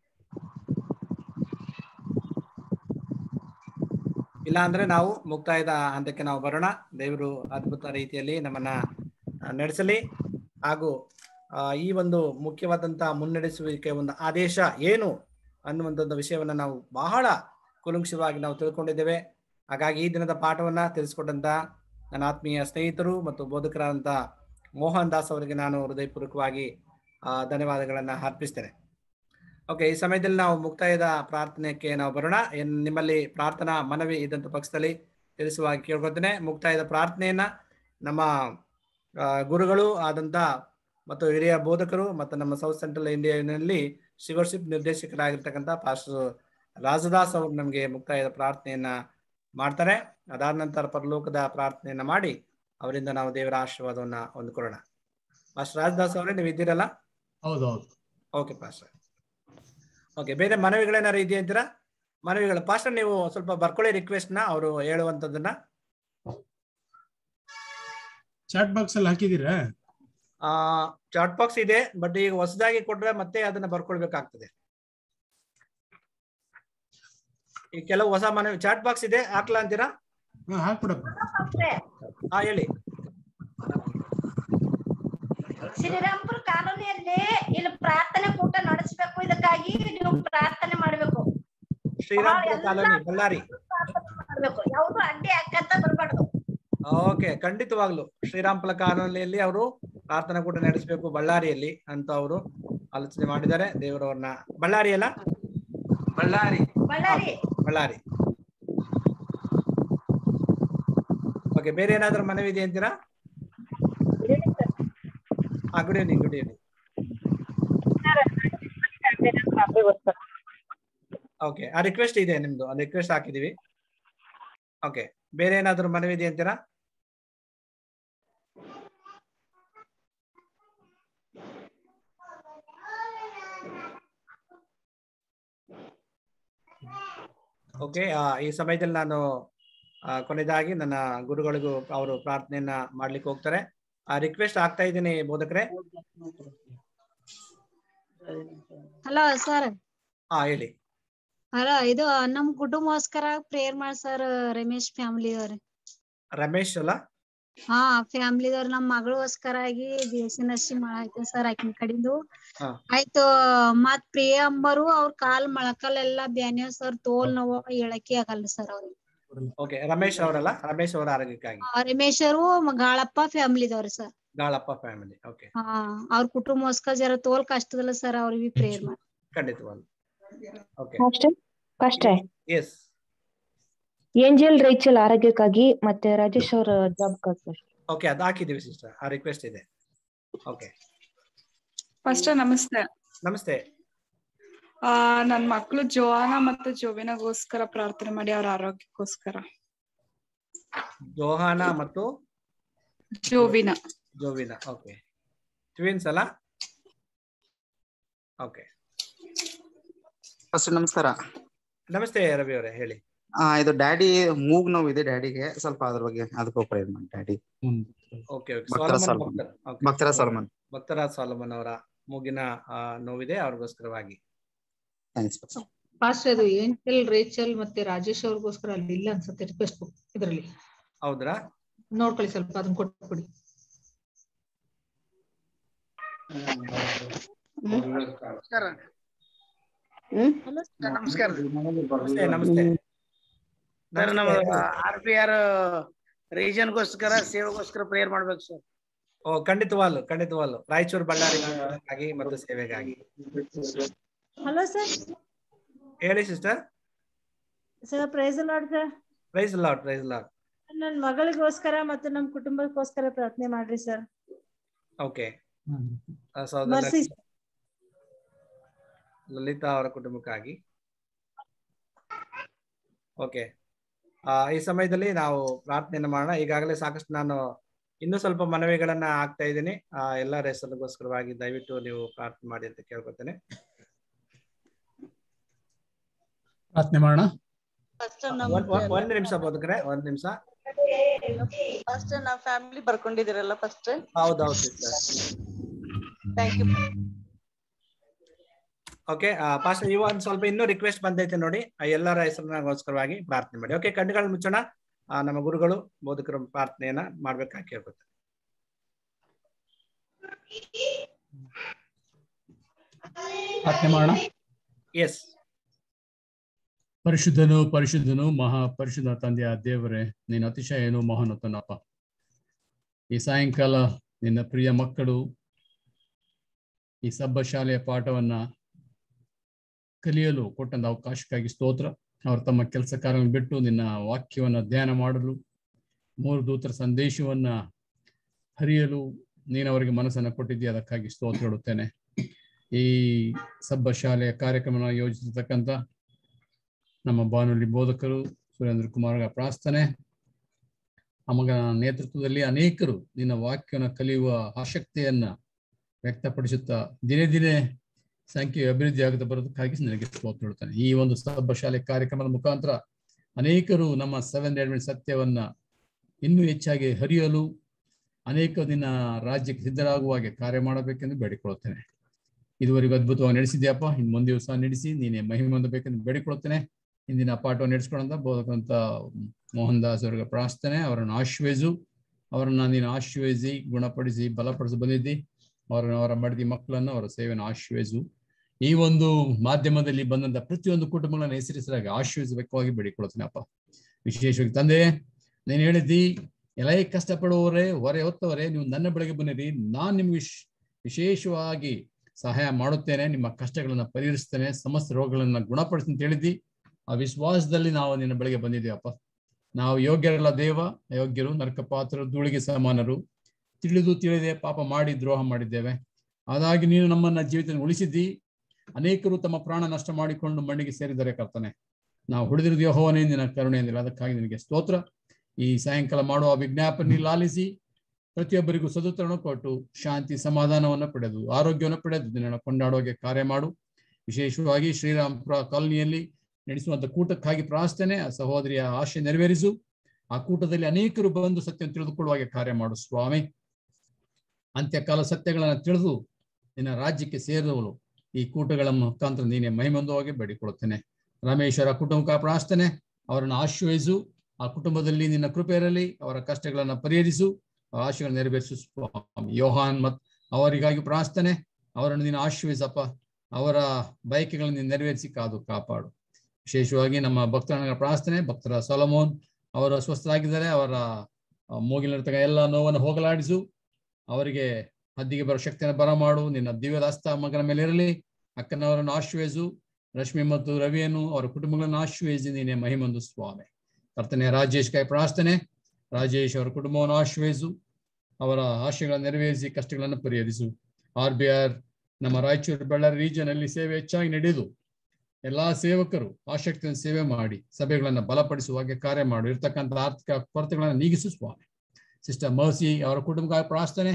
ಇಲ್ಲ ಅಂದ್ರೆ ನಾವು ಮುಕ್ತಾಯದ ಹಂತಕ್ಕೆ ನಾವು ಬರೋಣ ದೇವರು ಅದ್ಭುತ ರೀತಿಯಲ್ಲಿ ನಮ್ಮನ್ನ ಆ, ನಡೆಸಲಿ ಹಾಗೂ ಆ, ಈ ಒಂದು ಮುಖ್ಯವಾದಂತ ಮುನ್ನಡೆಸುವಿಕೆ ಒಂದು ಆದೇಶ ಏನು ಅನ್ನುವಂಥದ್ದು ವಿಷಯವನ್ನ ನಾವು ಬಹಳ ಕುಲಂಕುಷವಾಗಿ ನಾವು ತಿಳ್ಕೊಂಡಿದ್ದೇವೆ ಹಾಗಾಗಿ ಈ ದಿನದ ಪಾಠವನ್ನ ತಿಳಿಸ್ಕೊಟ್ಟಂತ ನನ್ನ ಆತ್ಮೀಯ ಸ್ನೇಹಿತರು ಮತ್ತು ಬೋಧಕರಾದಂಥ ಮೋಹನ್ ದಾಸ್ ಅವರಿಗೆ ನಾನು ಹೃದಯಪೂರ್ವಕವಾಗಿ ಆ, ಧನ್ಯವಾದಗಳನ್ನ ಅರ್ಪಿಸ್ತೇನೆ ಓಕೆ ಈ ಸಮಯದಲ್ಲಿ ನಾವು ಮುಕ್ತಾಯದ ಪ್ರಾರ್ಥನೆಗೆ ನಾವು ಬರೋಣ ಏನ್ ನಿಮ್ಮಲ್ಲಿ ಪ್ರಾರ್ಥನಾ ಮನವಿ ಇದ್ದಂಥ ಪಕ್ಷದಲ್ಲಿ ತಿಳಿಸುವಾಗಿ ಕೇಳ್ಕೊತೇನೆ ಮುಕ್ತಾಯದ ಪ್ರಾರ್ಥನೆಯನ್ನ ನಮ್ಮ ಆ, ಗುರುಗಳು ಆದಂತ ಮತ್ತು ಹಿರಿಯ ಬೋಧಕರು ಮತ್ತು ನಮ್ಮ ಸೌತ್ ಸೆಂಟ್ರಲ್ ಇಂಡಿಯಾನಲ್ಲಿ ಶಿವರ್ಶಿಪ್ ನಿರ್ದೇಶಕರಾಗಿರ್ತಕ್ಕಂಥ ಪಾಸ್ಟರ್ ರಾಜದಾಸ್ ಅವರು ನಮಗೆ ಮುಕ್ತಾಯದ ಪ್ರಾರ್ಥನೆಯನ್ನ ಮಾಡ್ತಾರೆ ಅದಾದ ನಂತರ ಪರಲೋಕದ ಪ್ರಾರ್ಥನೆಯನ್ನ ಮಾಡಿ ಅವರಿಂದ ನಾವು ದೇವರ ಆಶೀರ್ವಾದವನ್ನ ಹೊಂದ್ಕೊಳ್ಳೋಣ ಪಾಸ್ಟರ್ ರಾಜದಾಸ್ ಅವರೇ ನೀವು ಇದ್ದೀರಲ್ಲ ಹೌದೌದು ಓಕೆ ಪಾಸ್ಟರ್ ಓಕೆ ಬೇರೆ ಮನವಿಗಳೇನಾರು ಇದೆಯಾ ಅಂತೀರಾ ಮನವಿಗಳು ಪಾಸ್ಟರ್ ನೀವು ಸ್ವಲ್ಪ ಬರ್ಕೊಳ್ಳಿ ರಿಕ್ವೆಸ್ಟ್ ನ ಅವರು ಹೇಳುವಂತದನ್ನ ಚಾಟ್ ಬಾಕ್ಸ್ ಅಲ್ಲಿ ಹಾಕಿದೀರಾ ಆ ಚಾಟ್ ಬಾಕ್ಸ್ ಇದೆ ಬಟ್ ಈಗ ಹೊಸದಾಗಿ ಕೊಟ್ರೆ ಮತ್ತೆ ಅದನ್ನ ಬರ್ಕೊಳ್ಬೇಕಾಗ್ತದೆ ಈ ಕೆಲವು ಹೊಸ ಮನವಿ ಚಾಟ್ ಬಾಕ್ಸ್ ಇದೆ ಹಾಕ್ಲಾ ಅಂತೀರಾ ಹಾ ಹಾಕ್ಬಿಡಪ್ಪ ಹಾ ಹೇಳಿ ಶ್ರೀರಾಮ್ಪುರ ಕಾಲೋನಿಯಲ್ಲಿ ಇಲ್ಲಿ ಪ್ರಾರ್ಥನೆ ಕೂಟ ನಡೆಸಬೇಕು ಇದಕ್ಕಾಗಿ ನೀವು ಪ್ರಾರ್ಥನೆ ಮಾಡ್ಬೇಕು ಶ್ರೀರಾಮ್ಪುರ ಕಾಲೋನಿ ಬಳ್ಳಾರಿ ಮಾಡ್ಬೇಕು ಯಾವ್ದು ಅಡ್ಡಿ ಹಾಕಂತ ಬರ್ಬಾರ್ದು ಓಕೆ ಖಂಡಿತವಾಗ್ಲು ಶ್ರೀರಾಮ್ಪುರ ಕಾಲೋನಿಯಲ್ಲಿ ಅವರು ಪ್ರಾರ್ಥನಾ ಕೂಟ ನಡೆಸಬೇಕು ಬಳ್ಳಾರಿಯಲ್ಲಿ ಅಂತ ಅವರು ಆಲೋಚನೆ ಮಾಡಿದ್ದಾರೆ ದೇವರವ್ರನ್ನ ಬಳ್ಳಾರಿ ಅಲ್ಲ ಬಳ್ಳಾರಿ ಬಳ್ಳಾರಿ ಬಳ್ಳಾರಿ ಓಕೆ ಬೇರೆ ಏನಾದ್ರೂ ಮನವಿ ಇದೆ ಅಂತೀರಾ ಹಾ good evening good evening okay ಆ ರಿಕ್ವೆಸ್ಟ್ ಇದೆ ನಿಮ್ದು ಆ ರಿಕ್ವೆಸ್ಟ್ ಹಾಕಿದೀವಿ ಓಕೆ ಬೇರೆ ಏನಾದ್ರೂ ಮನವಿ ಇದೆ ಅಂತೀರಾ ಓಕೆ ಈ ಸಮಯದಲ್ಲಿ ನಾನು ಆ, ಕೊನೆಯದಾಗಿ ನನ್ನ ಗುರುಗಳಿಗೂ ಅವರು ಪ್ರಾರ್ಥನೆಯನ್ನ ಮಾಡ್ಲಿಕ್ಕೆ ಹೋಗ್ತಾರೆ ಆ ರಿಕ್ವೆಸ್ಟ್ ಆಗ್ತಾ ಇದ್ದೀನಿ ಬೋಧಕರೇ ಹಲೋ ಸರ್ ಹಾ ಹೇಳಿ ಹಲೋ ಇದು ನಮ್ ಕುಟುಂಬಗೋಸ್ಕರ ಪ್ರೇಯರ್ ಮಾಡಿ ಸರ್ ರಮೇಶ್ ಫ್ಯಾಮಿಲಿ ಅವ್ರ ರಮೇಶ್ ಅಲ್ಲ ಹಾ ಫ್ಯಾಮಿಲಿದವ್ರ ನಮ್ ಮಗಳಿಗೋಸ್ಕರ ಆಗಿ ದೇಸಿ ನರ್ಸಿ ಮಾಡಾಯ್ತು ಸರ್ ಆಕಿನ ಕಡಿಂದು ಹಾ ಆಯ್ತು ಮತ್ ಪ್ರಿಯ ಅಂಬರು ಅವ್ರ ಕಾಲ್ ಮೊಳಕಾಲ್ ಎಲ್ಲಾ ಬ್ಯಾನ್ಯ ಸರ್ ತೋಲ್ ನೋವು ಹೇಳಕ್ಕೆ ಆಗಲ್ಲ ಸರ್ ಅವ್ರಿಗೆ ಓಕೆ ರಮೇಶ್ ಅವರಲ್ಲ ರಮೇಶ್ ಅವರ ಆರೋಗ್ಯಕ್ಕಾಗಿ ಆ, ರಮೇಶ್ ಅವರು ಗಾಳಪ್ಪ ಫ್ಯಾಮಿಲಿದವ್ರಿ ಸರ್ ಗಾಳಪ್ಪ ಫ್ಯಾಮಿಲಿ ಓಕೆ ಹಾ ಅವ್ರ ಕುಟುಂಬಗೋಸ್ಕರ ಜರ ತೋಲ್ ಕಷ್ಟದಲ್ಲ ಸರ್ ಅವ್ರಿಗೆ ಪ್ರೇಯರ್ ಮಾಡಿ ಖಂಡಿತವಾಗ್ಲು okay pastor pastor yes Angel Rachel ಆರೋಗ್ಯಕ್ಕಾಗಿ ಮತ್ತೆ ರಾಜೇಶ್ ಅವರ ಜಾಬ್ ಸರ್ ಓಕೆ ಅದು ಹಾಕಿದೀವಿ ಸಿಸ್ಟರ್ ಆ ರಿಕ್ವೆಸ್ಟ್ ಇದೆ ಓಕೆ ಫಸ್ಟ್ ನಮಸ್ತೆ ನಮಸ್ತೆ ಆ ನನ್ ಮಕ್ಳು ಜೋವಾನ ಮತ್ತು ಜೋವಿನಗೋಸ್ಕರ ಪ್ರಾರ್ಥನೆ ಮಾಡಿ ಅವ್ರ ಆರೋಗ್ಯಕ್ಕೋಸ್ಕರ ಜೋಹಾನ ಮತ್ತು ಜೋವಿನ ಜೋವಿನ ಓಕೆ ಟ್ವಿನ್ಸ್ ಅಲ್ಲ ಓಕೆ ಫಸ್ಟ್ ನಮಸ್ಕಾರ ನಮಸ್ತೆ ರವಿ ಅವರೇ ಹೇಳಿ ಆ ಇದು ಡ್ಯಾಡಿ ಮೂಗ್ ನೋವಿದೆ ಡ್ಯಾಡಿಗೆ ಸ್ವಲ್ಪ ಅದ್ರ ಬಗ್ಗೆ ಅದಕ್ಕೂ ಪ್ರಯತ್ನ ಮಾಡಿ ಡ್ಯಾಡಿ ಓಕೆ ಓಕೆ ಭಕ್ತರ ಸಾಲಮನ್ ಸಾಲ್ಮನ್. ಭಕ್ತರ okay. ಭಕ್ತರ ಸಾಲ್ಮನ್. ಭಕ್ತರಾಜ್ ಸಾಲಮನ್ ಅವರ ಮೂಗಿನ ಆ, ನೋವಿದೆ ಅವ್ರಿಗೋಸ್ಕರವಾಗಿ ಫಾಸ್ಟ್ ಅದು ಏಂಜಲ್ ರೇಚಲ್ ಮತ್ತೆ ರಾಜೇಶ್ ಅವ್ರಿಗೋಸ್ಕರ ಅಲ್ಲಿ ಇಲ್ಲ ಅನ್ಸುತ್ತೆ ರಿಕ್ವೆಸ್ಟ್ ಬುಕ್ ಇದರಲ್ಲಿ ಹೌದ್ರಾ ನೋಡ್ಕೊಳ್ಳಿ ಸ್ವಲ್ಪ ಅದನ್ನ ಕೊಟ್ಬಿಡಿ ನಮಸ್ಕಾರ ನಮಸ್ಕಾರ ನಮಸ್ತೆ ನಮಸ್ತೆ ಸರ್ ನಮ್ಮ ನಮಸ್ತೆ. ಆರ್ ಪಿ ಆರ್ ರೀಜನ್ಗೋಸ್ಕರ ಸೇವೆಗೋಸ್ಕರ ಪ್ರೇಯರ್ ಮಾಡ್ಬೇಕು ಸರ್ ಓ ಖಂಡಿತವಾಗ್ಲು ಖಂಡಿತವಾಗ್ಲು ರಾಯಚೂರು ಬಳ್ಳಾರಿ ಆಗಿ ಮತ್ತು ಸೇವೆಗಾಗಿ ಹಲೋ ಸರ್ ಹೇಳಿ sister sir praise lord sir praise lord praise lord ನನ್ನ ಮಗಳಿಗೋಸ್ಕರ ಮತ್ತು ನಮ್ಮ ಕುಟುಂಬಕ್ಕೋಸ್ಕರ ಪ್ರಾರ್ಥನೆ ಮಾಡ್ರಿ ಸರ್ ಓಕೆ ಸಹೋದರ ಮರ್ಸಿ ಲಲಿತಾ ಅವರ ಕುಟುಂಬಕ್ಕಾಗಿ ಓಕೆ ಆ, ಈ ಸಮಯದಲ್ಲಿ ನಾವು ಪ್ರಾರ್ಥನೆಯನ್ನು ಮಾಡೋಣ ಈಗಾಗಲೇ ಸಾಕಷ್ಟು ನಾನು ಇನ್ನೂ ಸ್ವಲ್ಪ ಮನವಿಗಳನ್ನ ಹಾಕ್ತಾ ಇದ್ದೀನಿ ಆ ಎಲ್ಲರ ಹೆಸರಿಗೋಸ್ಕರವಾಗಿ ದಯವಿಟ್ಟು ನೀವು ಪ್ರಾರ್ಥನೆ ಮಾಡಿ ಅಂತ ಕೇಳ್ಕೊತೇನೆ ಪ್ರಾರ್ಥನೆ ಮಾಡೋಣ ಫಸ್ಟ್ ಒಂದ್ ಒಂದ್- ಒಂದ್ ನಿಮಿಷ ಬದುಕ್ರೆ ಒಂದ್ ನಿಮಿಷ ಫಸ್ಟ್ ನಾವ್ ಫ್ಯಾಮಿಲಿ ಬರ್ಕೊಂಡಿದಿರಲ್ಲ ಫಸ್ಟ್ ಹೌದೌದು ಸಿಸ್ಟರ್ ಥ್ಯಾಂಕ್ ಯು ಓಕೆ ಪಾಸ್ಟ್ ಇವ ಒಂದ್ ಸ್ವಲ್ಪ ಇನ್ನೂ ರಿಕ್ವೆಸ್ಟ್ ಬಂದೈತೆ ನೋಡಿ ಆ ಎಲ್ಲರ ಹೆಸರಿನಗೋಸ್ಕರವಾಗಿ ಪ್ರಾರ್ಥನೆ ಮಾಡಿ ಓಕೆ ಕಣ್ಣುಗಳು ಮುಚ್ಚೋಣ ಆ, ನಮ್ಮ ಗುರುಗಳು ಬೋಧಕರು ಪ್ರಾರ್ಥನೆಯನ್ನ ಮಾಡ್ಬೇಕಾಗಿ ಕೇಳ್ಕೊತಾರೆ ಪ್ರಾರ್ಥನೆ ಮಾಡೋಣ ಎಸ್ ಪರಿಶುದ್ಧನು ಪರಿಶುದ್ಧನು ಮಹಾ ಪರಿಶುದ್ಧ ತಂದೆಯ ದೇವರೇ ನೀನು ಅತಿಶಯನು ಮಹಾನತನಪ್ಪ ಈ ಸಾಯಂಕಾಲ ನಿನ್ನ ಪ್ರಿಯ ಮಕ್ಕಳು ಈ ಸಬ್ಬ ಶಾಲೆಯ ಪಾಠವನ್ನ ಕಲಿಯಲು ಕೊಟ್ಟಂತ ಅವಕಾಶಕ್ಕಾಗಿ ಸ್ತೋತ್ರ ಅವರು ತಮ್ಮ ಕೆಲಸ ಕಾರ್ಯವನ್ನು ಬಿಟ್ಟು ನಿನ್ನ ವಾಕ್ಯವನ್ನ ಧ್ಯಾನ ಮಾಡಲು ಮೂರು ದೂತರ ಸಂದೇಶವನ್ನ ಹರಿಯಲು ನೀನು ಅವರಿಗೆ ಮನಸ್ಸನ್ನು ಕೊಟ್ಟಿದ್ದೀಯ ಅದಕ್ಕಾಗಿ ಸ್ತೋತ್ರ ಹೇಳುತ್ತೇನೆ ಈ ಸಬ್ಬ ಶಾಲೆಯ ಕಾರ್ಯಕ್ರಮ ಯೋಜಿಸತಕ್ಕಂಥ ನಮ್ಮ ಬಾನುಲಿ ಬೋಧಕರು ಸುರೇಂದ್ರ ಕುಮಾರ್ ಪ್ರಾರ್ಥನೆ ಆ ಮಗನ ನೇತೃತ್ವದಲ್ಲಿ ಅನೇಕರು ನಿನ್ನ ವಾಕ್ಯವನ್ನು ಕಲಿಯುವ ಆಸಕ್ತಿಯನ್ನ ವ್ಯಕ್ತಪಡಿಸುತ್ತಾ ದಿನೇ ದಿನೇ ಸಂಖ್ಯೆ ಅಭಿವೃದ್ಧಿ ಆಗುತ್ತಾ ಬರೋದಕ್ಕಾಗಿ ನನಗೆ ಸ್ತೋತ್ರ ಹೇಳ್ತಾನೆ ಈ ಒಂದು ಸಬ್ಬ ಶಾಲೆ ಕಾರ್ಯಕ್ರಮದ ಮುಖಾಂತರ ಅನೇಕರು ನಮ್ಮ ಸೆವೆನ್ ಎಡ್ಮೆಂಟ್ ಸತ್ಯವನ್ನ ಇನ್ನೂ ಹೆಚ್ಚಾಗಿ ಹರಿಯಲು ಅನೇಕ ದಿನ ರಾಜ್ಯಕ್ಕೆ ಸಿದ್ಧರಾಗುವ ಹಾಗೆ ಕಾರ್ಯ ಮಾಡಬೇಕೆಂದು ಬೇಡಿಕೊಳ್ಳುತ್ತೇನೆ ಇದುವರೆಗೂ ಅದ್ಭುತವಾಗಿ ನಡೆಸಿದ್ಯಪ್ಪ ಇನ್ನು ಮುಂದೆ ದಿವಸ ನಡೆಸಿ ನೀನೆ ಮಹಿಮೆ ಹೊಂದಬೇಕೆಂದು ಬೇಡಿಕೊಳ್ಳುತ್ತೇನೆ ಇಂದಿನ ಪಾಠವನ್ನು ನಡೆಸ್ಕೊಳ್ಳಂತ ಬೋಧಕಂತ ಮೋಹನ್ ದಾಸ್ ಅವರಿಗೆ ಪ್ರಾರ್ಥನೆ ಅವರನ್ನು ಆಶ್ವಯಿಸು ಅವರನ್ನ ನೀನು ಆಶ್ವಯಿಸಿ ಗುಣಪಡಿಸಿ ಬಲಪಡಿಸಿ ಬಂದಿದ್ದಿ ಅವರನ್ನು ಅವರ ಮಡದಿ ಮಕ್ಕಳನ್ನು ಅವರ ಸೇವೆಯನ್ನು ಆಶ್ವಯಿಸು ಈ ಒಂದು ಮಾಧ್ಯಮದಲ್ಲಿ ಬಂದಂತ ಪ್ರತಿಯೊಂದು ಕುಟುಂಬಗಳನ್ನು ಹೆಸರಿಸಲಾಗಿ ಆಶ್ವಯಿಸಬೇಕಾಗಿ ಬೇಡಿಕೊಳ್ಳುತ್ತೇನೆ ಅಪ್ಪ ವಿಶೇಷವಾಗಿ ತಂದೆ ನೀನು ಹೇಳಿದ್ದಿ ಎಲ್ಲ ಕಷ್ಟಪಡುವವರೇ ಹೊರೆ ಹೊತ್ತವರೇ ನೀವು ನನ್ನ ಬಳಿಗೆ ಬನ್ನಿರಿ ನಾನು ನಿಮ್ಗೆ ವಿಶ್ ವಿಶೇಷವಾಗಿ ಸಹಾಯ ಮಾಡುತ್ತೇನೆ ನಿಮ್ಮ ಕಷ್ಟಗಳನ್ನ ಪರಿಹರಿಸ್ತೇನೆ ಸಮಸ್ತ ರೋಗಗಳನ್ನ ಗುಣಪಡಿಸ್ತೀನಿ ಅಂತ ಹೇಳಿದ್ದಿ ಆ ವಿಶ್ವಾಸದಲ್ಲಿ ನಾವು ನಿನ್ನ ಬಳಿಗೆ ಬಂದಿದ್ದೀವಪ್ಪ ನಾವು ಯೋಗ್ಯರಲ್ಲ ದೇವ ಅಯೋಗ್ಯರು ನರಕ ಪಾತ್ರರು ಧೂಳಿಗೆ ಸಮಾನರು ತಿಳಿದು ತಿಳಿದೆ ಪಾಪ ಮಾಡಿ ದ್ರೋಹ ಮಾಡಿದ್ದೇವೆ ಅದಾಗಿ ನೀನು ನಮ್ಮನ್ನ ಜೀವಿತ ಉಳಿಸಿದ್ದಿ ಅನೇಕರು ತಮ್ಮ ಪ್ರಾಣ ನಷ್ಟ ಮಾಡಿಕೊಂಡು ಮಣ್ಣಿಗೆ ಸೇರಿದರೆ ಕರ್ತನೆ ನಾವು ಹುಡಿದಿರೋದು ಯಹೋವನೇ ನಿನ್ನ ಕರುಣೆ ಎಂದಿಲ್ಲ ಅದಕ್ಕಾಗಿ ನಿನಗೆ ಸ್ತೋತ್ರ ಈ ಸಾಯಂಕಾಲ ಮಾಡುವ ವಿಜ್ಞಾಪನೆ ಲಾಲಿಸಿ ಪ್ರತಿಯೊಬ್ಬರಿಗೂ ಸದುತ್ತರಣ ಕೊಟ್ಟು ಶಾಂತಿ ಸಮಾಧಾನವನ್ನು ಪಡೆದು ಆರೋಗ್ಯವನ್ನು ಪಡೆದು ನಿನ್ನನ್ನು ಕೊಂಡಾಡುವಾಗೆ ಕಾರ್ಯ ಮಾಡು ವಿಶೇಷವಾಗಿ ಶ್ರೀರಾಮ್ಪುರ ಕಾಲನಿಯಲ್ಲಿ ನಡೆಸುವಂತ ಕೂಟಕ್ಕಾಗಿ ಪ್ರಾರ್ಥನೆ ಆ ಸಹೋದರಿಯ ಆಶೆ ನೆರವೇರಿಸು ಆ ಕೂಟದಲ್ಲಿ ಅನೇಕರು ಬಂದು ಸತ್ಯ ತಿಳಿದುಕೊಳ್ಳುವಾಗೆ ಕಾರ್ಯ ಮಾಡು ಸ್ವಾಮಿ ಅಂತ್ಯಕಾಲ ಸತ್ಯಗಳನ್ನು ತಿಳಿದು ನಿನ್ನ ರಾಜ್ಯಕ್ಕೆ ಸೇರುವಳು ಈ ಕೂಟಗಳ ಮುಖಾಂತರ ನೀನೆ ಮಹಿಮಂದವಾಗಿ ಬೇಡಿಕೊಳ್ಳುತ್ತೇನೆ ರಮೇಶ್ವರ ಕುಟುಂಬ ಪ್ರಾರ್ಥನೆ ಅವರನ್ನು ಆಶ್ರಯಿಸು ಆ ಕುಟುಂಬದಲ್ಲಿ ನಿನ್ನ ಕೃಪೆ ಇರಲಿ ಅವರ ಕಷ್ಟಗಳನ್ನು ಪರಿಹರಿಸು ಆಶೆಗಳನ್ನು ನೆರವೇರಿಸು ಸ್ವಾಮಿ ಯೋಹಾನ್ ಮತ್ ಅವರಿಗಾಗಿ ಪ್ರಾರ್ಥನೆ ಅವರನ್ನು ನೀನು ಆಶ್ರಯಿಸಪ್ಪ ಅವರ ಬಯಕೆಗಳನ್ನು ನೀನು ನೆರವೇರಿಸಿ ಕಾದು ಕಾಪಾಡು ವಿಶೇಷವಾಗಿ ನಮ್ಮ ಭಕ್ತರ ಪ್ರಾರ್ಥನೆ ಭಕ್ತರ ಸೊಲಮೋನ್ ಅವರು ಅಸ್ವಸ್ಥರಾಗಿದ್ದಾರೆ ಅವರ ಮೂಗಿಲಿರ್ತಕ್ಕ ಎಲ್ಲ ನೋವನ್ನು ಹೋಗಲಾಡಿಸು ಅವರಿಗೆ ಹದ್ದಿಗೆ ಬರೋ ಶಕ್ತಿಯನ್ನು ಬರಮಾಡು ನಿನ್ನ ದಿವ್ಯದ ಹಸ್ತ ಮಗನ ಮೇಲೆ ಇರಲಿ ಅಕ್ಕನವರನ್ನು ಆಶ್ರಯಿಸು ರಶ್ಮಿ ಮತ್ತು ರವಿಯನ್ನು ಅವರ ಕುಟುಂಬಗಳನ್ನು ಆಶ್ರಯಿಸಿ ನೀನೆ ಮಹಿಮಂದು ಸ್ವಾಮಿ ಕರ್ತನೆ ರಾಜೇಶ್ ಕೈ ಪ್ರಾರ್ಥನೆ ರಾಜೇಶ್ ಅವರ ಕುಟುಂಬವನ್ನು ಆಶ್ರಯಿಸು ಅವರ ಆಶಯಗಳನ್ನು ನೆರವೇರಿಸಿ ಕಷ್ಟಗಳನ್ನು ಪರಿಹರಿಸು ಆರ್ ಬಿ ಆರ್ ನಮ್ಮ ರಾಯಚೂರು ಬಳ್ಳಾರಿ ರೀಜನ್ ಅಲ್ಲಿ ಸೇವೆ ಹೆಚ್ಚಾಗಿ ನಡೆದು ಎಲ್ಲಾ ಸೇವಕರು ಆಸಕ್ತಿಯನ್ನು ಸೇವೆ ಮಾಡಿ ಸಭೆಗಳನ್ನು ಬಲಪಡಿಸುವಾಗೆ ಕಾರ್ಯ ಮಾಡು ಇರ್ತಕ್ಕಂಥ ಆರ್ಥಿಕ ಕೊರತೆಗಳನ್ನು ನೀಗಿಸು ಸ್ವಾಮಿ ಸಿಸ್ಟರ್ ಮರ್ಸಿ ಅವರ ಕುಟುಂಬ ಪ್ರಾರ್ಥನೆ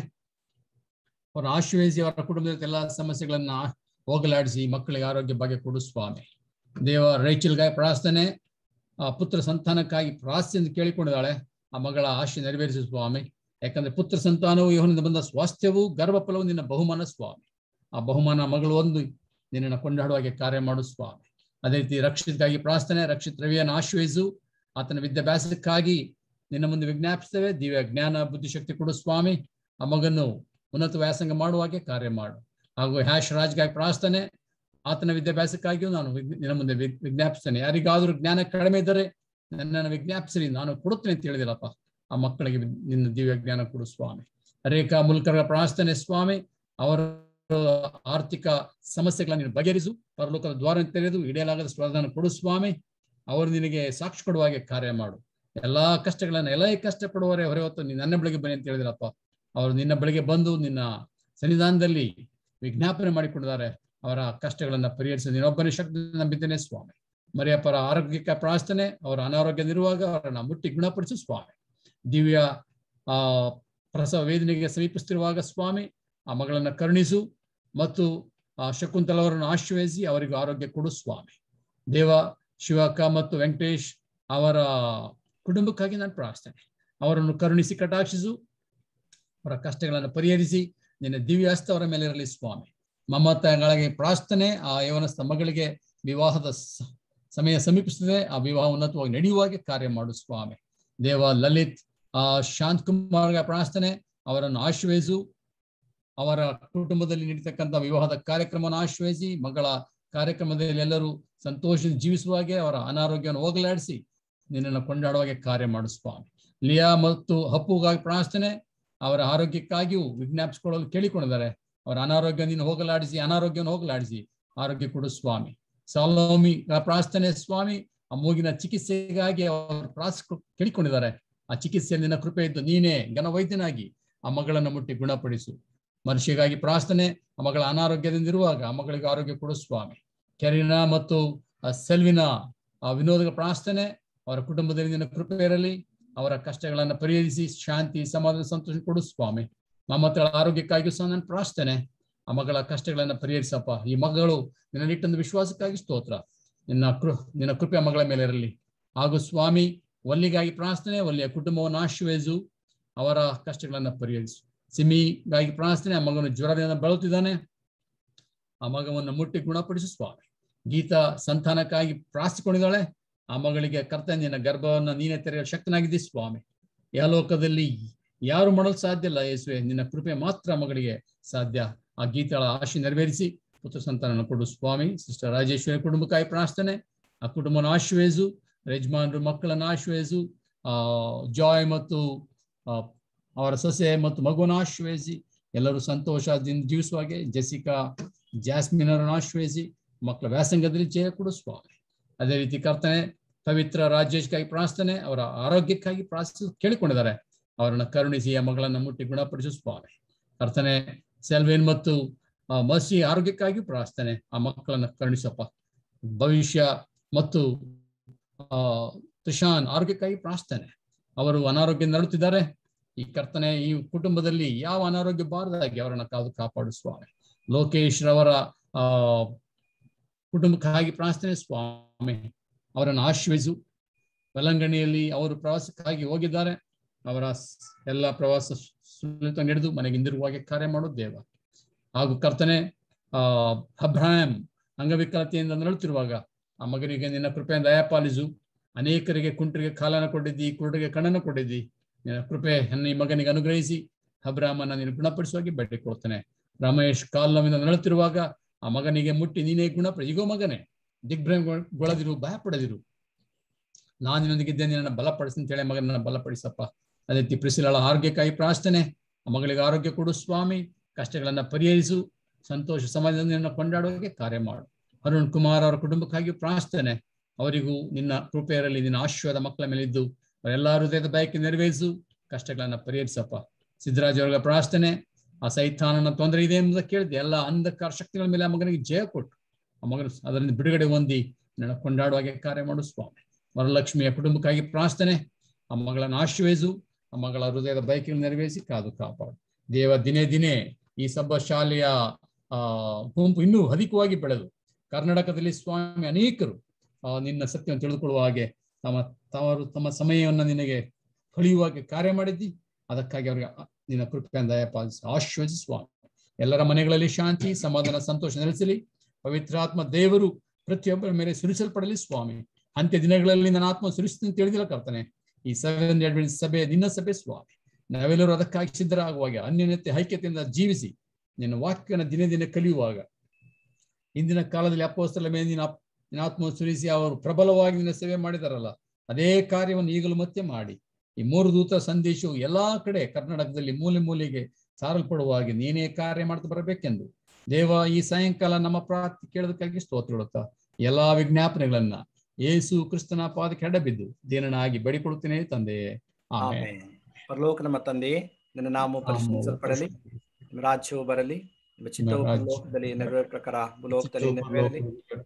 ಅವರ ಆಶ್ರಯಿಸಿ ಅವರ ಕುಟುಂಬದ ಎಲ್ಲಾ ಸಮಸ್ಯೆಗಳನ್ನ ಹೋಗಲಾಡಿಸಿ ಮಕ್ಕಳಿಗೆ ಆರೋಗ್ಯ ಬಗ್ಗೆ ಕೊಡು ಸ್ವಾಮಿ ದೇವ ರೈಚಲ್ಗಾಯ ಪ್ರಾರ್ಥನೆ ಆ ಪುತ್ರ ಸಂತಾನಕ್ಕಾಗಿ ಪ್ರಾರ್ಥನೆ ಕೇಳಿಕೊಂಡಿದ್ದಾಳೆ ಆ ಮಗಳ ಆಶೆ ನೆರವೇರಿಸು ಸ್ವಾಮಿ ಯಾಕಂದ್ರೆ ಪುತ್ರ ಸಂತಾನವು ಯೋಹನಿಂದ ಬಂದ ಸ್ವಾಸ್ಥ್ಯವು ಗರ್ಭಫಲವು ನಿನ್ನ ಬಹುಮಾನ ಸ್ವಾಮಿ ಆ ಬಹುಮಾನ ಮಗಳು ಒಂದು ನಿನ್ನನ್ನು ಕೊಂಡಾಡುವಾಗೆ ಕಾರ್ಯ ಮಾಡು ಸ್ವಾಮಿ ಅದೇ ರೀತಿ ರಕ್ಷಿತ್ಗಾಗಿ ಪ್ರಾರ್ಥನೆ ರಕ್ಷಿತ್ ರವಿಯನ್ನು ಆಶ್ರಯಿಸು ಆತನ ವಿದ್ಯಾಭ್ಯಾಸಕ್ಕಾಗಿ ನಿನ್ನ ಮುಂದೆ ವಿಜ್ಞಾಪಿಸ್ತೇವೆ ದಿವ್ಯ ಜ್ಞಾನ ಬುದ್ಧಿಶಕ್ತಿ ಕೊಡು ಸ್ವಾಮಿ ಆ ಮಗನ್ನು ಉನ್ನತ ವ್ಯಾಸಂಗ ಮಾಡುವಾಗೆ ಕಾರ್ಯ ಮಾಡು ಹಾಗೂ ಹ್ಯಾಶ್ ರಾಜ್ಗಾಗಿ ಪ್ರಾರ್ಥನೆ ಆತನ ವಿದ್ಯಾಭ್ಯಾಸಕ್ಕಾಗಿಯೂ ನಾನು ನಿನ್ನ ಮುಂದೆ ವಿಜ್ಞಾಪಿಸ್ತೇನೆ ಯಾರಿಗಾದರೂ ಜ್ಞಾನ ಕಡಿಮೆ ಇದ್ದರೆ ನನ್ನನ್ನು ವಿಜ್ಞಾಪಿಸಲಿ ನಾನು ಕೊಡುತ್ತೇನೆ ಅಂತ ಹೇಳಿದಿಲ್ಲಪ್ಪ ಆ ಮಕ್ಕಳಿಗೆ ನಿನ್ನ ದಿವ್ಯ ಜ್ಞಾನ ಕೊಡು ಸ್ವಾಮಿ ರೇಖಾ ಮುಲ್ಕರ ಪ್ರಾರ್ಥನೆ ಸ್ವಾಮಿ ಅವರ ಆರ್ಥಿಕ ಸಮಸ್ಯೆಗಳನ್ನು ನೀನು ಬಗೆಹರಿಸು ಪರಲೋಕದ ದ್ವಾರ ತೆರೆದು ಹಿಡಿಯಲಾಗದ ಸ್ವಾಧಾನ ಕೊಡು ಸ್ವಾಮಿ ಅವರು ನಿನಗೆ ಸಾಕ್ಷಿ ಕೊಡುವ ಹಾಗೆ ಕಾರ್ಯ ಮಾಡು ಎಲ್ಲಾ ಕಷ್ಟಗಳನ್ನ ಎಲ್ಲ ಕಷ್ಟಪಡುವವರೇ ಹೊರೆ ಹೊತ್ತು ನೀನು ನನ್ನ ಬಳಿಗೆ ಬನ್ನಿ ಅಂತ ಹೇಳಿದ್ರಪ್ಪ ಅವರು ನಿನ್ನ ಬಳಿಗೆ ಬಂದು ನಿನ್ನ ಸನ್ನಿಧಾನದಲ್ಲಿ ವಿಜ್ಞಾಪನೆ ಮಾಡಿಕೊಂಡಿದ್ದಾರೆ ಅವರ ಕಷ್ಟಗಳನ್ನ ಪರಿಹರಿಸಿ ನೀನೊಬ್ಬನೇ ಶಕ್ತಿ ನಂಬಿದ್ದೇನೆ ಸ್ವಾಮಿ ಮರಿಯಪ್ಪರ ಆರೋಗ್ಯಕ್ಕೆ ಪ್ರಾರ್ಥನೆ ಅವರ ಅನಾರೋಗ್ಯದಿರುವಾಗ ಅವರನ್ನ ಮುಟ್ಟಿ ಗುಣಪಡಿಸು ಸ್ವಾಮಿ ದಿವ್ಯ ಆ ಪ್ರಸವ ವೇದನೆಗೆ ಸಮೀಪಿಸ್ತಿರುವಾಗ ಸ್ವಾಮಿ ಆ ಮಗಳನ್ನ ಕರುಣಿಸು ಮತ್ತು ಆ ಶಕುಂತಲ ಅವರನ್ನು ಆಶ್ರಯಿಸಿ ಅವರಿಗೆ ಆರೋಗ್ಯ ಕೊಡು ಸ್ವಾಮಿ ದೇವ ಶಿವಕ್ಕ ಮತ್ತು ವೆಂಕಟೇಶ್ ಅವರ ಕುಟುಂಬಕ್ಕಾಗಿ ನಾನು ಪ್ರಾರ್ಥನೆ ಅವರನ್ನು ಕರುಣಿಸಿ ಕಟಾಕ್ಷಿಸು ಅವರ ಕಷ್ಟಗಳನ್ನು ಪರಿಹರಿಸಿ ನಿನ್ನ ದಿವ್ಯ ಹಸ್ತ ಅವರ ಮೇಲೆ ಇರಲಿ ಸ್ವಾಮಿ ಮಮತಗಳಿಗೆ ಪ್ರಾರ್ಥನೆ ಆ ಯವನಸ್ಥ ಮಗಳಿಗೆ ವಿವಾಹದ ಸಮಯ ಸಮೀಪಿಸುತ್ತದೆ ಆ ವಿವಾಹ ಉನ್ನತವಾಗಿ ನಡೆಯುವಾಗೆ ಕಾರ್ಯ ಮಾಡು ಸ್ವಾಮಿ ದೇವ ಲಲಿತ್ ಆ ಶಾಂತ್ ಕುಮಾರ್ಗ ಪ್ರಾರ್ಥನೆ ಅವರನ್ನು ಆಶ್ರಯಿಸು ಅವರ ಕುಟುಂಬದಲ್ಲಿ ನಡೀತಕ್ಕಂಥ ವಿವಾಹದ ಕಾರ್ಯಕ್ರಮವನ್ನು ಆಶ್ರಯಿಸಿ ಮಗಳ ಕಾರ್ಯಕ್ರಮದಲ್ಲಿ ಎಲ್ಲರೂ ಸಂತೋಷದಿಂದ ಜೀವಿಸುವ ಹಾಗೆ ಅವರ ಅನಾರೋಗ್ಯವನ್ನು ಹೋಗಲಾಡಿಸಿ ನಿನ್ನನ್ನು ಕೊಂಡಾಡುವ ಹಾಗೆ ಕಾರ್ಯ ಮಾಡು ಸ್ವಾಮಿ ಲಿಯಾ ಮತ್ತು ಹಪ್ಪುಗಾಗಿ ಪ್ರಾರ್ಥನೆ ಅವರ ಆರೋಗ್ಯಕ್ಕಾಗಿಯೂ ವಿಜ್ಞಾಪಿಸಿಕೊಳ್ಳಲು ಕೇಳಿಕೊಂಡಿದ್ದಾರೆ ಅವರ ಅನಾರೋಗ್ಯ ನೀನು ಹೋಗಲಾಡಿಸಿ ಅನಾರೋಗ್ಯವನ್ನು ಹೋಗಲಾಡಿಸಿ ಆರೋಗ್ಯ ಕೊಡು ಸ್ವಾಮಿ ಸಾಲೋಮಿ ಪ್ರಾರ್ಥನೆ ಸ್ವಾಮಿ ಆ ಮೂಗಿನ ಚಿಕಿತ್ಸೆಗಾಗಿ ಅವರು ಪ್ರಾರ್ಥಿ ಕೇಳಿಕೊಂಡಿದ್ದಾರೆ ಆ ಚಿಕಿತ್ಸೆಯಲ್ಲಿ ನಿನ್ನ ಕೃಪೆ ಇದ್ದು ನೀನೇ ಘನವೈದ್ಯನಾಗಿ ಆ ಮಗಳನ್ನು ಮುಟ್ಟಿ ಗುಣಪಡಿಸು ಮನುಷ್ಯಗಾಗಿ ಪ್ರಾರ್ಥನೆ ಆ ಮಗಳ ಅನಾರೋಗ್ಯದಿಂದ ಇರುವಾಗ ಆ ಮಗಳಿಗೆ ಆರೋಗ್ಯ ಕೊಡು ಸ್ವಾಮಿ ಕೆರಿನ ಮತ್ತು ಆ ಸೆಲ್ವಿನ ಆ ವಿನೋದಕ ಪ್ರಾರ್ಥನೆ ಅವರ ಕುಟುಂಬದಲ್ಲಿ ನಿನ್ನ ಕೃಪೆ ಇರಲಿ ಅವರ ಕಷ್ಟಗಳನ್ನು ಪರಿಹರಿಸಿ ಶಾಂತಿ ಸಮಾಧಾನ ಸಂತೋಷ ಕೊಡು ಸ್ವಾಮಿ ಮಮತಳ ಆರೋಗ್ಯಕ್ಕಾಗಿಯೂ ಸಹ ನನ್ನ ಪ್ರಾರ್ಥನೆ ಆ ಮಗಳ ಕಷ್ಟಗಳನ್ನ ಪರಿಹರಿಸಪ್ಪ ಈ ಮಗಳು ನಿನ್ನಲ್ಲಿಟ್ಟೊಂದು ವಿಶ್ವಾಸಕ್ಕಾಗಿ ಸ್ತೋತ್ರ ನಿನ್ನ ಕೃ ನಿನ್ನ ಕೃಪೆ ಆ ಮಗಳ ಮೇಲೆ ಇರಲಿ ಹಾಗೂ ಸ್ವಾಮಿ ಒಲ್ಲಿಗಾಗಿ ಪ್ರಾರ್ಥನೆ ಒಲ್ಲಿಯ ಕುಟುಂಬವನ್ನು ಆಶೀರ್ವದಿಸು ಅವರ ಕಷ್ಟಗಳನ್ನ ಪರಿಹರಿಸು ಸಿಮಿಗಾಗಿ ಪ್ರಾರ್ಥನೆ ಆ ಮಗನು ಜ್ವರದಿಂದ ಬಳಲುತ್ತಿದ್ದಾನೆ ಆ ಮಗವನ್ನು ಮುಟ್ಟಿ ಗುಣಪಡಿಸು ಸ್ವಾಮಿ ಗೀತಾ ಸಂತಾನಕ್ಕಾಗಿ ಪ್ರಾರ್ಥಿಕೊಂಡಿದ್ದಾಳೆ ಆ ಮಗಳಿಗೆ ಕರ್ತನಿನ ಗರ್ಭವನ್ನ ನೀನೇ ತೆರೆಯಲು ಶಕ್ತನಾಗಿದ್ದಿ ಸ್ವಾಮಿ ಯಾವ ಲೋಕದಲ್ಲಿ ಯಾರು ಮಾಡಲು ಸಾಧ್ಯ ಇಲ್ಲ ಯೇಸುವೆ ನಿನ್ನ ಕೃಪೆ ಮಾತ್ರ ಆ ಮಗಳಿಗೆ ಸಾಧ್ಯ ಆ ಗೀತಾಳ ಆಶೆ ನೆರವೇರಿಸಿ ಪುತ್ರ ಸಂತಾನ ಕೊಡು ಸ್ವಾಮಿ ಸಿಸ್ಟರ್ ರಾಜೇಶ್ವರಿ ಕುಟುಂಬಕ್ಕಾಗಿ ಪ್ರಾರ್ಥನೆ ಆ ಕುಟುಂಬನ ಆಶ್ರಯಿಸು ಯಜಮಾನರು ಮಕ್ಕಳನ್ನು ಆಶ್ರಯಿಸು ಆ ಜಾಯ್ ಮತ್ತು ಆ, ಅವರ ಸೊಸೆ ಮತ್ತು ಮಗುವನ್ನು ಆಶ್ರಯಿಸಿ ಎಲ್ಲರೂ ಸಂತೋಷದಿಂದ ಜೀವಿಸುವ ಹಾಗೆ ಜೆಸಿಕಾ ಜಾಸ್ಮಿನ್ ಅವರನ್ನು ಆಶ್ರಯಿಸಿ ಮಕ್ಕಳ ವ್ಯಾಸಂಗದಲ್ಲಿ ಜಯ ಕೊಡು ಸ್ವಾಮಿ ಅದೇ ರೀತಿ ಕರ್ತನೆ ಪವಿತ್ರ ರಾಜೇಶ್ಗಾಗಿ ಪ್ರಾರ್ಥನೆ ಅವರ ಆರೋಗ್ಯಕ್ಕಾಗಿ ಪ್ರಾರ್ಥಿಸಿ ಕೇಳಿಕೊಂಡಿದ್ದಾರೆ ಅವರನ್ನು ಕರುಣಿಸಿ ಆ ಮಗಳನ್ನು ಮುಟ್ಟಿ ಗುಣಪಡಿಸು ಸ್ವಾಮಿ ಕರ್ತನೆ ಸೆಲ್ವೇನ್ ಮತ್ತು ಆ, ಮಸಿ ಆರೋಗ್ಯಕ್ಕಾಗಿ ಪ್ರಾರ್ಥನೆ ಆ ಮಕ್ಕಳನ್ನು ಕರುಣಿಸಪ್ಪ ಭವಿಷ್ಯ ಮತ್ತು ಆ ತುಷಾನ್ ಆರೋಗ್ಯಕ್ಕಾಗಿ ಪ್ರಾರ್ಥನೆ ಅವರು ಅನಾರೋಗ್ಯ ನಡುತ್ತಿದ್ದಾರೆ ಈ ಕರ್ತನೆ ಈ ಕುಟುಂಬದಲ್ಲಿ ಯಾವ ಅನಾರೋಗ್ಯ ಬಾರದಾಗಿ ಅವರನ್ನ ಕಾದು ಕಾಪಾಡು ಸ್ವಾಮಿ ಲೋಕೇಶ್ ರವರ ಆ ಕುಟುಂಬಕ್ಕಾಗಿ ಪ್ರಾರ್ಥನೆ ಸ್ವಾಮಿ ಅವರನ್ನು ಆಶ್ರಯಿಸು ವೆಲಂಗಣಿಯಲ್ಲಿ ಅವರು ಪ್ರವಾಸಕ್ಕಾಗಿ ಹೋಗಿದ್ದಾರೆ ಅವರ ಸ್- ಎಲ್ಲ ಪ್ರವಾಸ ಸುಲಿತ ನಡೆದು ಮನೆಗೆ ಹಿಂದಿರುಗುವಾಗೆ ಕಾರ್ಯ ಮಾಡು ದೇವ ಹಾಗೂ ಕರ್ತನೆ ಆ ಅಬ್ರಾಹಂ ಅಂಗವಿಕಲತೆಯಿಂದ ನರಳುತ್ತಿರುವಾಗ ಆ ಮಗನಿಗೆ ನಿನ್ನ ಕೃಪೆಯಿಂದ ದಯಪಾಲಿಸು ಅನೇಕರಿಗೆ ಕುಂಟರಿಗೆ ಕಾಲನ ಕೊಟ್ಟಿದ್ದಿ ಕುರುಡರಿಗೆ ಕಣ್ಣನ್ನು ಕೊಟ್ಟಿದ್ದಿ ನಿನ್ನ ಕೃಪೆ ನನ್ನ ಈ ಮಗನಿಗೆ ಅನುಗ್ರಹಿಸಿ ಅಬ್ರಾಹ್ಮನ ನೀನು ಗುಣಪಡಿಸುವಾಗಿ ಬೇಟೆ ಕೊಡ್ತಾನೆ ರಮೇಶ್ ಕಾಲ್ನವಿಂದ ನರಳುತ್ತಿರುವಾಗ ಆ ಮಗನಿಗೆ ಮುಟ್ಟಿ ನೀನೇ ಗುಣಪಡಿ ಈಗೋ ಮಗನೇ ದಿಗ್ಭ್ರಮೆಗೊಳ್ಳದಿರು ಭಯಪಡದಿರು ನಾನು ನಿನ್ನೊಂದಿಗಿದ್ದೆ ನಿನ್ನ ಬಲಪಡಿಸಿ ಅಂತೇಳಿ ಮಗನನ್ನ ಬಲಪಡಿಸಪ್ಪ ಅದೇ ರೀತಿ ಪ್ರಿಸಿಲಳ ಆರೋಗ್ಯಕ್ಕಾಗಿ ಪ್ರಾರ್ಥನೆ ಆ ಮಗಳಿಗೆ ಆರೋಗ್ಯ ಕೊಡು ಸ್ವಾಮಿ ಕಷ್ಟಗಳನ್ನ ಪರಿಹರಿಸು ಸಂತೋಷ ಸಮಾಜದಿಂದ ನಿನ್ನ ಕೊಂಡಾಡುವಾಗೆ ಕಾರ್ಯ ಮಾಡು ಅರುಣ್ ಕುಮಾರ್ ಅವರ ಕುಟುಂಬಕ್ಕಾಗಿ ಪ್ರಾರ್ಥನೆ ಅವರಿಗೂ ನಿನ್ನ ಕೃಪೆ ಇರಲಿ ನಿನ್ನ ಆಶೀರ್ವಾದ ಮಕ್ಕಳ ಮೇಲೆ ಇದ್ದು ಅವರೆಲ್ಲ ಹೃದಯದ ಬಯಕೆ ನೆರವೇರಿಸು ಕಷ್ಟಗಳನ್ನ ಪರಿಹರಿಸಪ್ಪ ಸಿದ್ದರಾಜ್ ಅವರ ಪ್ರಾರ್ಥನೆ ಆ ಸೈತಾನನ ತೊಂದರೆ ಇದೆ ಎಂಬುದನ್ನು ಕೇಳಿದೆ ಎಲ್ಲ ಅಂಧಕಾರ ಶಕ್ತಿಗಳ ಮೇಲೆ ಆ ಮಗನಿಗೆ ಜಯ ಕೊಟ್ಟು ಆ ಮಗನು ಅದರಿಂದ ಬಿಡುಗಡೆ ಹೊಂದಿ ನನ್ನ ಕೊಂಡಾಡುವಾಗೆ ಕಾರ್ಯ ಮಾಡು ಸ್ವಾಮಿ ವರಲಕ್ಷ್ಮಿಯ ಕುಟುಂಬಕ್ಕಾಗಿ ಪ್ರಾರ್ಥನೆ ಆ ಮಗಳನ್ನು ಆಶೀರ್ವದಿಸು ಆ ಮಗಳ ಹೃದಯದ ಬಯಕೆಯನ್ನು ನೆರವೇರಿಸಿ ಕಾದು ಕಾಪಾಡು ದೇವ ದಿನೇ ದಿನೇ ಈ ಸಬ್ಬ ಶಾಲೆಯ ಆ ಗುಂಪು ಇನ್ನೂ ಅಧಿಕವಾಗಿ ಬೆಳೆದು ಕರ್ನಾಟಕದಲ್ಲಿ ಸ್ವಾಮಿ ಅನೇಕರು ಆ ನಿನ್ನ ಸತ್ಯವನ್ನು ತಿಳಿದುಕೊಳ್ಳುವ ಹಾಗೆ ತಮ್ಮ ತವರು ತಮ್ಮ ಸಮಯವನ್ನು ನಿನಗೆ ಕಳೆಯುವಾಗೆ ಕಾರ್ಯ ಮಾಡಿದ್ದಿ ಅದಕ್ಕಾಗಿ ಅವರಿಗೆ ಆ- ನಿನ್ನ ಕೃಪೆಯನ್ನು ದಯಪಾಲಿಸಿ ಆಶ್ವಸಿ ಸ್ವಾಮಿ ಎಲ್ಲರ ಮನೆಗಳಲ್ಲಿ ಶಾಂತಿ ಸಮಾಧಾನ ಸಂತೋಷ ನೆಲೆಸಲಿ ಪವಿತ್ರಾತ್ಮ ದೇವರು ಪ್ರತಿಯೊಬ್ಬರ ಮೇಲೆ ಸುರಿಸಲ್ಪಡಲಿ ಸ್ವಾಮಿ ಅಂತ್ಯ ದಿನಗಳಲ್ಲಿ ನನ್ನ ಆತ್ಮ ಸುರಿಸುತ್ತೆ ತಿಳಿದಿಲ್ಲ ಕರ್ತನೆ ಈ ಸೆವೆನ್ ಅಡ್ವೆಂಟ್ ಸಭೆ ನಿನ್ನ ಸಭೆ ಸ್ವಾಮಿ ನಾವೆಲ್ಲರೂ ಅದಕ್ಕಾಗಿ ಸಿದ್ಧರಾಗುವಾಗ ಅನ್ಯೋನ್ಯತೆ ಐಕ್ಯತೆಯಿಂದ ಜೀವಿಸಿ ನಿನ್ನ ವಾಕ್ಯನ ದಿನೇ ದಿನೇ ಕಲಿಯುವಾಗ ಇಂದಿನ ಕಾಲದಲ್ಲಿ ಅಪ್ಪೋಸ್ತಲ ಮೇಲೆ ನಿನ್ನ ಆಪ್- ನಿನ್ನ ಆತ್ಮ ಸುರಿಸಿ ಅವರು ಪ್ರಬಲವಾಗಿ ನಿನ್ನ ಸೇವೆ ಮಾಡಿದಾರಲ್ಲ ಅದೇ ಕಾರ್ಯವನ್ನು ಈಗಲೂ ಮತ್ತೆ ಮಾಡಿ ಈ ಮೂರು ದೂತ ಸಂದೇಶವು ಎಲ್ಲಾ ಕಡೆ ಕರ್ನಾಟಕದಲ್ಲಿ ಮೂಲೆ ಮೂಲೆಗೆ ಸಾರಲ್ಪಡುವ ಹಾಗೆ ನೀನೇ ಕಾರ್ಯ ಮಾಡ್ತಾ ಬರಬೇಕೆಂದು ದೇವ ಈ ಸಾಯಂಕಾಲ ನಮ್ಮ ಪ್ರಾರ್ಥನೆ ಕೇಳೋದಕ್ಕಾಗಿ ಸ್ತೋತ್ರಡುತ್ತಾ ಎಲ್ಲಾ ವಿಜ್ಞಾಪನೆಗಳನ್ನ ಯೇಸು ಕ್ರಿಸ್ತನ ಪಾದಕ್ಕೆ ಎಡಬಿದ್ದು ದೇನನಾಗಿ ಬೇಡಿಕೊಳ್ಳುತ್ತೇನೆ ತಂದೆ ಆಮೇಲೆ ಆಮೆನ್. ಪರಲೋಕ ನಮ್ಮ ತಂದೆಯೇ ನಿನ್ನ ನಾಮ ಪರಿಶುದ್ಧಿಸಲ್ಪಡಲಿ ನಿಮ್ಮ ರಾಜ್ಯವು ಬರಲಿ ನಿಮ್ಮ ಚಿತ್ತವು ರಾಜ್ಯ- ಪರಲೋಕದಲ್ಲಿ ನೆರವೇರ ಪ್ರಕಾರ ಭೂಲೋಕದಲ್ಲಿ ನೆರವೇರಲಿ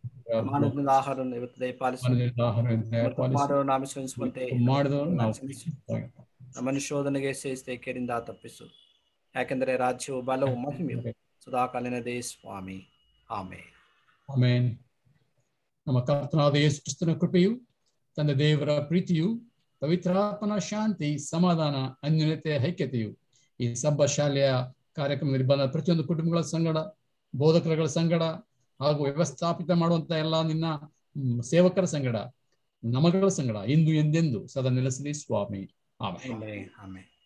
ಮಾನವನ ಆಹಾರವನ್ನು ಇವತ್ತು ದಯಪಾಲಿಸು ಮಾನವನ ಆಹಾರವನ್ನು ದಯಪಾಲಿಸು. ಮಾಡುವವರನ್ನು ನಾವು ಕ್ಷಮಿಸುವಂತೆ ಮಾಡಿದವರು ನಾವು ಕ್ಷಮಿಸು. ನಮ್ಮನ್ನು ಶೋಧನೆಗೆ ಸೇರಿಸದೆ ಕೆರಿಂದ ತಪ್ಪಿಸು ಯಾಕೆಂದರೆ ರಾಜ್ಯವು ಬಲವು ಮಹಿಮೆಯು ಸದಾಕಾಲಿನದೇ ಸ್ವಾಮಿ ಆಮೆ ಆಮೇನ್ ನಮ್ಮ ಕರ್ತನಾದ ಯೇಸು ಕ್ರಿಸ್ತನ ಕೃಪೆಯು ತಂದೆ ದೇವರ ಪ್ರೀತಿಯು ಪವಿತ್ರಾತ್ಮನ ಶಾಂತಿ ಸಮಾಧಾನ ಅನ್ಯೋನ್ಯತೆ ಐಕ್ಯತೆಯು ಈ ಸಬ್ಬ ಶಾಲೆಯ ಕಾರ್ಯಕ್ರಮದಲ್ಲಿ ಬಂದ ಪ್ರತಿಯೊಂದು ಕುಟುಂಬಗಳ ಸಂಗಡ ಬೋಧಕರುಗಳ ಸಂಗಡ ಹಾಗೂ ವ್ಯವಸ್ಥಾಪಿತ ಮಾಡುವಂತ ಎಲ್ಲ ನಿನ್ನ ಮ್, ಸೇವಕರ ಸಂಗಡ ನಮಗಳ ಸಂಗಡ ಇಂದು ಎಂದೆಂದು ಸದಾ ನೆಲೆಸಲಿ ಸ್ವಾಮಿ ಆಮೇಲೆ ಆಮೆ ಆಮೆ